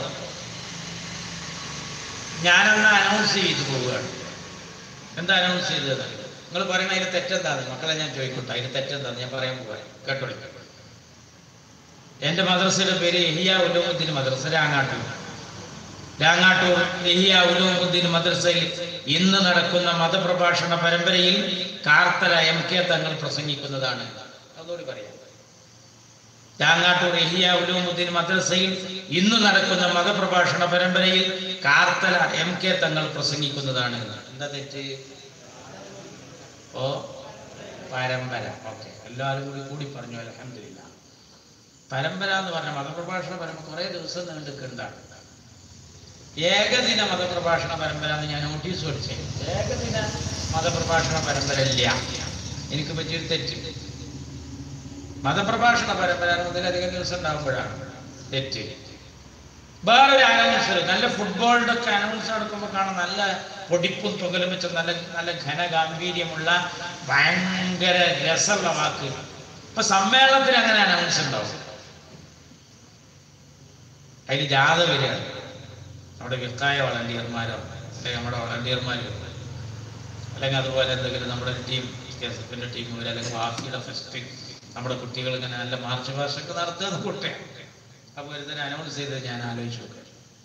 ഞാനന്ന് അനൗൺസ് ചെയ്ത് പോവുകയാണ് എന്താ അനൗൺസ് ചെയ്തത് നിങ്ങൾ പറയുന്ന അതിന് തെറ്റെന്താണ് മക്കളെ ഞാൻ ചോദിക്കട്ടെ അതിന് തെറ്റെന്താണ് ഞാൻ പറയാൻ പോവാ കേട്ടോളി എൻ്റെ മദ്രസയുടെ പേര് എഹിയ ഉലോമുദ്ദീൻ മദ്രസ രാങ്ങാട്ടൂർ രാങ്ങാട്ടൂർ എഹിയ ഉലോമുദ്ദീൻ മദ്രസയിൽ ഇന്ന് നടക്കുന്ന മതപ്രഭാഷണ പരമ്പരയിൽ കാർത്തല എം കെ തങ്ങൾ പ്രസംഗിക്കുന്നതാണ് അതുകൂടി പറയാം രാങ്ങാട്ടൂർ എഹിയ ഉലൂമുദ്ദീൻ മദ്രസയിൽ ഇന്ന് നടക്കുന്ന മതപ്രഭാഷണ പരമ്പരയിൽ കാർത്തല എം കെ തങ്ങൾ പ്രസംഗിക്കുന്നതാണ് എന്താ തെറ്റ് ഓ പരമ്പര ഓക്കെ എല്ലാവരും കൂടി കൂടി പറഞ്ഞു അലഹമില്ല പരമ്പര എന്ന് പറഞ്ഞ മതപ്രഭാഷണ പരമ്പര കുറേ ദിവസം നീണ്ടുക്കുന്നതാണ് ഏകദിന മതപ്രഭാഷണ പരമ്പര എന്ന് ഞാൻ നോട്ടീസ് പഠിച്ചേ ഏകദിന മതപ്രഭാഷണ പരമ്പര ഇല്ല എനിക്ക് പറ്റിയൊരു തെറ്റ് മതപ്രഭാഷണ പരമ്പര മുതലധികം ദിവസം ഉണ്ടാകുമ്പോഴാണ് തെറ്റ് വേറൊരു അനൗൺസർ നല്ല ഫുട്ബോളിന്റെ ഒക്കെ അനൗൺസ് നടക്കുമ്പോൾ കാണാൻ നല്ല പൊടിപ്പും തുകലും വെച്ച നല്ല നല്ല ഘനഗാംഭീര്യമുള്ള ഭയങ്കര രസമുള്ള വാക്ക് ഇപ്പൊ സമ്മേളനത്തിന് അങ്ങനെ അനൗൺസ് ഉണ്ടാവും അതിൽ ജാഥ വരികയാണ് നമ്മുടെ വിക്കായ വളണ്ടിയർമാരോ അല്ലെങ്കിൽ നമ്മുടെ വളണ്ടിയർമാരോ അല്ലെങ്കിൽ അതുപോലെ എന്തെങ്കിലും നമ്മുടെ ടീം കെ എസ് എഫിന്റെ ടീം വരും അല്ലെങ്കിൽ വാഫിയുടെ ഫെസ്റ്റ് നമ്മുടെ കുട്ടികൾ ഇങ്ങനെ നല്ല മാർച്ച് പാസ്റ്റൊക്കെ നടത്തുന്ന കുട്ടിയാണ് അപ്പോൾ ഒരുത്തന്നെ അനൗൺസ് ചെയ്തത് ഞാൻ ആലോചിച്ചു നോക്കാം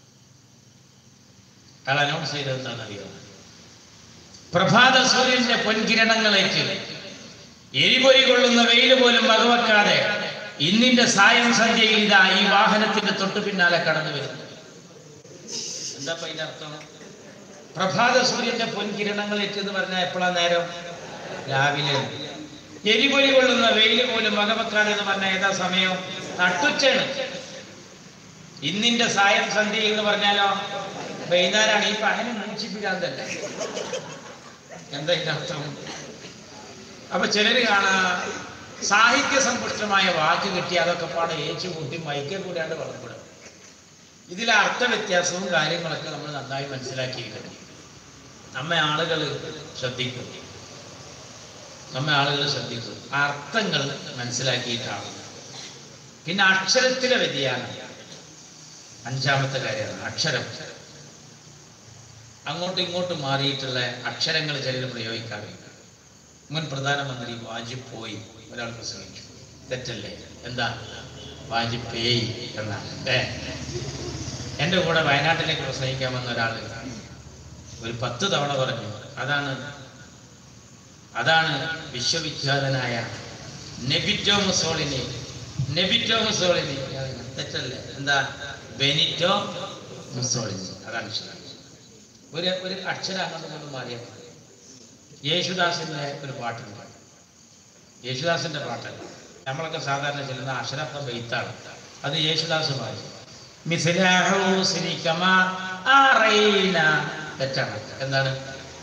അയാൾ അനൗൺസ് ചെയ്തത് എന്താണെന്നറിയോ പ്രഭാത സൂര്യന്റെ പൊൻകിരണങ്ങളേറ്റ് എരിപൊരി കൊള്ളുന്ന വെയിൽ പോലും വകവെക്കാതെ ഇന്നിന്റെ സായം സന്ധ്യയിൽ ഇതാ ഈ വാഹനത്തിന്റെ തൊട്ടു പിന്നാലെ കടന്നു വരുന്നു എന്താ ഇപ്പൊ അതിന്റെ അർത്ഥം പ്രഭാത സൂര്യന്റെ പൊൻകിരണങ്ങൾ ഏറ്റെന്ന് പറഞ്ഞാൽ എപ്പോഴാ നേരം രാവിലെ എരിപൊരി കൊള്ളുന്ന വെയിൽ പോലും വകവെക്കാതെ എന്ന് പറഞ്ഞാൽ ഏതാ സമയം നട്ടുച്ചാണ് ഇന്നിന്റെ സായം സന്ധ്യ എന്ന് പറഞ്ഞാലോ വൈകുന്നേരമാണ് ഈ പഹനെ മൂച്ചിപ്പിക്കാന്തല്ല എന്താ ഇതിന്റെ അർത്ഥം അപ്പൊ ചിലര് കാണാ സാഹിത്യ സമ്പുഷ്ടമായ വാക്ക് കിട്ടി അതൊക്കെ പാടെ ഏച്ചു കൂട്ടി മൈക്കെ കൂടാണ്ട് വളർപ്പെടും ഇതിലെ അർത്ഥ വ്യത്യാസവും കാര്യങ്ങളൊക്കെ നമ്മൾ നന്നായി മനസ്സിലാക്കിയിരിക്കണം നമ്മെ ആളുകൾ ശ്രദ്ധിക്കും നമ്മെ ആളുകൾ ശ്രദ്ധിക്കും ആ അർത്ഥങ്ങൾ മനസ്സിലാക്കിയിട്ടാണ് പിന്നെ അക്ഷരത്തിലെ വ്യതിയാനം അഞ്ചാമത്തെ കാര്യമാണ് അക്ഷരം അങ്ങോട്ടും ഇങ്ങോട്ടും മാറിയിട്ടുള്ള അക്ഷരങ്ങൾ ചിലർ പ്രയോഗിക്കാറില്ല മുൻ പ്രധാനമന്ത്രി വാജ്പേയി ഒരാൾ പ്രസംഗിച്ചു തെറ്റല്ലേ എന്താ വാജ്പേയി എന്നാണ് ഏ എൻ്റെ കൂടെ വയനാട്ടിലേക്ക് പ്രസംഗിക്കാൻ വന്ന ഒരാൾ ഒരു പത്ത് തവണ പറഞ്ഞു അതാണ് അതാണ് വിശ്വവിഖ്യാതനായ നെബിറ്റോ മുസോളിനി നെബിറ്റോ മുസോളിനി തെറ്റല്ലേ എന്താ ബെനിറ്റോ മുസോളിനി അതാണ് ശരി ഒരു ഒരു അക്ഷരം അങ്ങോട്ടും ഇങ്ങോട്ടും മാറിയാൽ മതി യേശുദാസിന്റെ ഒരു പാട്ടുണ്ട് യേശുദാസിന്റെ പാട്ടല്ല നമ്മളൊക്കെ സാധാരണ ചെല്ലുന്ന അക്ഷരത്വ ബെയ്ത്താണ് അത് യേശുദാസ് പാടി മിസ്ലാഹു സിനിക്കമാ ആറൈന തെറ്റാണ് എന്താണ്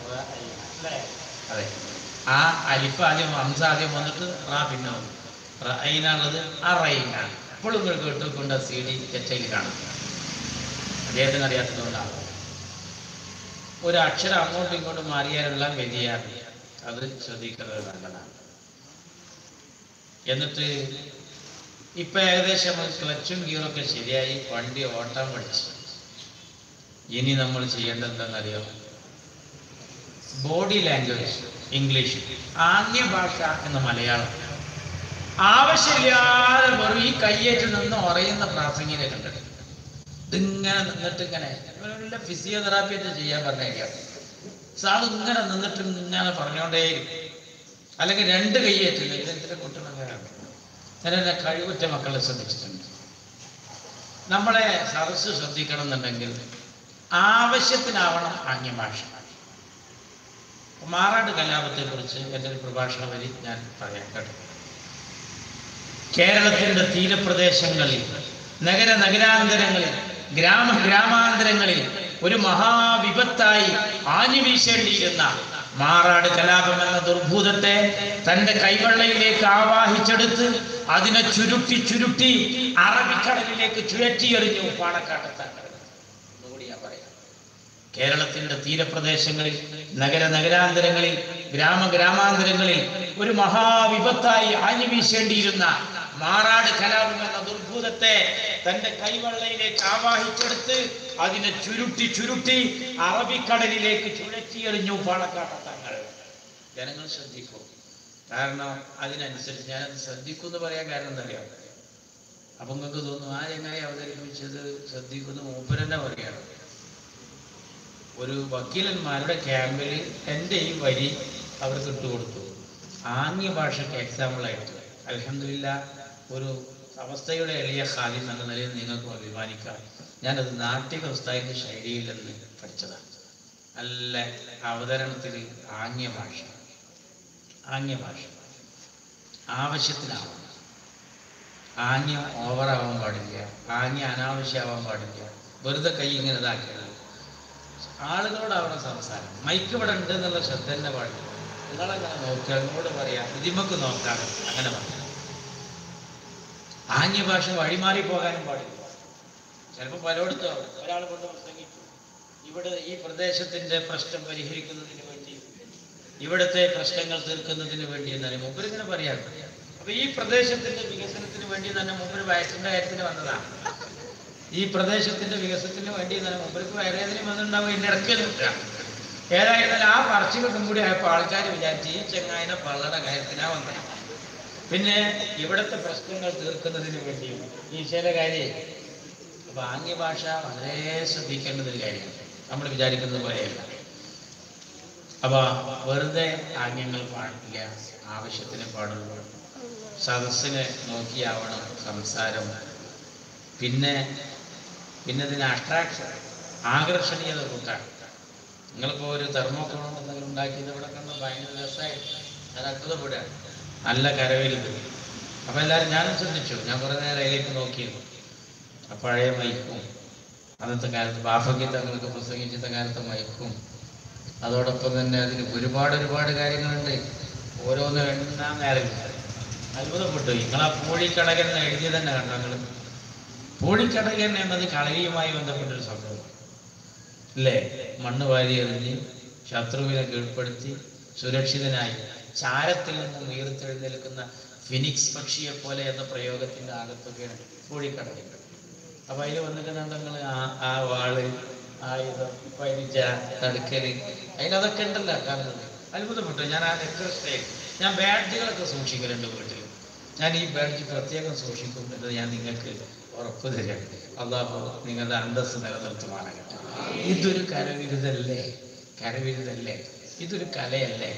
അതെ ആ അലിഫ് ആദ്യം ഹംസ ആദ്യം വന്നിട്ട് റാ പിന്നെ വന്നു റൈനാണുള്ളത് ആ റൈനാണ് ഇപ്പോഴും നിങ്ങൾ കേട്ടുകൊണ്ട് സി ഡി തെറ്റയിൽ കാണും അദ്ദേഹത്തിന് അറിയാത്തതുകൊണ്ടാണ് ഒരു അക്ഷരം അങ്ങോട്ടും ഇങ്ങോട്ടും മാറിയാലുള്ള വ്യതിയാനം അത് ശ്രദ്ധിക്കുന്നത് നല്ലതാണ് എന്നിട്ട് ഇപ്പൊ ഏകദേശം ക്ലച്ചും ഗിയറൊക്കെ ശരിയായി വണ്ടി ഓട്ടാൻ പഠിച്ചു ഇനി നമ്മൾ ചെയ്യേണ്ടത് എന്താണെന്നറിയോ ബോഡി ലാംഗ്വേജ് ഇംഗ്ലീഷ് ആംഗ്യ ഭാഷ എന്ന മലയാളം ആവശ്യമില്ലാതെ വെറും ഈ കയ്യേറ്റ് നിന്ന് ഉറയുന്ന പ്രാസംഗികരെ കണ്ടിട്ട് ഇതിങ്ങനെ നിന്നിട്ട് ഇങ്ങനെ വല്ല ഫിസിയോതെറാപ്പി ഒക്കെ ചെയ്യാൻ പറഞ്ഞേക്കാം സാധു ഇങ്ങനെ നിന്നിട്ട് ഇങ്ങനെ പറഞ്ഞോണ്ടേയിരിക്കും അല്ലെങ്കിൽ രണ്ട് കൈയേറ്റില്ല ഇതെന്തിനെ കുട്ടണങ്ങാണ് ഞാൻ എൻ്റെ കഴിവുറ്റ മക്കളെ ശ്രദ്ധിച്ചിട്ടുണ്ട് നമ്മളെ സദസ്സ് ശ്രദ്ധിക്കണം എന്നുണ്ടെങ്കിൽ ആവശ്യത്തിനാവണം ആംഗ്യഭാഷ മാറാട് കലാപത്തെ കുറിച്ച് എൻ്റെ ഒരു പ്രഭാഷണ വരി ഞാൻ പറയാം കേട്ടോ കേരളത്തിന്റെ തീരപ്രദേശങ്ങളിൽ നഗര നഗരാന്തരങ്ങളിൽ ഗ്രാമ ഗ്രാമാന്തരങ്ങളിൽ ഒരു മഹാവിപത്തായി ആഞ്ഞു വീശേണ്ടിയിരുന്ന മാറാട് കലാപം എന്ന ദുർഭൂതത്തെ തന്റെ കൈവെള്ളയിലേക്ക് ആവാഹിച്ചെടുത്ത് അതിനെ ചുരുട്ടി ചുരുട്ടി അറബിക്കടലിലേക്ക് ചുഴറ്റിയെറിഞ്ഞു പാണക്കാട്ട് തങ്ങൾ ഒന്നുകൂടി ഞാൻ പറയാം കേരളത്തിന്റെ തീരപ്രദേശങ്ങളിൽ നഗര നഗരാന്തരങ്ങളിൽ ഗ്രാമ ഗ്രാമാന്തരങ്ങളിൽ ഒരു മഹാവിപത്തായി ആഞ്ഞു വീശേണ്ടിയിരുന്ന മാറാട് കലാപം എന്ന ദുർഭൂതത്തെ തന്റെ കൈവെള്ളയിലേക്ക് ആവാഹിച്ചെടുത്ത് അതിനെ ചുരുട്ടി ചുരുട്ടി അറബിക്കടലിലേക്ക് ചുഴറ്റിയെറിഞ്ഞു പാണക്കാട്ട തങ്ങൾ ജനങ്ങൾ ശ്രദ്ധിക്കും കാരണം അതിനനുസരിച്ച് ഞാനത് ശ്രദ്ധിക്കും എന്ന് പറയാൻ കാരണം എന്താ അറിയാം അപ്പൊ നിങ്ങൾക്ക് തോന്നും ആ ചങ്ങായി അവതരിപ്പിച്ചത് ശ്രദ്ധിക്കുന്നു മൂപ്പരെന്നെ പറയാണ് ഒരു വക്കീലന്മാരുടെ ക്യാമ്പിൽ എൻ്റെ ഈ വരി അവർക്ക് ഇട്ടുകൊടുത്തു ആംഗ്യ ഭാഷയ്ക്ക് എക്സാമ്പിളായിട്ട് അലഹമില്ല ഒരു അവസ്ഥയുടെ എളിയ ഖാലിം എന്ന നിലയിൽ നിങ്ങൾക്ക് അഭിമാനിക്കാം ഞാനത് നാട്ടിക ഉസ്താദിന്റെ ശൈലിയിൽ നിന്ന് പഠിച്ചതാണ് നല്ല അവതരണത്തിൽ ആംഗ്യ ഭാഷ ആംഗ്യ ഭാഷ ആവശ്യത്തിനാവണം ആംഗ്യം ഓവറാവാൻ പാടില്ല ആംഗ്യം അനാവശ്യമാവാൻ പാടില്ല വെറുതെ കൈ ഇങ്ങനെ ഇതാക്കിയത് ആളുകളോടാവണം സംസാരം മൈക്ക് ഇവിടെ ഉണ്ട് എന്നുള്ള ശ്രദ്ധ തന്നെ പാടില്ല നിങ്ങളങ്ങനെ നോക്കുക നിങ്ങളോട് പറയാം ഇതിമക്ക് നോക്കാം അങ്ങനെ പറയാം ആംഗ്യ ഭാഷ വഴിമാറി പോകാനും പാടില്ല ചിലപ്പോൾ പലയിടത്തും ഒരാൾ കൊണ്ട് പ്രസംഗിച്ചു ഇവിടെ ഈ പ്രദേശത്തിന്റെ പ്രശ്നം പരിഹരിക്കുന്നതിന് വേണ്ടി ഇവിടുത്തെ പ്രശ്നങ്ങൾ തീർക്കുന്നതിന് വേണ്ടി എന്നാണ് മുമ്പരിങ്ങനെ പറയാം അപ്പൊ ഈ പ്രദേശത്തിന്റെ വികസനത്തിന് വേണ്ടി തന്നെ മുമ്പ് വയസ്സിന്റെ കാര്യത്തിന് വന്നതാണ് ഈ പ്രദേശത്തിന്റെ വികസനത്തിന് വേണ്ടി തന്നെ മുമ്പർക്ക് വയറേതിന് വന്നിട്ടുണ്ടാവും ഇതിന്റെ ഇടയ്ക്ക് നിൽക്കുക ഏതായിരുന്നാലും ആ പറച്ചിലൊന്നും കൂടി ആയപ്പോൾ ആൾക്കാർ വിചാരിച്ച് ഈ ചെങ്ങായിനെ പള്ളയുടെ കാര്യത്തിനാ വന്നത് പിന്നെ ഇവിടുത്തെ പ്രശ്നങ്ങൾ തീർക്കുന്നതിന് വേണ്ടി ഈശോയുടെ കാര്യം അപ്പൊ ആംഗ്യ ഭാഷ വളരെ ശ്രദ്ധിക്കേണ്ടത് ഒരു കാര്യമാണ് നമ്മൾ വിചാരിക്കുന്നത് പോലെയല്ല അപ്പൊ വെറുതെ ആംഗ്യങ്ങൾ പാടില്ല ആവശ്യത്തിന് പാടുള്ളൂ സദസ്സിനെ നോക്കിയാവണം സംസാരം പിന്നെ പിന്നെ ഇതിന് അട്രാക്ഷൻ ആകർഷണീയത കൂട്ടാണ് നിങ്ങളിപ്പോൾ ഒരു തെർമോക്കോളം എന്തെങ്കിലും ഉണ്ടാക്കിയത് ഇവിടെ കണ്ട് ഭയങ്കര രസമായി ഞാൻ അത്ഭുതപ്പെടുകയാണ് നല്ല കരവിരുത് അപ്പം എല്ലാവരും ഞാനും ശ്രദ്ധിച്ചു ഞാൻ കുറേ നേരം അതിലേക്ക് നോക്കിയിരുന്നു ആ പഴയ മൈക്കും അന്നത്തെ കാലത്ത് ബാഫക്കി തങ്ങൾക്ക് പ്രസംഗിച്ചത്തെ കാലത്തെ മൈക്കും അതോടൊപ്പം തന്നെ അതിന് ഒരുപാട് ഒരുപാട് കാര്യങ്ങളുണ്ട് ഓരോന്ന് എണ്ണാൻ നേരമില്ല അത്ഭുതപ്പെട്ടു നിങ്ങൾ ആ പൂഴിക്കടകൻ എന്ന് എഴുതി തന്നെ കണ്ടോ നിങ്ങൾ പൂഴിക്കടകൻ എന്നത് കളരിയുമായി ബന്ധപ്പെട്ടൊരു സംഭവം അല്ലേ മണ്ണ് വാരി എറിഞ്ഞ് ശത്രുവിനെ കീഴ്പ്പെടുത്തി സുരക്ഷിതനായി ചാരത്തിൽ നിന്നും ഉയർത്തെഴുന്നേൽക്കുന്ന ഫിനിക്സ് പക്ഷിയെ പോലെ എന്ന പ്രയോഗത്തിന്റെ ആകത്തൊക്കെയാണ് പൂഴിക്കടകൻ അപ്പൊ അതിൽ വന്നിട്ടുണ്ടെങ്കിൽ ആ ആ വാള് ആയുധം പരിച തടുക്കല് അതിലതൊക്കെ ഉണ്ടല്ലോ കാണുന്നത് അത്ഭുതപ്പെട്ടു ഞാൻ ആ ലെക്ചർ സ്റ്റൈൽ ഞാൻ ബാഡ്ജുകളൊക്കെ സൂക്ഷിക്കലുണ്ട് വീട്ടിൽ ഞാൻ ഈ ബാഡ്ജ് പ്രത്യേകം സൂക്ഷിക്കും എന്ന് ഞാൻ നിങ്ങൾക്ക് ഉറപ്പ് തരാം അള്ളാഹു നിങ്ങളുടെ അന്തസ് നിലനിർത്തുമാറാകട്ടെ ഇതൊരു കരവിരുതല്ലേ കരവിരുതല്ലേ ഇതൊരു കലയല്ലേ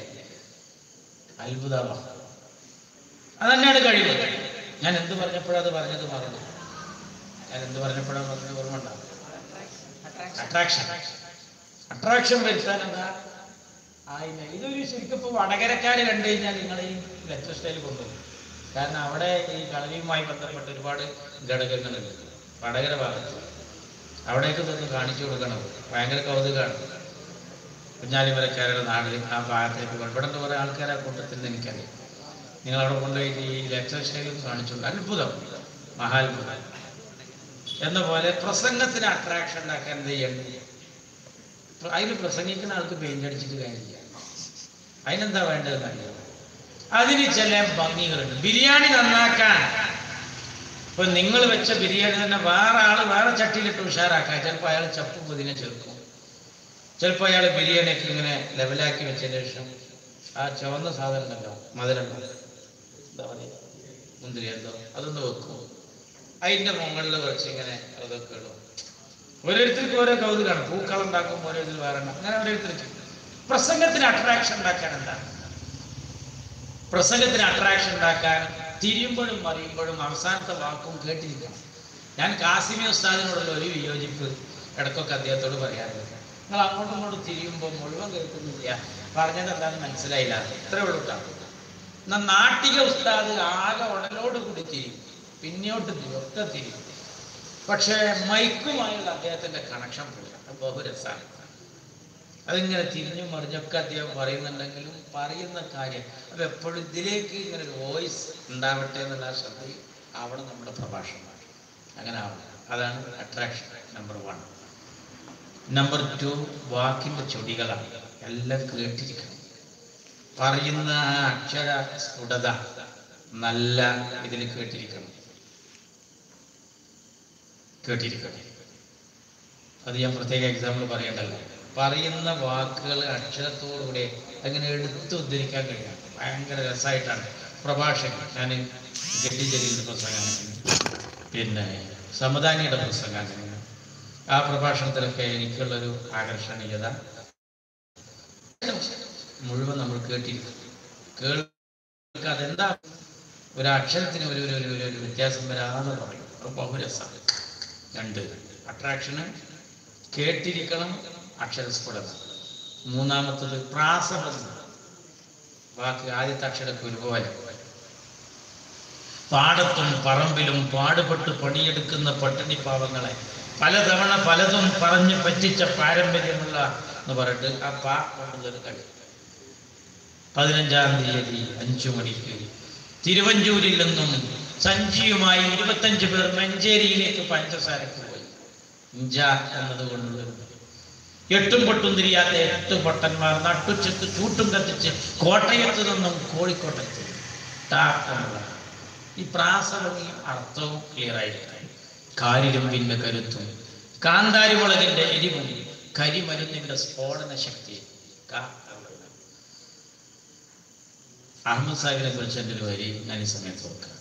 അത്ഭുതമാണ് അതന്നെയാണ് കഴിവ് ഞാൻ എന്ത് പറഞ്ഞപ്പോഴാണ് അത് പറഞ്ഞത് മറന്നു ഞാൻ എന്ത് പറഞ്ഞപ്പോഴാണ് പറഞ്ഞത് ഓർമ്മ ഉണ്ടാവും അട്രാക്ഷൻ അട്രാക്ഷൻ വരുത്താൻ എന്താ ആയില്ല ഇതൊരു ശരിക്കും ഇപ്പോൾ വടകരക്കാര് കണ്ടു കഴിഞ്ഞാൽ നിങ്ങൾ ഈ ലെക്ചർ സ്റ്റൈൽ കൊണ്ടുപോകും കാരണം അവിടെ ഈ കളരിയുമായി ബന്ധപ്പെട്ട ഒരുപാട് ഘടകങ്ങളുണ്ട് വടകര ഭാഗത്ത് അവിടേക്ക് ഇതൊന്ന് കാണിച്ചു കൊടുക്കണം ഭയങ്കര കൗതുകമാണ് കുഞ്ഞാലിമരക്കാരുടെ നാട് ആ ഭാഗത്തേക്ക് കൊണ്ട് ഇവിടെ കുറേ ആൾക്കാർ ആ കൂട്ടത്തിൽ നിന്ന് എനിക്കറിയാം നിങ്ങൾ അവിടെ കൊണ്ടുപോയിട്ട് ഈ ലെക്ചർ സ്റ്റൈലും കാണിച്ചുകൊണ്ട് അത്ഭുതം മഹാത്ഭുതം എന്ന പോലെ പ്രസംഗത്തിന് അട്രാക്ഷൻ ഉണ്ടാക്കാൻ എന്ത് ചെയ്യണം അതിൽ പ്രസംഗിക്കുന്ന ആൾക്ക് പെയിന്റ് അടിച്ചിട്ട് കാര്യമില്ല അതിനെന്താ വേണ്ടതെന്ന് അറിയാം അതിന് ചില ഭംഗികളുണ്ട് ബിരിയാണി നന്നാക്കാൻ ഇപ്പൊ നിങ്ങൾ വെച്ച ബിരിയാണി തന്നെ വേറെ ആള് വേറെ ചട്ടിയിലിട്ട് ഉഷാറാക്കാം ചിലപ്പോൾ അയാൾ ചപ്പ് പുതിനെ ചേർക്കും ചിലപ്പോൾ അയാൾ ബിരിയാണിയൊക്കെ ഇങ്ങനെ ലെവലാക്കി വെച്ചതിന് ശേഷം ആ ചുവന്ന സാധനം ഉണ്ടല്ലോ മധുരം എന്താ പറയുക മുന്തിരി എന്തോ അതൊന്ന് വെക്കും അതിന്റെ മുകളിൽ കുറച്ച് ഇങ്ങനെ അതൊക്കെ ഇടും ഓരോരുത്തർക്കും ഓരോ കൗതുകമാണ് പൂക്കൾ ഉണ്ടാക്കും ഓരോരുത്തർ വേറെ ഉണ്ടാക്കും. അങ്ങനെ ഓരോരുത്തർക്ക് പ്രസംഗത്തിന് അട്രാക്ഷൻ ഉണ്ടാക്കാൻ എന്താണ് പ്രസംഗത്തിന് അട്രാക്ഷൻ ഉണ്ടാക്കാൻ തിരിയുമ്പോഴും മറിയുമ്പോഴും അവസാനത്തെ വാക്കും കേട്ടിരിക്കണം ഞാൻ കാസിമി ഉസ്താദിനോടുള്ള ഒരു വിയോജിപ്പ് ഇടയ്ക്കൊക്കെ അദ്ദേഹത്തോട് പറയാറുണ്ട് നിങ്ങൾ അങ്ങോട്ടും ഇങ്ങോട്ടും തിരിയുമ്പോൾ മുഴുവൻ കേൾക്കുന്നില്ല പറഞ്ഞത് എന്താണെന്ന് മനസ്സിലായില്ല ഇത്രേ ഉള്ളൂ കേട്ടോ എന്നാൽ നാട്ടിക ഉസ്താദ് ആകെ ഉടലോട് കൂടി തിരിയും പിന്നോട്ട് തിരിയും ഒക്കെ തിരിയും പക്ഷേ മൈക്കുമായുള്ള അദ്ദേഹത്തിന്റെ കണക്ഷൻ പോയി അത് ബഹുരസാണ് അതിങ്ങനെ തിരിഞ്ഞും മറിഞ്ഞൊക്കെ അദ്ദേഹം പറയുന്നുണ്ടെങ്കിലും പറയുന്ന കാര്യം അത് എപ്പോഴും ഇതിലേക്ക് ഇങ്ങനെ ഒരു വോയിസ് ഉണ്ടാവട്ടെ എന്നുള്ള ആ ശ്രദ്ധയിൽ ആവണം നമ്മുടെ പ്രഭാഷണം അങ്ങനെ ആവണം അതാണ് attraction number one number two വാക്കിൻ്റെ ചൊടികളാണ് എല്ലാം കേട്ടിരിക്കണം പറയുന്ന ആ അക്ഷര സ്ഫുടത നല്ല ഇതിൽ കേട്ടിരിക്കണം കേട്ടിരിക്കണം അത് ഞാൻ പ്രത്യേക എക്സാമ്പിൾ പറയണ്ടല്ലോ പറയുന്ന വാക്കുകൾ അക്ഷരത്തോടുകൂടി അങ്ങനെ എടുത്ത് ഉദ്ധരിക്കാൻ കഴിയാം ഭയങ്കര രസമായിട്ടാണ് പ്രഭാഷകൻ ഞാൻ ഗഡി ജലീലിൻ്റെ പുസ്തകം പിന്നെ സമദാനിയുടെ പുസ്തകം ആ പ്രഭാഷണത്തിലൊക്കെ എനിക്കുള്ളൊരു ആകർഷണീയത മുഴുവൻ നമ്മൾ കേട്ടിരിക്കും കേൾക്കുക അതെന്താ ഒരു അക്ഷരത്തിന് ഒരു ഒരു ഒരു ഒരു വ്യത്യാസം വരാതെ പറയും അത് ബഹുരസമാണ് രണ്ട് അട്രാക്ഷന് കേട്ടിരിക്കണം അക്ഷരസ്ഫുടത മൂന്നാമത്തത് പ്രാസബന്ധം വാക്ക് ആദ്യത്തെ അക്ഷരക്ക് ഒരുപോലെ പാടത്തും പറമ്പിലും പാടുപെട്ട് പണിയെടുക്കുന്ന പട്ടിണി പാവങ്ങളെ പലതവണ പലതും പറഞ്ഞ് പറ്റിച്ച പാരമ്പര്യമുള്ള എന്ന് പറഞ്ഞിട്ട് ആ പാ കൊണ്ടുള്ളൊരു കളി പതിനഞ്ചാം തീയതി അഞ്ചു മണിക്ക് തിരുവഞ്ചൂരിൽ നിന്നും സഞ്ചിയുമായി ഇരുപത്തഞ്ച് പേർ മഞ്ചേരിയിലേക്ക് പഞ്ചസാരക്ക് പോയി ഇഞ്ച എന്നതുകൊണ്ടുള്ളൊരു എട്ടും പൊട്ടും തിരിയാത്ത എട്ട് പൊട്ടന്മാർ നട്ടുച്ചത്ത് ചൂട്ടും കത്തിച്ച് കോട്ടയത്ത് നിന്നും കോഴിക്കോട്ടെത്തി ടാപ്പുള്ള ഈ പ്രാസവും അർത്ഥവും ക്ലിയർ ആയിരിക്കും കാരിരുമ്പിന്റെ കരുത്തും കാന്താരി മുളകിന്റെ എരിവും കരിമരുന്നിന്റെ സ്ഫോടന ശക്തി അഹമ്മദ് സാഹിബിനെ കുറിച്ച് എൻ്റെ ഒരു വരി ഞാൻ ഈ സമയത്ത് ഓർക്കാം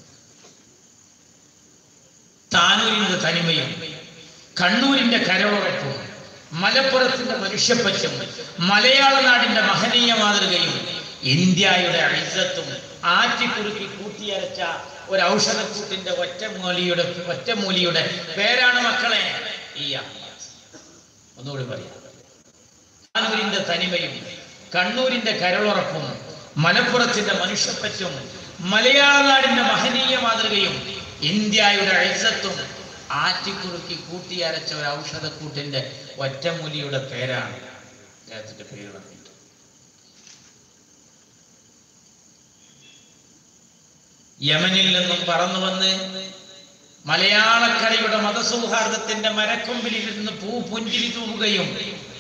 താനൂരിന്റെ തനിമയും കണ്ണൂരിന്റെ കരവുറപ്പും മലപ്പുറത്തിന്റെ മനുഷ്യപ്പറ്റും മലയാള നാടിന്റെ മഹനീയ മാതൃകയും ഇന്ത്യയുടെ ഐസത്തും ആറ്റിക്കുറുക്കി കൂട്ടിയരച്ച ഒരു ഔഷധക്കൂട്ടിന്റെ ഒറ്റമൂലിയുടെ ഒറ്റമൂലിയുടെ പേരാണ് മക്കളെ ഈ അഹമ്മദ് ഒന്നുകൂടി പറയാം താനൂരിന്റെ തനിമയും കണ്ണൂരിന്റെ കരളുറപ്പും മലപ്പുറത്തിന്റെ മനുഷ്യപ്പറ്റും മലയാള നാടിന്റെ മഹനീയ മാതൃകയും ഇന്ത്യയുടെ ഐസത്തും ആറ്റിക്കുറുക്കി കൂട്ടിയരച്ച ഒരു ഔഷധക്കൂട്ടിന്റെ ഒറ്റമൂലിയുടെ പേരാണ് അദ്ദേഹത്തിന്റെ പേര് പറഞ്ഞിട്ട് യമനിൽ നിന്നും പറന്നു വന്ന് മലയാളക്കരയുടെ മതസൗഹാർദ്ദത്തിന്റെ മരക്കൊമ്പിലിരുന്ന് പൂ പുഞ്ചിരി തൂവുകയും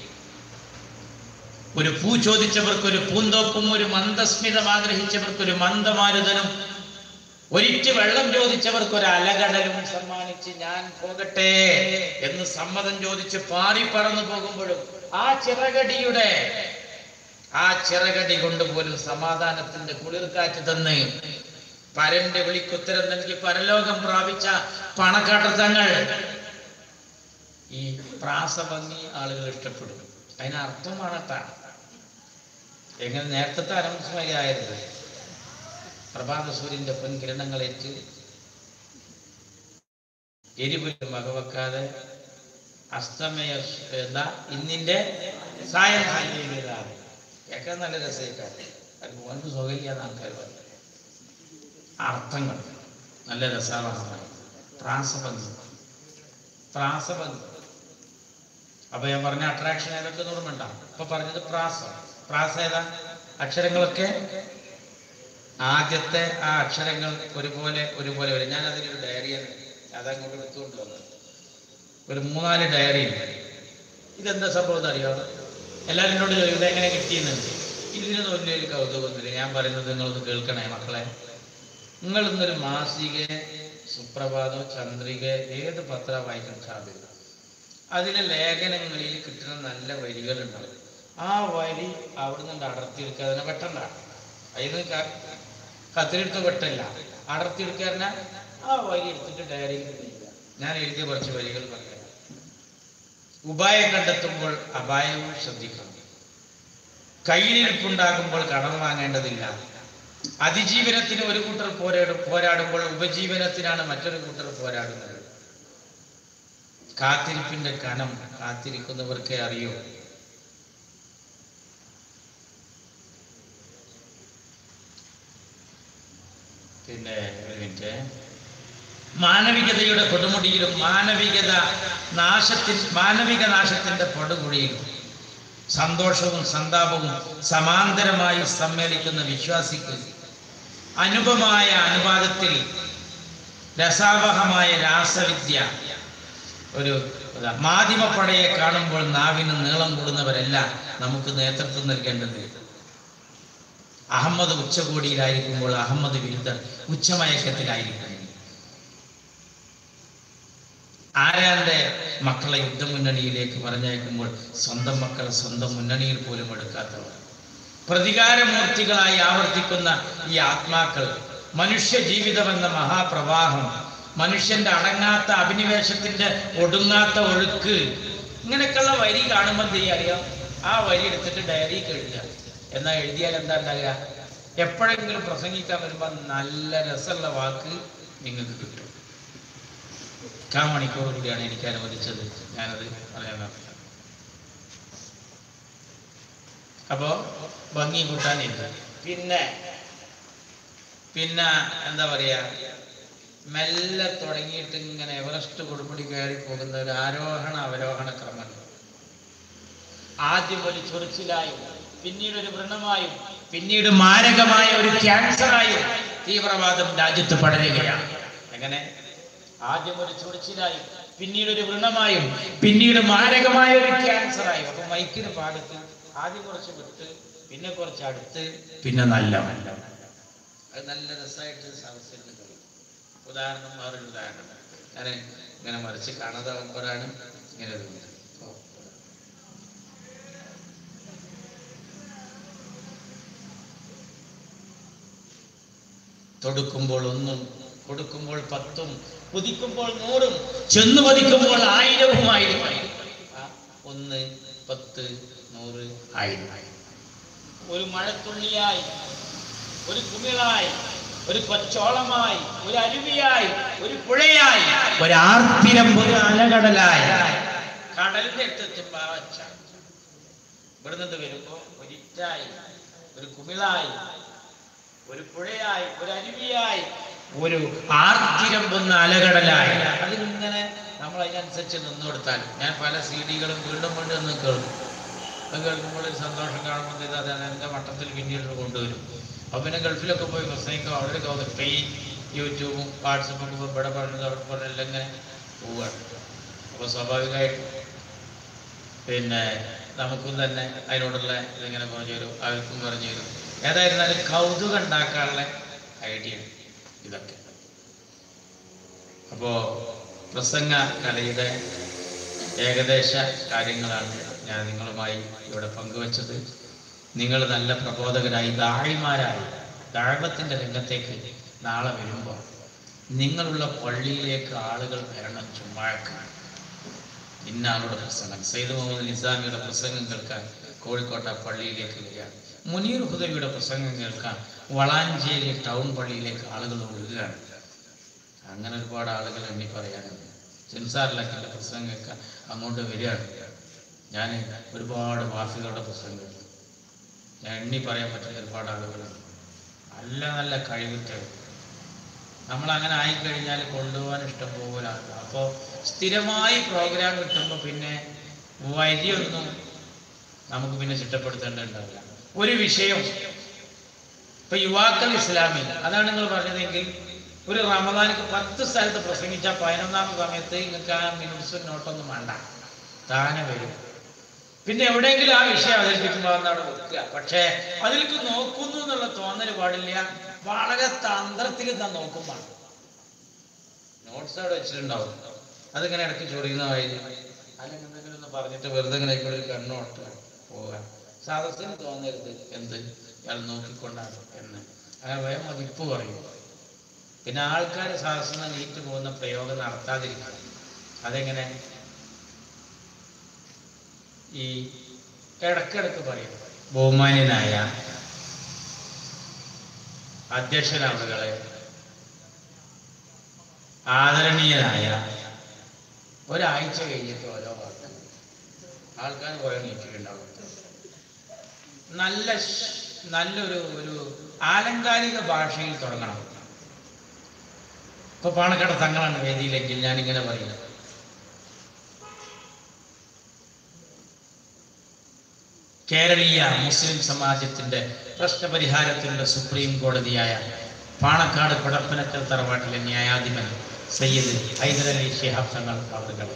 ഒരു പൂ ചോദിച്ചവർക്ക് ഒരു പൂന്തോപ്പും ഒരു മന്ദസ്മിതം ആഗ്രഹിച്ചവർക്ക് ഒരു മന്ദമാരുതനും ഒരിറ്റ് വെള്ളം ചോദിച്ചവർക്ക് ഒരു അലകടലും സമ്മാനിച്ച് ഞാൻ പോകട്ടെ എന്ന് സമ്മതം ചോദിച്ച് പാറി പറന്നു പോകുമ്പോഴും ആ ചിറകടിയുടെ ആ ചിറകടി കൊണ്ട് പോലും സമാധാനത്തിന്റെ കുളിർക്കാറ്റ് തന്ന് പരന്റെ വിളിക്കുത്തരം നൽകി പരലോകം പ്രാപിച്ച പണക്കാട്ടത്തങ്ങൾ ഈ പ്രാസഭംഗി ആളുകൾ ഇഷ്ടപ്പെടും അതിനർത്ഥമാണ് താണ് എങ്ങനെ നേരത്തെ അനൗൺസ്മെന്റ് ആയത് പ്രഭാത സൂര്യന്റെ പൊൻകിരണങ്ങളേറ്റ് എരിപുല്ലും വകവെക്കാതെ അസ്തമയ എന്താ ഇന്നിന്റെ സായം സാധ്യതയാണ് കേൾക്കാൻ നല്ല രസമായിട്ടാണ് അത് മോനക്ക് സുഖമില്ലാന്ന് ആൾക്കാർ പറഞ്ഞു അർത്ഥങ്ങൾ നല്ല രസമാണ് പ്രാസബന്ധം പ്രാസബന്ധം അപ്പൊ ഞാൻ പറഞ്ഞ അട്രാക്ഷൻ ഏതൊക്കെ ഓർമ്മ അപ്പൊ പറഞ്ഞത് പ്രാസം പ്രാസ ഏതാ അക്ഷരങ്ങളൊക്കെ ആദ്യത്തെ ആ അക്ഷരങ്ങൾ ഒരുപോലെ ഒരുപോലെ വരും ഞാൻ അതിലൊരു ഡയറി അതങ്ങോട്ട് എടുത്തുകൊണ്ട് വന്നത് ഒരു മൂന്നാല് ഡയറി ഇതെന്താ സംഭവം എന്ന് അറിയോ എല്ലാവരും എന്നോട് ചോദിക്കും, ഇതെങ്ങനെ കിട്ടിയെന്ന് ഇതിനൊന്നും വലിയൊരു കൗതുകമൊന്നുമില്ല ഞാൻ പറയുന്നത് നിങ്ങളൊന്ന് കേൾക്കണേ മക്കളെ നിങ്ങൾ ഇന്നൊരു മാസിക സുപ്രഭാതം ചന്ദ്രിക ഏത് പത്ര വായിക്കാൻ സാധ്യത അതിലെ ലേഖനങ്ങളിൽ കിട്ടുന്ന നല്ല വരികളുണ്ടാവും ആ വരി അവിടെ നിന്ന് അടർത്തിയെടുക്കുക അതിനെ വെട്ടണ്ട അതിന് ക- കത്തിലെടുത്ത് വെട്ടല്ല അടർത്തിയെടുക്കാരന ആ വരി എടുത്തിട്ട് ഡയറിയിൽ എഴുതുക ഞാൻ എഴുതിയ കുറച്ച് വരികൾ പറയാം ഉപായം കണ്ടെത്തുമ്പോൾ അപായവും ശ്രദ്ധിക്കണം കയ്യിലിരിപ്പുണ്ടാകുമ്പോൾ കടം വാങ്ങേണ്ടതില്ല അതിജീവനത്തിന് ഒരു കൂട്ടർ പോരാടും പോരാടുമ്പോൾ ഉപജീവനത്തിനാണ് മറ്റൊരു കൂട്ടർ പോരാടുന്നത് കാത്തിരിപ്പിന്റെ കനം കാത്തിരിക്കുന്നവർക്കേ അറിയൂ പിന്നെ ഒരു മിനിറ്റ് മാനവികതയുടെ കൊടുമുടിയിലും മാനവികത നാശത്തിൻ മാനവിക നാശത്തിന്റെ പടുകുഴിയിലും സന്തോഷവും സന്താപവും സമാന്തരമായി സമ്മേളിക്കുന്ന വിശ്വാസിക്ക് അനുപമായ അനുവാദത്തിൽ രസാവഹമായ രാസവിദ്യ ഒരു ഇതാ, മാധ്യമപ്പടയെ കാണുമ്പോൾ നാവിന് നീളം കൂടുന്നവരല്ല നമുക്ക് നേതൃത്വം നൽകേണ്ടത് അഹമ്മദ് ഉച്ചകോടിയിലായിരിക്കുമ്പോൾ അഹമ്മദ് വിരുദ്ധർ ഉച്ചമയക്കത്തിലായിരിക്കുന്നു ആരാന്റെ മക്കളെ യുദ്ധമുന്നണിയിലേക്ക് പറഞ്ഞയക്കുമ്പോൾ സ്വന്തം മക്കളെ സ്വന്തം മുന്നണിയിൽ പോലും എടുക്കാത്തവർ പ്രതികാരമൂർത്തികളായി ആവർത്തിക്കുന്ന ഈ ആത്മാക്കൾ മനുഷ്യ ജീവിതമെന്ന മഹാപ്രവാഹം മനുഷ്യന്റെ അടങ്ങാത്ത അഭിനിവേശത്തിന്റെ ഒടുങ്ങാത്ത ഒഴുക്ക് ഇങ്ങനെയൊക്കെയുള്ള വരി കാണുമ്പോൾ എന്ത് ചെയ്യാ അറിയാം ആ വരി എടുത്തിട്ട് ഡയറിക്ക് എഴുതുക എന്നാ എഴുതിയാൽ എന്താ ഉണ്ടാകുക എപ്പോഴെങ്കിലും പ്രസംഗിക്കാൻ വരുമ്പോൾ നല്ല രസമുള്ള വാക്ക് നിങ്ങൾക്ക് കിട്ടും കാ മണിക്കൂർ കൂടിയാണ് എനിക്ക് അനുവദിച്ചത് ഞാനത് പറയാൻ നടത്തിയത് അപ്പോ ഭംഗി കൂട്ടാനില്ല പിന്നെ പിന്നെ എന്താ പറയാ മെല്ലെ തുടങ്ങിയിട്ട് ഇങ്ങനെ എവറസ്റ്റ് കൊടുമുടി കയറി പോകുന്ന ഒരു ആരോഹണ അവരോഹണ ക്രമം ആദ്യം ഒരു ചൊറിച്ചിലായും പിന്നീട് ഒരു വ്രണമായും പിന്നീട് മാരകമായ ഒരു ക്യാൻസറായും തീവ്രവാദം രാജ്യത്ത് പടരുകയാണ് എങ്ങനെ ആദ്യം ഒരു ചൊറിച്ചിലായും പിന്നീട് ഒരു വ്രണമായും പിന്നീട് മാരകമായ ഒരു ക്യാൻസറായും അപ്പൊ മൈക്കിന് പാടത്ത് ആദ്യം കുറച്ച് വിട്ട് പിന്നെ കുറച്ച് അടുത്ത് പിന്നെ നല്ല അത് നല്ല രസമായിട്ട് സദസ്സിരുന്ന് കളി ഉദാഹരണം വേറൊരു ഉദാഹരണം ഞാൻ ഇങ്ങനെ മറിച്ച് കാണാതെ ആകുമ്പോഴാണ് ഇങ്ങനെ തോന്നുന്നത് ഓ. തൊടുക്കുമ്പോൾ ഒന്നും കൊടുക്കുമ്പോൾ പത്തും കുതിക്കുമ്പോൾ നൂറും ചെന്നു പതിക്കുമ്പോൾ ആയിരവുമായിരുന്നു ആ, ഒന്ന് പത്ത് നൂറ് ആയിരം ഒരു മഴത്തുള്ളിയായി ഒരു കുമിളായി ഒരു കൊച്ചോളമായി ഒരു അരുവിയായി ഒരു പുഴയായി ഒരു ആർത്തിരം ഒരു അലകടലായി കടലിന്റെ അടുത്തെത്തുമ്പോ ആ ഒച്ച. ഇവിടുന്ന് വരുമ്പോ ഒരിറ്റായി ഒരു കുമിളായി ഒരു പുഴയായി ഒരു അരുവിയായി ഒരു ആർത്തിരമ്പുന്ന അലകടലായി അതിങ്ങനെ നമ്മൾ അതിനനുസരിച്ച് നിന്നു കൊടുത്താൽ ഞാൻ പല സി ഡികളും വീണ്ടും വീണ്ടും ഒന്ന് കേൾക്കും അത് കേൾക്കുമ്പോൾ ഒരു സന്തോഷം കാണുമ്പോൾ ഇത് അത് എൻ്റെ മട്ടത്തിൽ പിന്നീട് കൊണ്ടുവരും അപ്പൊ പിന്നെ ഗൾഫിലൊക്കെ പോയി പ്രസംഗിക്കും അവിടെ കൗതുകം ഇപ്പൊ ഈ യൂട്യൂബും വാട്സപ്പും ഒക്കെ ഇവിടെ പറഞ്ഞത് അവിടെ പറഞ്ഞെല്ലാം ഇങ്ങനെ പോവുകയാണ് അപ്പൊ സ്വാഭാവികമായിട്ടും പിന്നെ നമുക്കും തന്നെ അതിനോടുള്ള ഇതിങ്ങനെ പറഞ്ഞു തരും അവർക്കും പറഞ്ഞു തരും ഏതായിരുന്നാലും കൗതുകം ഉണ്ടാക്കാനുള്ള ഐഡിയ ഇതൊക്കെ അപ്പോ പ്രസംഗ കലയുടെ ഏകദേശ കാര്യങ്ങളാണ് ഞാൻ നിങ്ങളുമായി ഇവിടെ പങ്കുവച്ചത് നിങ്ങൾ നല്ല പ്രബോധകരായി ദാഴിമാരായി ദാഴ്വത്തിന്റെ രംഗത്തേക്ക് നാളെ വരുമ്പോൾ നിങ്ങളുള്ള പള്ളിയിലേക്ക് ആളുകൾ വരണം ചുമ്മാക്കാൻ ഇന്ന ആളുടെ പ്രസംഗം സയ്യിദ് മുഹമ്മദ് നിസാമിയുടെ പ്രസംഗം കേൾക്കാൻ കോഴിക്കോട്ടെ പള്ളിയിലേക്ക് വരിക മുനീർ ഹുദവിയുടെ പ്രസംഗം കേൾക്കാൻ വളാഞ്ചേരി ടൗൺ പള്ളിയിലേക്ക് ആളുകൾ ഒഴുകുകയാണ് അങ്ങനെ ഒരുപാട് ആളുകൾ എണ്ണി പറയാനുണ്ട് സെൻസാറിലൊക്കെ പ്രസംഗം കേൾക്കാൻ അങ്ങോട്ട് വരികയാണ് ഞാൻ ഒരുപാട് വാഫികളുടെ പുസ്തകം കേട്ടു ഞാൻ എണ്ണി പറയാൻ പറ്റുന്ന ഒരുപാട് ആളുകളുണ്ട് നല്ല നല്ല കഴിവുറ്റവർ നമ്മൾ അങ്ങനെ ആയിക്കഴിഞ്ഞാൽ കൊണ്ടുപോകാൻ ഇഷ്ടം പോലെ അപ്പോൾ സ്ഥിരമായി പ്രോഗ്രാം കിട്ടുമ്പോൾ പിന്നെ വരിയൊന്നും നമുക്ക് പിന്നെ ചിട്ടപ്പെടുത്തേണ്ടതുണ്ടാവില്ല ഒരു വിഷയം ഇപ്പൊ യുവാക്കൾ ഇസ്ലാമിൽ അതാണ് നിങ്ങൾ പറഞ്ഞതെങ്കിൽ ഒരു റമദാനിക്ക് പത്ത് സ്ഥലത്ത് പ്രസംഗിച്ച പതിനൊന്നാം സമയത്ത് നിങ്ങൾക്ക് ആ മിനിറ്റ്സും നോട്ടൊന്നും വേണ്ട താനെ വരും പിന്നെ എവിടെയെങ്കിലും ആ വിഷയം അവതരിപ്പിക്കുമ്പോൾ അന്ന് അവിടെ വെക്കുക പക്ഷേ അതിലേക്ക് നോക്കുന്നു എന്നുള്ള തോന്നൽ പാടില്ല വളരെ തന്ത്രത്തിൽ തന്നെ നോക്കുമ്പോൾ നോട്ട്സ് അവിടെ വെച്ചിട്ടുണ്ടാവും അതിങ്ങനെ ഇടയ്ക്ക് ചൊറിയുന്ന വഴി അല്ലെങ്കിൽ എന്തെങ്കിലും ഒന്ന് പറഞ്ഞിട്ട് വെറുതെ ഇങ്ങനെ ഇവിടെ ഒരു കണ്ണോട്ട് പോകാൻ സദസ്സിന് തോന്നരുത് എന്ത് ഇയാൾ നോക്കിക്കൊണ്ടാണ് എന്ന് അങ്ങനെ ഭയം മതിപ്പ് പറയും പിന്നെ ആൾക്കാർ സദസ്സിന് നീറ്റ് പോകുന്ന പ്രയോഗം നടത്താതിരിക്കുക അതെങ്ങനെ ഈ ഇടക്കിടക്ക് പറയും ബഹുമാന്യനായ അധ്യക്ഷനവറുകളെ ആദരണീയനായ ഒരാഴ്ച കഴിഞ്ഞിട്ട് ഓരോ വാക്ക് ആൾക്കാർ കുറെ നീറ്റിട്ടുണ്ടാവും നല്ല ശ്- നല്ലൊരു ഒരു ആലങ്കാരിക ഭാഷയിൽ തുടങ്ങണം ഇപ്പൊ പാണക്കാട് തങ്ങളാണ് വേദിയിലെങ്കിൽ ഞാനിങ്ങനെ പറയും കേരളീയ മുസ്ലിം സമാജത്തിന്റെ പ്രശ്നപരിഹാരത്തിനുള്ള സുപ്രീം കോടതിയായ പാണക്കാട് പടപ്പനക്കൽ തറവാട്ടിലെ ന്യായാധിപൻ സയ്യിദ് ഹൈദരലി ശിഹാബ് തങ്ങൾ അവറുകൾ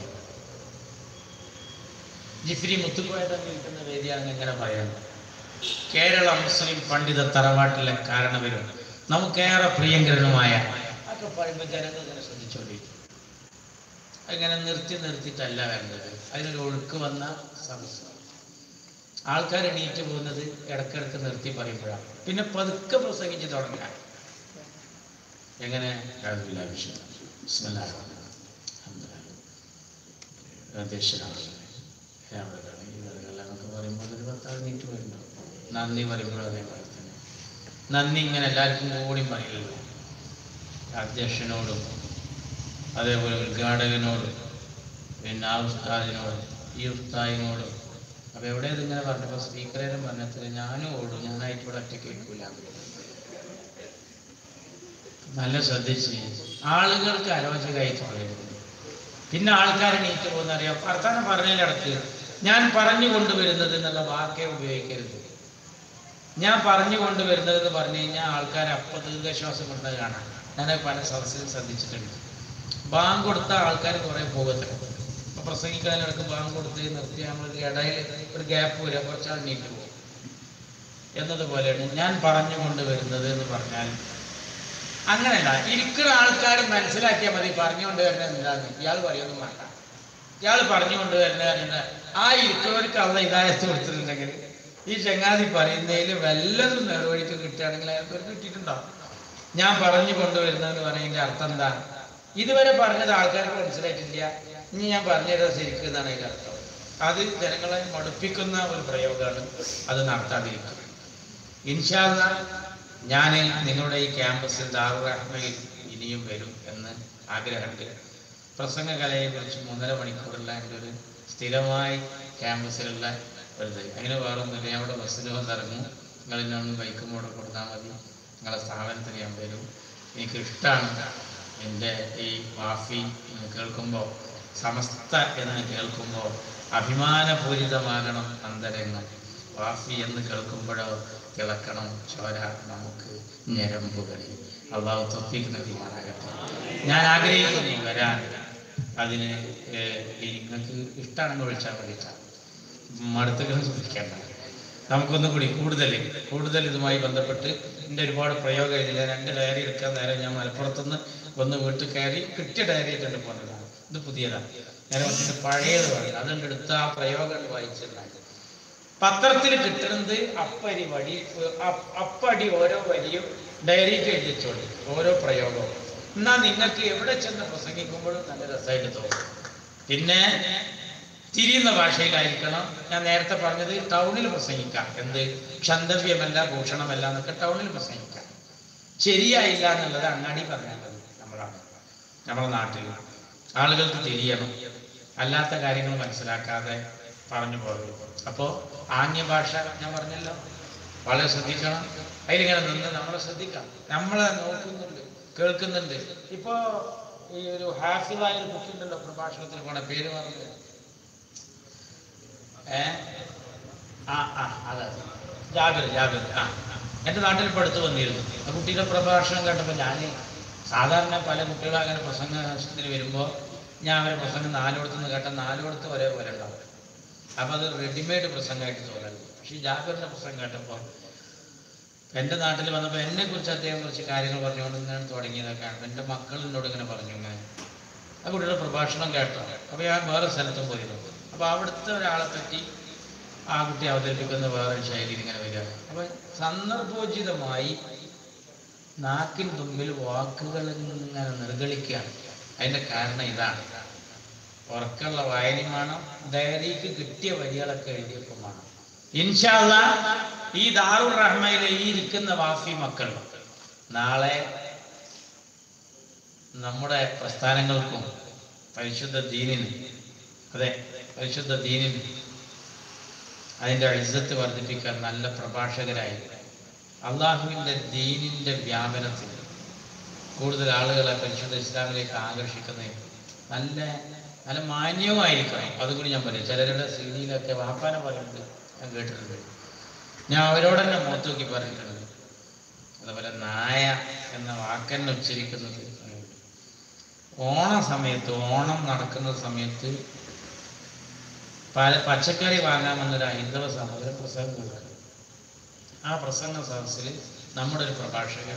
ജിഫ്രി മുത്തുക്കോയ തന്നെ നിൽക്കുന്ന വേദിയാണ് എങ്ങനെ പറയുന്നത് കേരള മുസ്ലിം പണ്ഡിത തറവാട്ടിലെ കാരണവരും നമുക്കേറെ പ്രിയങ്കരനുമായ ഒക്കെ പറയുമ്പോൾ ജനങ്ങൾ ഇങ്ങനെ ശ്രദ്ധിച്ചുകൊണ്ടിരിക്കും അങ്ങനെ നിർത്തി നിർത്തിയിട്ടല്ല വേണ്ടത് അതിനൊരു ഒഴുക്ക് വന്ന സംസ്ഥാനം ആൾക്കാർ എണീറ്റ് പോകുന്നത് ഇടക്കിടക്ക് നിർത്തി പറയുമ്പോഴാണ് പിന്നെ പതുക്കെ പ്രസംഗിച്ച് തുടങ്ങാൻ എങ്ങനെ യാതൊരു ആവശ്യം ബിസ്മില്ലാഹിർ റഹ്മാനിർ റഹീം. അൽഹംദുലില്ലാഹ്. ദേശീയനാമങ്ങളെ, രാമകളെ, ഈ കഥകളെ എന്നൊക്കെ പറയുമ്പോൾ ഒരു പത്താറ് മിനിറ്റ് വരുന്നുണ്ടാവും നന്ദി പറയുമ്പോഴും അതേപോലെ തന്നെ നന്ദി ഇങ്ങനെ എല്ലാവർക്കും കൂടി പറയില്ലല്ലോ അധ്യക്ഷനോടും അതേപോലെ ഉദ്ഘാടകനോടും പിന്നെ ആ ഉസ്താദിനോടും ഈ ഉസ്താദിനോടും അപ്പൊ എവിടെ ഇതിങ്ങനെ പറഞ്ഞപ്പോ സ്പീക്കറേനും പറഞ്ഞത് ഞാനും ഓടും ഞാനായിട്ട് ഇവിടെ ഒറ്റ കേൾക്കൂല നല്ല ശ്രദ്ധിച്ച് ആളുകൾക്ക് അരോചകമായി തുടങ്ങരുത് പിന്നെ ആൾക്കാരെ നീറ്റ് പോകുന്ന അറിയാം വർത്താനം പറഞ്ഞതിലിടക്ക് ഞാൻ പറഞ്ഞു കൊണ്ടുവരുന്നത് എന്നുള്ള വാക്കേ ഉപയോഗിക്കരുത് ഞാൻ പറഞ്ഞു കൊണ്ടുവരുന്നത് എന്ന് പറഞ്ഞു കഴിഞ്ഞാൽ ആൾക്കാർ അപ്പൊ ദീർഘശ്വാസം കൊണ്ടത് കാണാം ഞാൻ പല സദസ്സിലും ശ്രദ്ധിച്ചിട്ടുണ്ട് ബാങ്ക് കൊടുത്ത ആൾക്കാർ കുറെ പോകത്തില്ല അപ്പൊ പ്രസംഗിക്കാനിടക്ക് ബാങ്ക് കൊടുത്ത് നിർത്തി നമ്മൾ ഇടയിൽ ഒരു ഗ്യാപ്പ് വരിക കുറച്ചാൾ നീറ്റ് പോകും എന്നതുപോലെയാണ് ഞാൻ പറഞ്ഞു കൊണ്ടുവരുന്നത് എന്ന് പറഞ്ഞാൽ അങ്ങനെയല്ല ഇരിക്കുന്ന ആൾക്കാർ മനസ്സിലാക്കിയാൽ മതി പറഞ്ഞുകൊണ്ട് വരുന്നത് എന്താണ് ഇയാൾ പറയൊന്നും വേണ്ട ഇയാൾ പറഞ്ഞുകൊണ്ട് വരുന്നത് പറയുന്നത് ആ ഇരിക്കുന്നവർക്ക് അള്ള ഇതായത്ത് കൊടുത്തിട്ടുണ്ടെങ്കിൽ ഈ ചങ്ങാതി പറയുന്നതിൽ വല്ലതും നേർവഴിക്ക് കിട്ടുകയാണെങ്കിൽ അയാൾക്ക് ഒരു കിട്ടിയിട്ടുണ്ടാവും ഞാൻ പറഞ്ഞു കൊണ്ടുവരുന്നതെന്ന് പറയുന്നതിന്റെ അർത്ഥം എന്താ ഇതുവരെ പറഞ്ഞത് ആൾക്കാർക്ക് മനസ്സിലായിട്ടില്ല ഇനി ഞാൻ പറഞ്ഞുതരാം ശരിക്കും എന്നാണ് അതിന്റെ അർത്ഥം അത് ജനങ്ങളെ മടുപ്പിക്കുന്ന ഒരു പ്രയോഗമാണ് അത് നടത്താതിരിക്കുക ഇൻഷാല്ല ഞാൻ നിങ്ങളുടെ ഈ ക്യാമ്പസിൽ ദാറുറഹ്മയിൽ ഇനിയും വരും എന്ന് ആഗ്രഹമുണ്ട് പ്രസംഗ കലയെ കുറിച്ച് മൂന്നര മണിക്കൂറുള്ള എൻ്റെ ഒരു സ്ഥിരമായി ക്യാമ്പസിലുള്ള ഒരു ഇത് അങ്ങനെ വേറെ ഒന്നുമില്ല ഞാൻ ഇവിടെ ബസ്സിൽ വന്നിറങ്ങും നിങ്ങൾ എന്നെ ഒന്ന് ബൈക്കും കൂടെ കൊടുത്താൽ മതി നിങ്ങളെ സ്ഥാപനത്തിൽ ഞാൻ വരും എനിക്ക് ഇഷ്ടമാണ് എൻ്റെ ഈ വാഫി എന്ന് കേൾക്കുമ്പോൾ സമസ്ത എന്ന് കേൾക്കുമ്പോൾ അഭിമാനപൂരിതമാകണം അന്തരംഗം വാഫി എന്ന് കേൾക്കുമ്പോഴോ തിളക്കണം ചോര നമുക്ക് ഞരമ്പുകളിൽ അള്ളാഹു തൊപ്പിക്ക് നൽകിമാറാകട്ടെ ഞാൻ ആഗ്രഹിക്കുന്നു വരാൻ അതിന് ഏഹ്, നിങ്ങൾക്ക് ഇഷ്ടമാണെന്ന് വിളിച്ചാൽ വേണ്ടിയിട്ടാണ് മടുത്തുകൾ ശ്രദ്ധിക്കേണ്ട നമുക്കൊന്നും കൂടി കൂടുതൽ കൂടുതൽ ഇതുമായി ബന്ധപ്പെട്ട് എൻ്റെ ഒരുപാട് പ്രയോഗം എഴുതില്ല രണ്ട് ഡയറി എടുക്കാൻ നേരം ഞാൻ മലപ്പുറത്തുനിന്ന് ഒന്ന് വീട്ടിൽ കയറി കിട്ടിയ ഡയറി ആയിട്ടുണ്ട് പോന്നതാണ് ഇത് പുതിയതാണ് നേരെ വന്നിട്ട് പഴയത് വേണം അതുകൊണ്ട് എടുത്ത ആ പ്രയോഗങ്ങൾ വായിച്ചിട്ടുണ്ടായി പത്രത്തിൽ കിട്ടുന്നത് അപ്പരി വടി അ- അപ്പടി ഓരോ വരിയും ഡയറിക്ക് എഴുതിച്ചോളി ഓരോ പ്രയോഗവും എന്നാ നിങ്ങൾക്ക് എവിടെ ചെന്ന് പ്രസംഗിക്കുമ്പോഴും നല്ല രസമായിട്ട് തോന്നും പിന്നെ തിരിയുന്ന ഭാഷയിലായിരിക്കണം ഞാൻ നേരത്തെ പറഞ്ഞത് ടൗണിൽ പ്രസംഗിക്കാം എന്ത് ക്ഷന്തവ്യമല്ല ഭൂഷണമല്ല എന്നൊക്കെ ടൗണിൽ പ്രസംഗിക്കാം ശരിയായില്ല എന്നുള്ളത് അങ്ങാടി പറഞ്ഞാൽ മതി നമ്മളാണ് നമ്മുടെ നാട്ടിൽ ആളുകൾക്ക് തിരിയണം അല്ലാത്ത കാര്യങ്ങൾ മനസ്സിലാക്കാതെ പറഞ്ഞു പോകരുത് അപ്പോൾ ആംഗ്യ ഭാഷ ഞാൻ പറഞ്ഞല്ലോ വളരെ ശ്രദ്ധിക്കണം അതിലിങ്ങനെ നിന്ന് നമ്മളെ ശ്രദ്ധിക്കാം നമ്മളെ നോക്കുന്നുണ്ട് കേൾക്കുന്നുണ്ട് ഇപ്പോ ഈ ഒരു ഹാഫിദായ ഒരു ബുക്ക് ഉണ്ടല്ലോ പ്രഭാഷണത്തിൽ പോണ പേര് പറഞ്ഞത് ഏ ആ ആ അതെ അതെ. ജാബിർ ജാബിർ ആ എൻ്റെ നാട്ടിൽ ഇപ്പോൾ അടുത്ത് വന്നിരുന്നു ആ കുട്ടിയുടെ പ്രഭാഷണം കേട്ടപ്പോൾ ഞാൻ സാധാരണ പല കുട്ടികളും അങ്ങനെ പ്രസംഗത്തിന് വരുമ്പോൾ ഞാൻ അവരെ പ്രസംഗം നാലിടത്തു നിന്ന് കേട്ടാൽ നാലിടത്ത് ഒരേപോലെ ഉണ്ടാവും അപ്പോൾ അത് റെഡിമെയ്ഡ് പ്രസംഗമായിട്ട് തോന്നരുത് പക്ഷേ ഈ ജാബിറിൻ്റെ പ്രസംഗം കേട്ടപ്പോൾ എൻ്റെ നാട്ടിൽ വന്നപ്പോൾ എന്നെ കുറിച്ച് അദ്ദേഹം കുറച്ച് കാര്യങ്ങൾ പറഞ്ഞുകൊണ്ട് ഇങ്ങനെ തുടങ്ങിയതൊക്കെയാണ് എൻ്റെ മക്കൾ എന്നോട് ഇങ്ങനെ പറഞ്ഞു ഇങ്ങനെ ആ കുട്ടിയുടെ പ്രഭാഷണം കേട്ടോ അപ്പോൾ ഞാൻ വേറെ സ്ഥലത്തും പോയിരുന്നു അപ്പോൾ അവിടുത്തെ ഒരാളെ പറ്റി ആ കുട്ടി അവതരിപ്പിക്കുന്ന വേറെ ശൈലിയിൽ ഇങ്ങനെ വരിക അപ്പോൾ സന്ദർഭോചിതമായി നാക്കിൻ തുമ്പിൽ വാക്കുകൾ ഇങ്ങനെ നിർഗളിക്കുകയാണ് അതിൻ്റെ കാരണം ഇതാണ് ഉറക്കമുള്ള വായനയും വേണം ഡയറിക്ക് കിട്ടിയ വരികളൊക്കെ എഴുതിയപ്പോൾ വേണം ഇൻഷാല്ല ഈ ദാറുർ റഹ്മയിലെ ഈ ഇരിക്കുന്ന വാഫി മക്കൾ നാളെ നമ്മുടെ പ്രസ്ഥാനങ്ങൾക്കും പരിശുദ്ധ ദീനിന് അതെ പരിശുദ്ധ ദീനിന് അതിൻ്റെ ഇജ്ജത്ത് വർദ്ധിപ്പിക്കാൻ നല്ല പ്രഭാഷകരായി അള്ളാഹുവിൻ്റെ ദീനിൻ്റെ വ്യാപനത്തിന് കൂടുതൽ ആളുകളെ പരിശുദ്ധ ഇസ്ലാമിലേക്ക് ആകർഷിക്കുന്നത് നല്ല നല്ല മാന്യവുമായിരിക്കണം അതുകൂടി ഞാൻ പറയും ചിലരുടെ സ്ഥിതിയിലൊക്കെ വാപ്പാനെ പറയുന്നത് ഞാൻ കേട്ടിട്ടുണ്ട് ഞാൻ അവരോട് തന്നെ മുഖത്ത് നോക്കി പറഞ്ഞിട്ടുണ്ട് അതുപോലെ നായ എന്ന വാക്കെന്നെ ഉച്ചരിക്കുന്നത് ഓണ സമയത്ത് ഓണം നടക്കുന്ന സമയത്ത് പല പച്ചക്കറി വാങ്ങാൻ വന്നൊരു ഹൈന്ദവ സഹോദരൻ പ്രസംഗം കേൾക്കുക ആ പ്രസംഗ സദസ്സിൽ നമ്മുടെ ഒരു പ്രഭാഷകൻ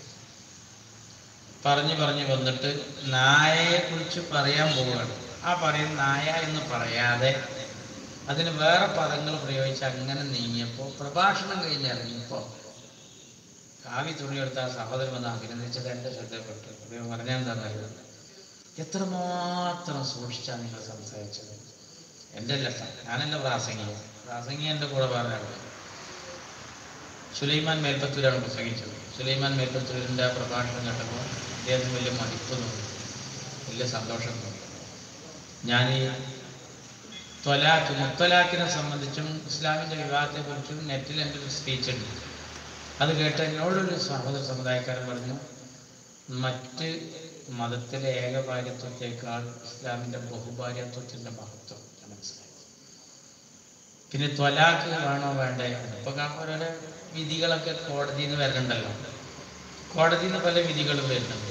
പറഞ്ഞു പറഞ്ഞു വന്നിട്ട് നായയെ കുറിച്ച് പറയാൻ പോവുകയാണ് ആ പറയുന്ന നായ എന്ന് പറയാതെ അതിന് വേറെ പദങ്ങൾ പ്രയോഗിച്ച് അങ്ങനെ നീങ്ങിയപ്പോൾ പ്രഭാഷണം കഴിഞ്ഞ് ഇറങ്ങിയപ്പോൾ കാവി തുണിയെടുത്ത ആ സഹോദരൻ വന്ന് അഭിനന്ദിച്ചത് എൻ്റെ ശ്രദ്ധപ്പെട്ടു അദ്ദേഹം പറഞ്ഞാൽ എന്താ പറയുന്നത് എത്രമാത്രം സൂക്ഷിച്ചാണ് നിങ്ങൾ സംസാരിച്ചത് എൻ്റെ അല്ല ഞാനല്ല പ്രാസംഗിക പ്രാസംഗിക എൻ്റെ കൂടെ പറഞ്ഞാണ് സുലൈമാൻ മേൽപ്പത്തൂരാണ് പ്രസംഗിച്ചത് സുലൈമാൻ മേൽപ്പത്തൂരിൻ്റെ ആ പ്രഭാഷണം കേട്ടപ്പോൾ അദ്ദേഹത്തിന് വലിയ മതിപ്പ് തോന്നി വലിയ സന്തോഷം തോന്നി ഞാൻ ഈ ത്വലാഖ് മുത്തലാഖിനെ സംബന്ധിച്ചും ഇസ്ലാമിൻ്റെ വിവാഹത്തെക്കുറിച്ചും നെറ്റിൽ എൻ്റെ ഒരു സ്പീച്ച് ഉണ്ട് അത് കേട്ട് എന്നോടൊരു സഹോദര സമുദായക്കാരൻ പറഞ്ഞു മറ്റ് മതത്തിലെ ഏകഭാര്യത്വത്തെക്കാൾ ഇസ്ലാമിൻ്റെ ബഹുഭാര്യത്വത്തിൻ്റെ മഹത്വം ഞാൻ മനസ്സിലാക്കി പിന്നെ ത്വലാഖ് വേണോ വേണ്ടേ ഇപ്പൊ കാ- ഓരോരോ വിധികളൊക്കെ കോടതിയിൽ നിന്ന് വരുന്നുണ്ടല്ലോ കോടതിയിൽ നിന്ന് പല വിധികളും വരുന്നുണ്ട്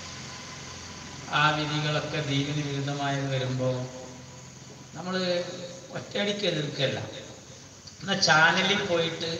ആ വിധികളൊക്കെ ദീനിന് വിരുദ്ധമായത് വരുമ്പോൾ നമ്മൾ ഒറ്റയടിക്ക് എതിർക്കല്ല എന്നാൽ ചാനലിൽ പോയിട്ട്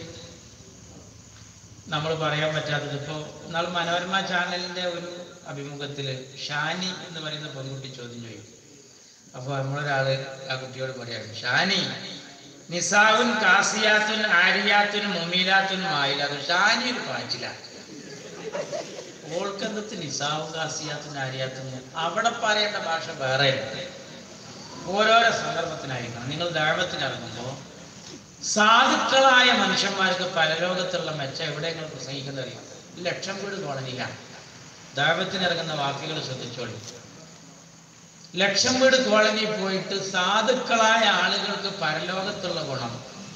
നമ്മൾ പറയാൻ പറ്റാത്തത് ഇപ്പോൾ എന്നാൽ മനോരമ ചാനലിൻ്റെ ഒരു അഭിമുഖത്തിൽ ഷാനി എന്ന് പറയുന്ന പെൺകുട്ടി ചോദ്യം ചോദിക്കും അപ്പോൾ നമ്മളൊരാള് ആ കുട്ടിയോട് പറയാണ് ഷാനി നിസാവുൻ കാസിയാത്തുൻ ആരിയാത്തുൻ മുമീലാത്തുൻ മായിലാത്തുൻ ഷാനി ഒരു പാച്ചില ഓൾക്കെന്തത്ത് നിസാവും കാസിയാത്തുൻ ആരിയാത്തുൻ അവിടെ പറയേണ്ട ഭാഷ വേറെ ഓരോരോ സന്ദർഭത്തിനായിരിക്കണം നിങ്ങൾ ദൈവത്തിനിറങ്ങുമ്പോൾ സാധുക്കളായ മനുഷ്യന്മാർക്ക് പരലോകത്തുള്ള മെച്ചം എവിടെ നിങ്ങൾ പ്രസംഗിക്കുന്നത് അറിയാം ലക്ഷം വീട് കോളനിയിലാണ് ദൈവത്തിനിറങ്ങുന്ന വാക്കുകൾ ശ്രദ്ധിച്ചോളൂ ലക്ഷം വീട് കോളനി പോയിട്ട് സാധുക്കളായ ആളുകൾക്ക് പരലോകത്തുള്ള ഗുണം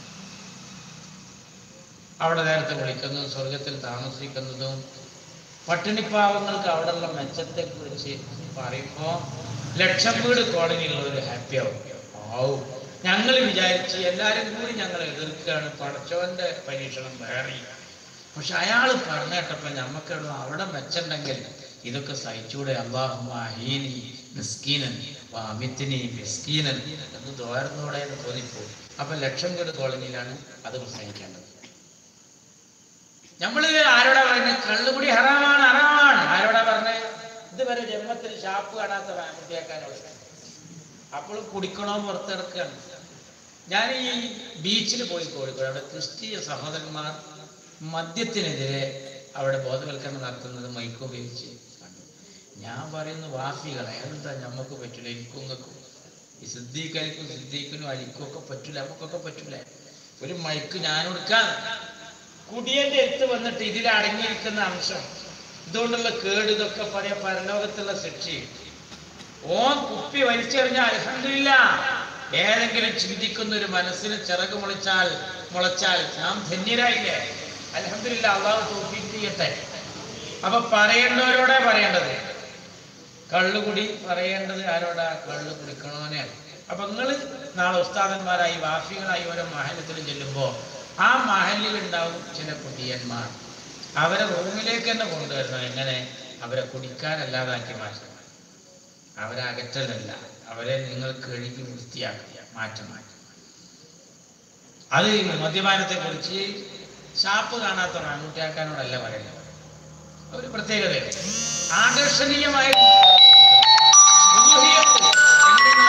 അവിടെ നേരത്തെ വിളിക്കുന്നതും സ്വർഗത്തിൽ താമസിക്കുന്നതും പട്ടിണിപ്പാവങ്ങൾക്ക് അവിടെയുള്ള മെച്ചത്തെ കുറിച്ച് പറയുമ്പോൾ ലക്ഷം വീട് കോളനിയുള്ളവർ ഹാപ്പി ആവും ആവും ഞങ്ങൾ വിചാരിച്ച് എല്ലാവരും കൂടി ഞങ്ങൾ എതിർക്കുകയാണ് പടച്ചോന്റെ പരീക്ഷണം വേറെ പക്ഷെ അയാൾ പറഞ്ഞേട്ടപ്പോൾ ഞമ്മക്കവിടെ അവിടെ മെച്ചുണ്ടെങ്കിൽ ഇതൊക്കെ സഹിച്ചൂടെ അള്ളാഹുമാഹീനി മിസ്കീനൻ അമിത്തിനി മിസ്കീനൻ എന്ന് തോർന്നൂടെ എന്ന് തോന്നിപ്പോകും അപ്പൊ ലക്ഷം വീട് കോളനിയിലാണ് അത് പ്രസംഗിക്കേണ്ടത് നമ്മള് ആരോടാ പറയുന്നത് കള്ളുകുടി ഹറാമാണ് ഹറാമാണ് ആരോടാ പറഞ്ഞത് ഇതുവരെ ജന്മത്തിൽ ഷാപ്പ് കാണാത്ത ഫാമിലിയാക്കാനുള്ള അപ്പോഴും കുടിക്കണോ പുറത്തെടുക്കുകയാണ് ഞാൻ ഈ ബീച്ചിൽ പോയി കോഴിക്കോട് അവിടെ ക്രിസ്തീയ സഹോദരന്മാർ മദ്യത്തിനെതിരെ അവിടെ ബോധവൽക്കരണം നടത്തുന്നത് മൈക്ക് ഉപയോഗിച്ച് കണ്ടു ഞാൻ പറയുന്നു വാഫികളെ എന്താ ഞമ്മക്ക് പറ്റില്ല എനിക്കും ഇങ്ങക്കും ഈ സിദ്ദീഖലിക്കും സിദ്ദീഖിനും അലിക്കും ഒക്കെ പറ്റില്ല നമുക്കൊക്കെ പറ്റില്ല ഒരു മൈക്ക് ഞാൻ കൊടുക്കാൻ കുടിയന്റെ അടുത്ത് വന്നിട്ട് ഇതിൽ അടങ്ങിയിരിക്കുന്ന അംശം ഇതുകൊണ്ടുള്ള കേട് ഇതൊക്കെ പറയാ പരലോകത്തുള്ള ശിക്ഷയും ഓൻ കുപ്പി വലിച്ചെറിഞ്ഞ അലഹമില്ല ഏതെങ്കിലും ചിന്തിക്കുന്ന ഒരു മനസ്സിന് ചിറക് മുളച്ചാൽ മുളച്ചാൽ നാം ധന്യരായില്ലേ അലഹമില്ല അള്ളാഹു തോഫീക്ക് ചെയ്യട്ടെ അപ്പൊ പറയേണ്ടവരോടെ പറയേണ്ടത് കള്ളുകുടി പറയേണ്ടത് ആരോടാ കള്ളു കുടിക്കണോനെ അപ്പൊ നിങ്ങൾ നാളെ ഉസ്താദന്മാരായി വാഫികളായി ഓരോ മഹലത്തിൽ ചെല്ലുമ്പോൾ ആ മഹലിൽ ഉണ്ടാവും ചില കുട്ടിയന്മാർ അവരെ റൂമിലേക്ക് തന്നെ കൊണ്ടുവരണം എങ്ങനെ അവരെ കുടിക്കാനല്ലാതാക്കി മാറ്റണം അവരെ അകറ്റലല്ല അവരെ നിങ്ങൾ കഴുകി വൃത്തിയാക്കുക മാറ്റം മാറ്റം അത് മദ്യപാനത്തെ കുറിച്ച് ഷാപ്പ് കാണാത്ത ആൺകുട്ടിയാക്കാനോടല്ല പറയുന്നത് ഒരു പ്രത്യേകത ആകർഷണീയമായ ഉള്ളുഹിയത്ത് എങ്ങനെ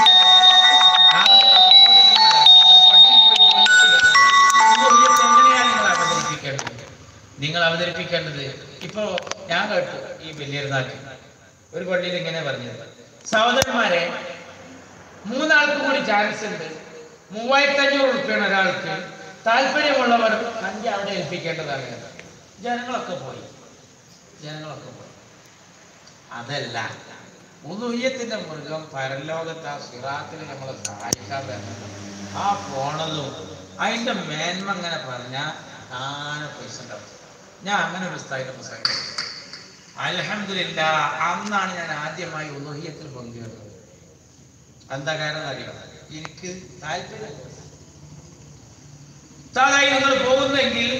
അവതരിപ്പിക്കണം? നിങ്ങൾ അവതരിപ്പിക്കേണ്ടത് ഇപ്പോ ഞാൻ കേട്ടു ഈ വലിയൊരുനാൾക്ക് ഒരു പള്ളിയിൽ ഇങ്ങനെ പറഞ്ഞത് സഹോദരന്മാരെ മൂന്നാൾക്ക് കൂടി ചാൻസ് ഉണ്ട് മൂവായിരത്തി അഞ്ഞൂറ് റുപ്യാണ് ഒരാൾക്ക് താല്പര്യമുള്ളവർ സഞ്ചി അവിടെ ഏൽപ്പിക്കേണ്ടതാണ് ജനങ്ങളൊക്കെ പോയി ജനങ്ങളൊക്കെ പോയി അതല്ല ഉദുയ്യത്തിന്റെ മൃഗം പരലോകത്ത് ആ സിറാത്തിൽ നമ്മളെ സഹായിക്കാൻ വരുന്നത് ആ പോണതും അതിന്റെ മേന്മ അങ്ങനെ പറഞ്ഞാൽ താനെ പൈസ ഉണ്ടാവും ഞാൻ അങ്ങനെ ഒരു സ്ഥലം പ്രസംഗിച്ചു അലഹമില്ല അന്നാണ് ഞാൻ ആദ്യമായി ഉലോഹിയത്തിൽ പങ്കുചേർന്നത് എന്താ കാരണം അറിയാം എനിക്ക് താല്പര്യം ഉസ്താദായി നിങ്ങൾ പോകുന്നെങ്കിൽ